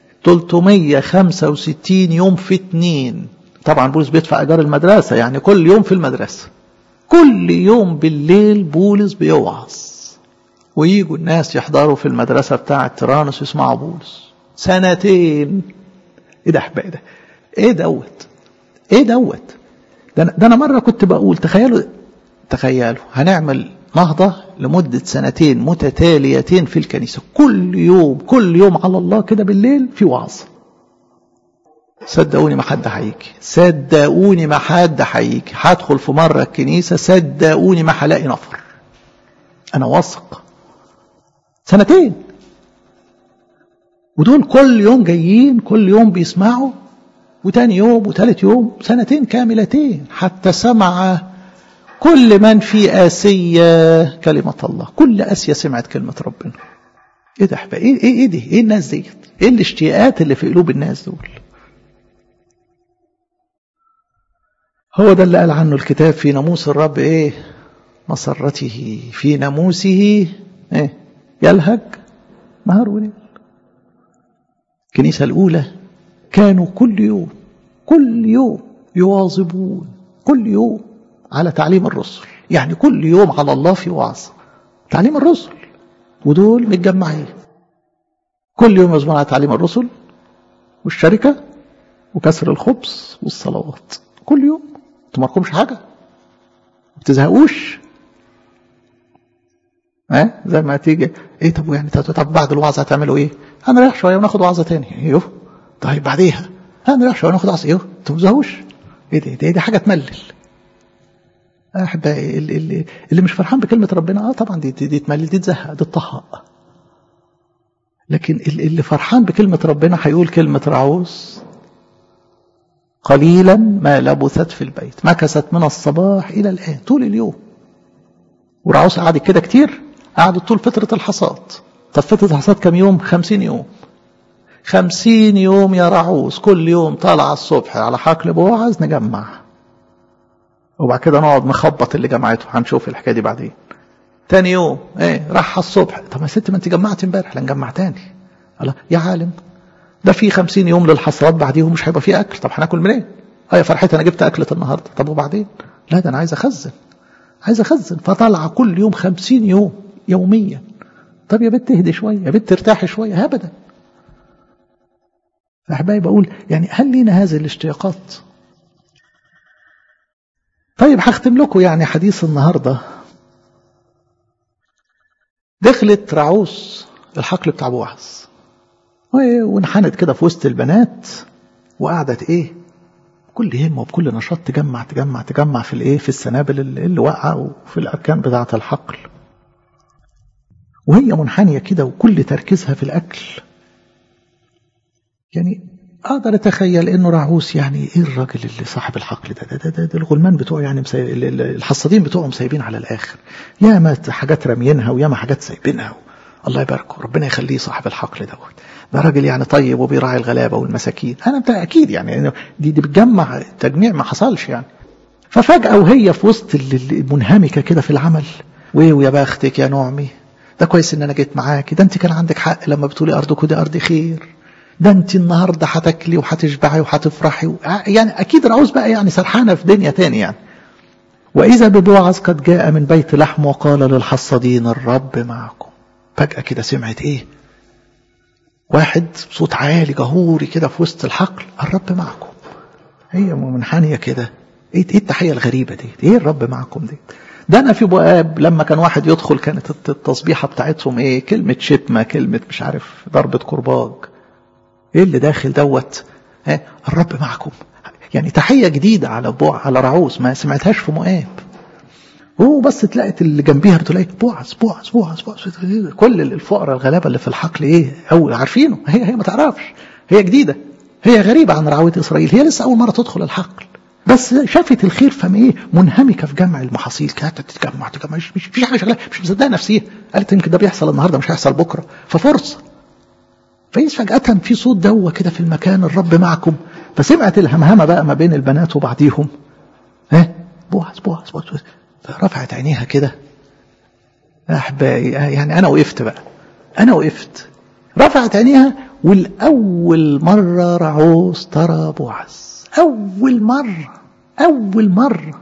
365 يوم في اتنين طبعا بولس بيدفع ايجار المدرسة يعني كل يوم في المدرسة كل يوم بالليل بولس بيوعظ ويجوا الناس يحضروا في المدرسة بتاعة تيرانوس يسمعوا بولس سنتين ايه ده احبائي ده ايه دوت ايه دوت ده ده انا مره كنت بقول تخيلوا تخيلوا هنعمل نهضه لمده سنتين متتاليتين في الكنيسه كل يوم كل يوم على الله كده بالليل في وعظ صدقوني ما حد هيجي صدقوني ما حد هيجي هدخل في مره الكنيسه صدقوني ما هلاقي نفر انا واثق سنتين ودول كل يوم جايين كل يوم بيسمعوا وتاني يوم وتالت يوم سنتين كاملتين حتى سمع كل من في آسيا كلمة الله كل آسيا سمعت كلمة ربنا ايه ده احبا ايه ايه ايه دي ايه الناس ديت ايه الاشتياقات اللي في قلوب الناس دول هو ده اللي قال عنه الكتاب في ناموس الرب ايه مسرته في ناموسه ايه يلهج نهار وليل الكنيسة الأولى كانوا كل يوم كل يوم يواظبون كل يوم على تعليم الرسل يعني كل يوم على الله في وعظ تعليم الرسل ودول متجمعين كل يوم يواظبون على تعليم الرسل والشركة وكسر الخبز والصلوات كل يوم انتوا مالكمش حاجة ما بتزهقوش ها أه؟ زي ما تيجي ايه طب يعني طب بعد الوعظ هتعملوا ايه؟ هنريح شويه وناخد وعظه تاني ايوه طيب بعديها هنريح شويه وناخد وعظه ايوه انتوا ما بتزهقوش ايه دي, دي, دي حاجه تملل احبائي اللي, اللي, اللي مش فرحان بكلمه ربنا اه طبعا دي دي, دي تملل دي تزهق دي تطهق لكن اللي فرحان بكلمه ربنا هيقول كلمه رعوز قليلا ما لبثت في البيت مكثت من الصباح الى الان طول اليوم ورعوز قعدت كده كتير قعدت طول فتره الحصاد طب فتره الحصاد كم يوم خمسين يوم خمسين يوم يا رعوز كل يوم طالعة الصبح على حقل بوعز نجمع وبعد كده نقعد نخبط اللي جمعته هنشوف الحكايه دي بعدين تاني يوم ايه راح الصبح طب يا ست ما انت جمعت امبارح لا نجمع تاني الله يا عالم ده في خمسين يوم للحصاد بعديهم مش هيبقى فيه اكل طب هناكل منين؟ اه يا فرحتي انا جبت اكله النهارده طب وبعدين؟ لا ده انا عايز اخزن عايز اخزن فطالعه كل يوم خمسين يوم يوميا طب يا بنت اهدي شويه يا بنت ارتاحي شويه ابدا احبائي بقول يعني هل لينا هذه الاشتياقات طيب هختم لكم يعني حديث النهارده دخلت رعوس الحقل بتاع بوعز وانحنت كده في وسط البنات وقعدت ايه بكل همه وبكل نشاط تجمع تجمع تجمع في الايه في السنابل اللي واقعه وفي الاركان بتاعه الحقل وهي منحنيه كده وكل تركيزها في الاكل يعني اقدر اتخيل انه رعوس يعني ايه الراجل اللي صاحب الحقل ده ده ده, ده, ده الغلمان بتوعه يعني مسي... الحصادين بتوعهم سايبين على الاخر ياما حاجات راميينها وياما حاجات سايبينها الله يباركه ربنا يخليه صاحب الحقل دوت ده راجل يعني طيب وبيراعي الغلابه والمساكين انا بتاع اكيد يعني دي دي بتجمع تجميع ما حصلش يعني ففجاه وهي في وسط المنهمكه كده في العمل ويا بختك يا نعمي ده كويس ان انا جيت معاكي ده انت كان عندك حق لما بتقولي ارضك ودي ارض خير ده انت النهارده هتاكلي وهتشبعي وهتفرحي و... يعني اكيد رعوز بقى يعني سرحانه في دنيا تاني يعني واذا ببوعز قد جاء من بيت لحم وقال للحصادين الرب معكم فجاه كده سمعت ايه واحد صوت عالي جهوري كده في وسط الحقل الرب معكم هي منحنيه كده ايه ايه التحيه الغريبه دي ايه الرب معكم دي ده انا في بؤاب لما كان واحد يدخل كانت التصبيحه بتاعتهم ايه كلمه شتمه كلمه مش عارف ضربه كرباج ايه اللي داخل دوت ها الرب معكم يعني تحيه جديده على بوع على رعوس ما سمعتهاش في مؤاب هو بس تلاقت اللي جنبيها بتلاقي بوعز بوعز بوعز بوعز كل الفقراء الغلابه اللي في الحقل ايه او عارفينه هي هي ما تعرفش هي جديده هي غريبه عن رعويه اسرائيل هي لسه اول مره تدخل الحقل بس شافت الخير فم ايه منهمكه في جمع المحاصيل كانت تتجمع تتجمع مش مش فيش حاجه شغاله مش مصدقه نفسيها قالت يمكن ده بيحصل النهارده مش هيحصل بكره ففرصه فإذ فجأة في صوت دوة كده في المكان الرب معكم فسمعت الهمهمة بقى ما بين البنات وبعضيهم ها بوعز بوعز بوعز فرفعت عينيها كده أحبائي يعني أنا وقفت بقى أنا وقفت رفعت عينيها والأول مرة رعوز ترى بوعز أول مرة أول مرة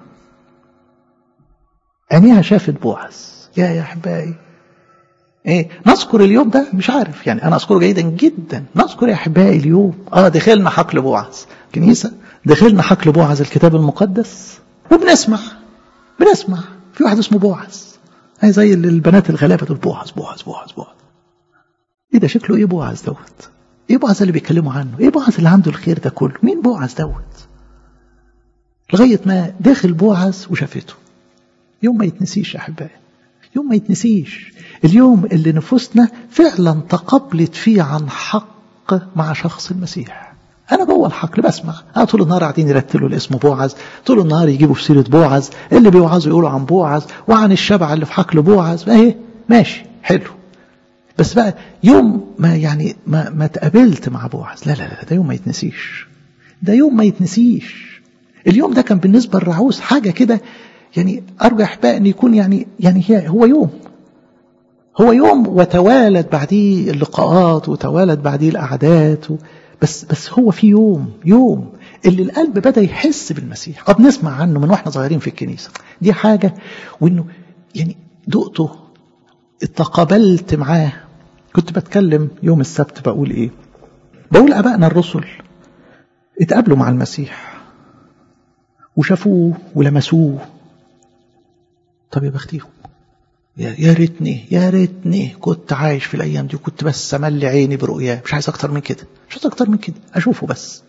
عينيها شافت بوعز يا يا أحبائي ايه نذكر اليوم ده مش عارف يعني انا اذكره جيدا جدا نذكر يا احبائي اليوم اه دخلنا حقل بوعز كنيسه دخلنا حقل بوعز الكتاب المقدس وبنسمع بنسمع في واحد اسمه بوعز هي زي البنات الغلابه دول بوعز بوعز بوعز بوعز ايه ده شكله ايه بوعز دوت ايه بوعز اللي بيتكلموا عنه ايه بوعز اللي عنده الخير ده كله مين بوعز دوت لغايه ما داخل بوعز وشافته يوم ما يتنسيش يا احبائي يوم ما يتنسيش اليوم اللي نفوسنا فعلا تقبلت فيه عن حق مع شخص المسيح انا جوه الحقل بسمع انا طول النهار قاعدين يرتلوا الاسم بوعز طول النهار يجيبوا في سيره بوعز اللي بيوعظوا يقولوا عن بوعز وعن الشبع اللي في حقل بوعز اهي ماشي حلو بس بقى يوم ما يعني ما ما اتقابلت مع بوعز لا لا لا ده يوم ما يتنسيش ده يوم ما يتنسيش اليوم ده كان بالنسبه للرعوس حاجه كده يعني ارجو احباء ان يكون يعني يعني هي هو يوم هو يوم وتوالد بعديه اللقاءات وتوالد بعديه القعدات و... بس بس هو في يوم يوم اللي القلب بدا يحس بالمسيح قد نسمع عنه من واحنا صغيرين في الكنيسه دي حاجه وانه يعني دقته اتقابلت معاه كنت بتكلم يوم السبت بقول ايه بقول ابائنا الرسل اتقابلوا مع المسيح وشافوه ولمسوه طب يا بختيهم يا ريتني يا ريتني كنت عايش في الايام دي وكنت بس املي عيني برؤياه مش عايز اكتر من كده مش عايز اكتر من كده اشوفه بس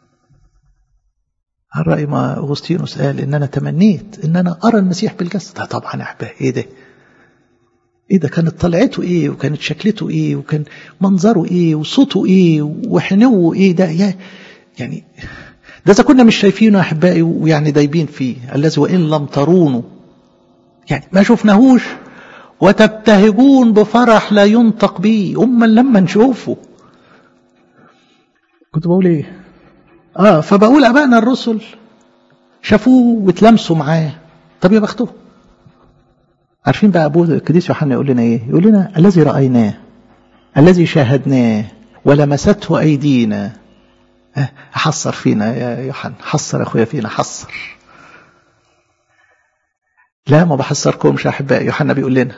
على رأي ما أغسطينوس قال إن أنا تمنيت إن أنا أرى المسيح بالجسد ده طبعا يا أحبائي إيه ده إيه ده كانت طلعته إيه وكانت شكلته إيه وكان منظره إيه وصوته إيه وحنوه إيه ده يا يعني ده إذا كنا مش شايفينه يا أحبائي ويعني دايبين فيه الذي وإن لم ترونه يعني ما شفناهوش وتبتهجون بفرح لا ينطق به أما لما نشوفه كنت بقول ايه اه فبقول ابائنا الرسل شافوه واتلمسوا معاه طب يا بخته عارفين بقى ابوه القديس يوحنا يقول لنا ايه يقول لنا الذي رايناه الذي شاهدناه ولمسته ايدينا آه حصر فينا يا يوحنا حصر اخويا فينا حصر لا ما بحذركمش يا احبائي يوحنا بيقول لنا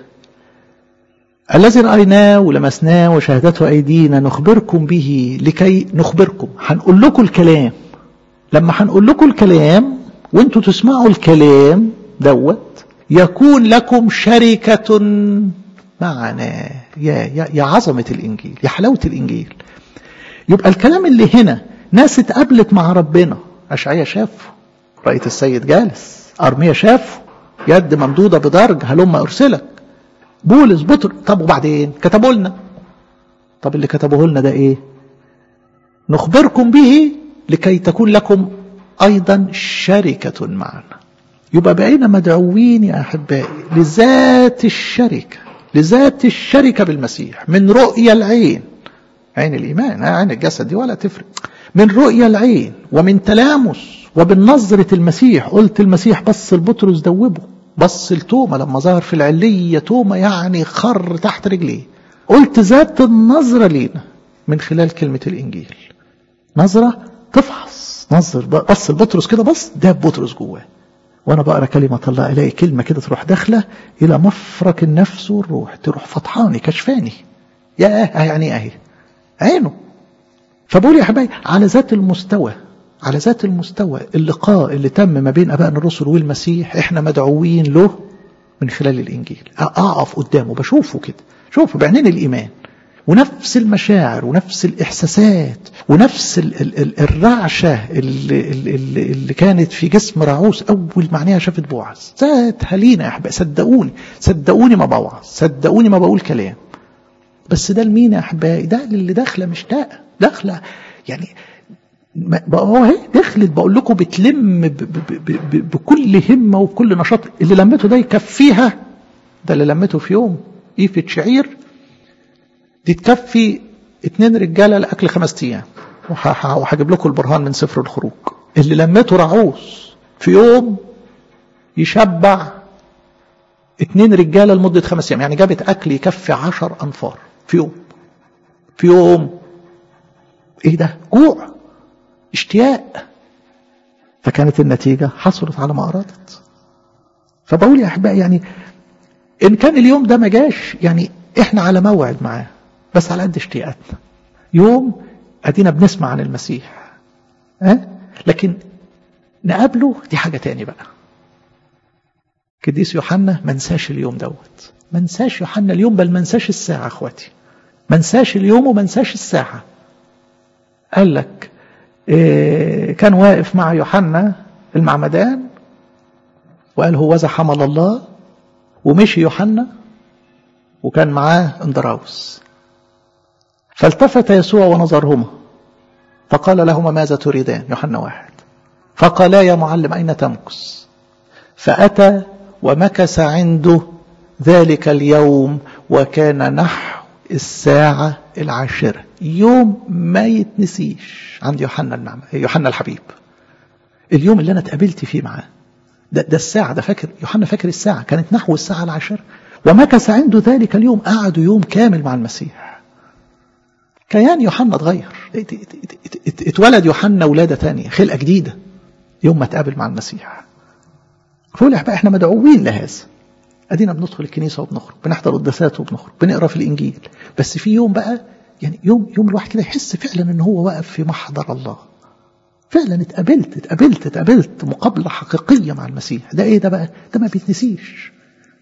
الذي رايناه ولمسناه وشهدته ايدينا نخبركم به لكي نخبركم هنقول لكم الكلام لما هنقول لكم الكلام وانتوا تسمعوا الكلام دوت يكون لكم شركة معنا يا, يا, يا عظمة الإنجيل يا حلاوة الإنجيل يبقى الكلام اللي هنا ناس اتقابلت مع ربنا أشعية شافه رأيت السيد جالس أرمية شافه يد ممدودة بدرج هلم أرسلك بولس بطر طب وبعدين كتبوا لنا طب اللي كتبوه لنا ده ايه نخبركم به لكي تكون لكم أيضا شركة معنا يبقى بقينا مدعوين يا أحبائي لذات الشركة لذات الشركة بالمسيح من رؤية العين عين الإيمان عين الجسد دي ولا تفرق من رؤية العين ومن تلامس وبالنظرة المسيح قلت المسيح بص لبطرس دوبه بص لتوما لما ظهر في العلية توما يعني خر تحت رجليه قلت ذات النظرة لينا من خلال كلمة الإنجيل نظرة تفحص نظر بص لبطرس كده بص ده بطرس جواه وانا بقرا كلمه الله الاقي كلمه كده تروح داخله الى مفرق النفس والروح تروح فطحاني كشفاني يا يعني اهي عينه فبقول يا حبايبي على ذات المستوى على ذات المستوى اللقاء اللي تم ما بين ابائنا الرسل والمسيح احنا مدعوين له من خلال الانجيل اقف قدامه بشوفه كده شوفه بعينين الايمان ونفس المشاعر ونفس الإحساسات ونفس ال ال ال الرعشة اللي, اللي, اللي كانت في جسم راعوس أول معناها شافت بوعز ذاتها لينا يا أحبائي صدقوني صدقوني ما بوعظ صدقوني ما بقول كلام بس ده لمين يا أحبائي ده اللي داخلة مشتاقة داخلة يعني هو اهي دخلت بقول لكم بتلم ب ب ب بكل همه وبكل نشاط اللي لمته ده يكفيها ده اللي لمته في يوم ايفة شعير دي تكفي اتنين رجاله لاكل خمس ايام وهجيب لكم البرهان من سفر الخروج اللي لمته رعوس في يوم يشبع اتنين رجاله لمده خمس ايام يعني جابت اكل يكفي عشر انفار في يوم في يوم ايه ده جوع اشتياق فكانت النتيجه حصلت على ما ارادت فبقول يا احبائي يعني ان كان اليوم ده ما جاش يعني احنا على موعد معاه بس على قد اشتياقاتنا يوم ادينا بنسمع عن المسيح ها أه؟ لكن نقابله دي حاجه تاني بقى قديس يوحنا ما نساش اليوم دوت ما نساش يوحنا اليوم بل ما نساش الساعه اخواتي ما نساش اليوم وما نساش الساعه قال لك إيه كان واقف مع يوحنا المعمدان وقال هو ذا حمل الله ومشي يوحنا وكان معاه اندراوس فالتفت يسوع ونظرهما فقال لهما ماذا تريدان يوحنا واحد فقالا يا معلم أين تمكث فأتى ومكث عنده ذلك اليوم وكان نحو الساعة العاشرة يوم ما يتنسيش عند يوحنا النعمة يوحنا الحبيب اليوم اللي أنا اتقابلت فيه معاه ده, ده الساعة ده فاكر يوحنا فاكر الساعة كانت نحو الساعة العاشرة ومكث عنده ذلك اليوم قعدوا يوم كامل مع المسيح كيان يوحنا اتغير اتولد يوحنا ولادة تانية خلقة جديدة يوم ما اتقابل مع المسيح فقول بقى احنا مدعوين لهذا ادينا بندخل الكنيسة وبنخرج بنحضر قداسات وبنخرج بنقرا في الانجيل بس في يوم بقى يعني يوم يوم الواحد كده يحس فعلا ان هو واقف في محضر الله فعلا اتقابلت اتقابلت اتقابلت مقابلة حقيقية مع المسيح ده ايه ده بقى ده ما بيتنسيش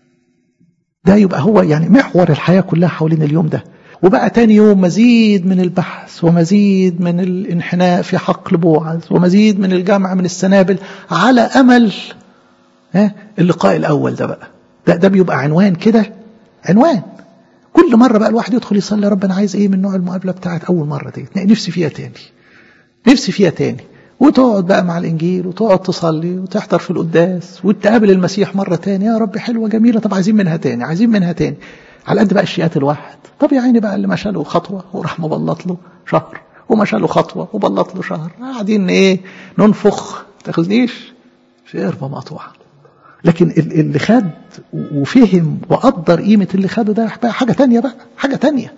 ده يبقى هو يعني محور الحياة كلها حوالين اليوم ده وبقى تاني يوم مزيد من البحث ومزيد من الانحناء في حقل بوعز ومزيد من الجمع من السنابل على أمل ها اللقاء الأول ده بقى ده, ده بيبقى عنوان كده عنوان كل مرة بقى الواحد يدخل يصلي يا رب أنا عايز إيه من نوع المقابلة بتاعت أول مرة دي نفسي فيها تاني نفسي فيها تاني وتقعد بقى مع الإنجيل وتقعد تصلي وتحضر في القداس وتقابل المسيح مرة تاني يا رب حلوة جميلة طب عايزين منها تاني عايزين منها تاني على قد بقى الشيئات الواحد طب يا عيني بقى اللي مشى له خطوة وراح مبلط له شهر ومشى له خطوة وبلط له شهر قاعدين إيه ننفخ تاخذنيش في قربة مقطوعة لكن اللي خد وفهم وقدر قيمة اللي خده ده بقى حاجة تانية بقى حاجة تانية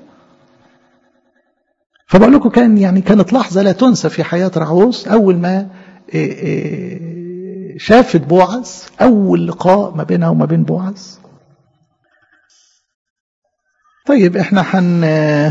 فبقول لكم كان يعني كانت لحظة لا تنسى في حياة رعوس أول ما شافت بوعز أول لقاء ما بينها وما بين بوعز طيب احنا حن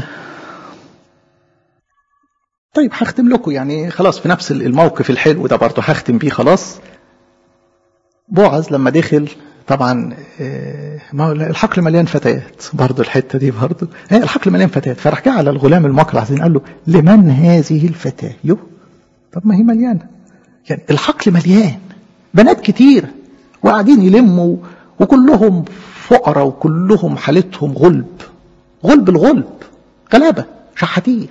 طيب هختم لكم يعني خلاص في نفس الموقف الحلو ده برضه هختم بيه خلاص بوعز لما دخل طبعا ما الحقل مليان فتيات برضه الحته دي برضه الحقل مليان فتيات فراح جه على الغلام المقرع قال له لمن هذه الفتاه يو طب ما هي مليانه يعني الحقل مليان بنات كتير وقاعدين يلموا وكلهم فقراء وكلهم حالتهم غلب غلب الغلب غلابه شحاتين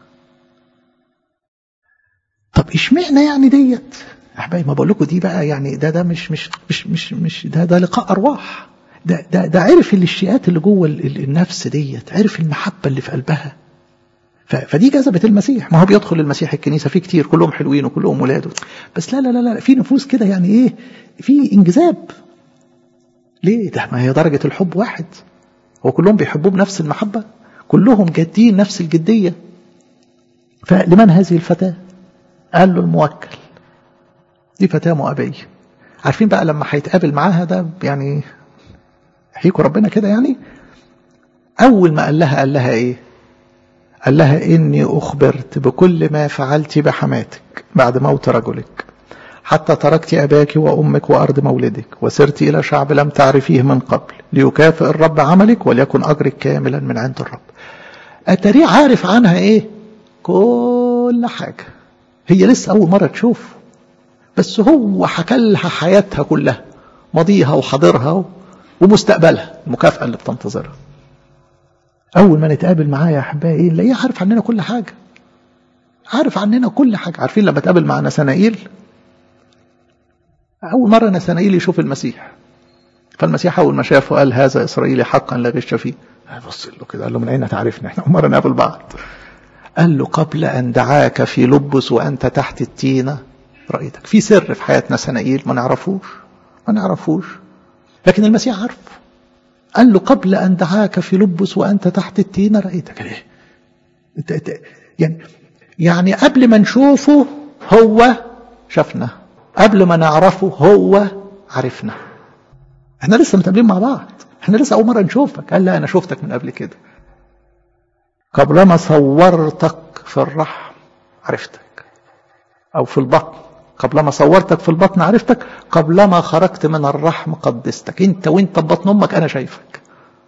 طب اشمعنى يعني ديت احبائي ما بقول لكم دي بقى يعني ده ده مش مش مش مش, مش ده ده لقاء ارواح ده ده ده عرف الاشتياقات اللي جوه النفس ديت عرف المحبه اللي في قلبها فدي جذبت المسيح ما هو بيدخل المسيح الكنيسه في كتير كلهم حلوين وكلهم ولاده بس لا لا لا لا في نفوس كده يعني ايه في انجذاب ليه ده ما هي درجه الحب واحد هو كلهم بيحبوه بنفس المحبه كلهم جادين نفس الجديه فلمن هذه الفتاه قال له الموكل دي فتاة مؤبية عارفين بقى لما هيتقابل معاها ده يعني يحييكوا ربنا كده يعني أول ما قال لها قال لها إيه قال لها إني أخبرت بكل ما فعلت بحماتك بعد موت رجلك حتى تركت أباك وأمك وأرض مولدك وسرت إلى شعب لم تعرفيه من قبل ليكافئ الرب عملك وليكن أجرك كاملا من عند الرب أتري عارف عنها إيه كل حاجة هي لسه أول مرة تشوف بس هو حكى لها حياتها كلها ماضيها وحاضرها ومستقبلها المكافأة اللي بتنتظرها أول ما نتقابل معاه يا أحبائي نلاقيه عارف عننا كل حاجة عارف عننا كل حاجة عارفين لما تقابل مع نسانائيل أول مرة نسانائيل يشوف المسيح فالمسيح أول ما شافه قال هذا إسرائيلي حقا لا غش فيه بص له كده قال له من أين تعرفنا احنا أول مرة نقابل بعض قال له قبل أن دعاك في لبس وأنت تحت التينة رأيتك في سر في حياتنا سنائيل ما نعرفوش ما نعرفوش لكن المسيح عارف قال له قبل أن دعاك في لبس وأنت تحت التينة رأيتك ليه انت انت يعني يعني قبل ما نشوفه هو شافنا قبل ما نعرفه هو عرفنا احنا لسه متقابلين مع بعض احنا لسه اول مره نشوفك قال لا انا شفتك من قبل كده قبل ما صورتك في الرحم عرفتك او في البطن قبل ما صورتك في البطن عرفتك قبل ما خرجت من الرحم قدستك انت وانت ببطن امك انا شايفك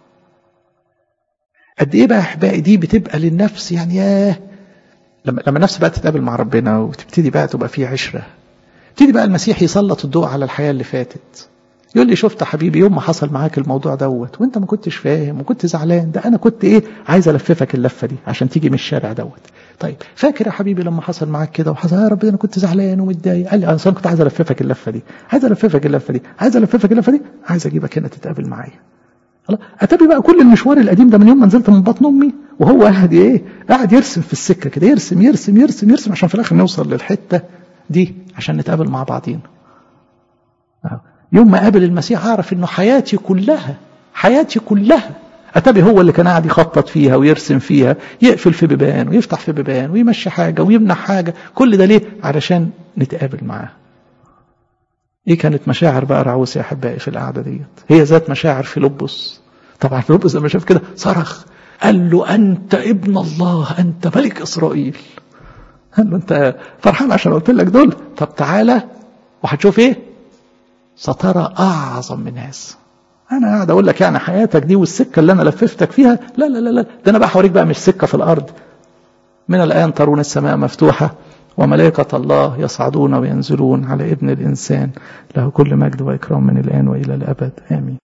قد ايه بقى احبائي دي بتبقى للنفس يعني ياه لما لما النفس بقى تتقابل مع ربنا وتبتدي بقى تبقى في عشره يبتدي بقى المسيح يسلط الضوء على الحياه اللي فاتت يقول لي شفت حبيبي يوم ما حصل معاك الموضوع دوت وانت ما كنتش فاهم وكنت زعلان ده انا كنت ايه عايز الففك اللفه دي عشان تيجي من الشارع دوت طيب فاكر يا حبيبي لما حصل معاك كده وحصل يا ربي انا كنت زعلان ومتضايق قال لي انا كنت عايز الففك اللفه دي عايز الففك اللفه دي عايز الففك اللفه دي عايز اجيبك هنا تتقابل معايا خلاص اتابي بقى كل المشوار القديم ده من يوم ما نزلت من بطن امي وهو قاعد ايه قاعد يرسم في السكه كده يرسم يرسم يرسم يرسم عشان في الاخر نوصل للحته دي عشان نتقابل مع بعضينا يوم ما قابل المسيح اعرف انه حياتي كلها حياتي كلها اتابي هو اللي كان قاعد يخطط فيها ويرسم فيها يقفل في بيبان ويفتح في بيبان ويمشي حاجه ويمنع حاجه كل ده ليه علشان نتقابل معاه ايه كانت مشاعر بقى رعوس يا احبائي في القعده ديت هي ذات مشاعر في لبس طبعا في لبس لما شاف كده صرخ قال له انت ابن الله انت ملك اسرائيل قال له انت فرحان عشان قلت لك دول طب تعالى وهتشوف ايه سترى اعظم من هذا انا قاعد اقول لك يعني حياتك دي والسكه اللي انا لففتك فيها لا لا لا لا ده انا بقى هوريك بقى مش سكه في الارض من الان ترون السماء مفتوحه وملائكة الله يصعدون وينزلون على ابن الإنسان له كل مجد وإكرام من الآن وإلى الأبد آمين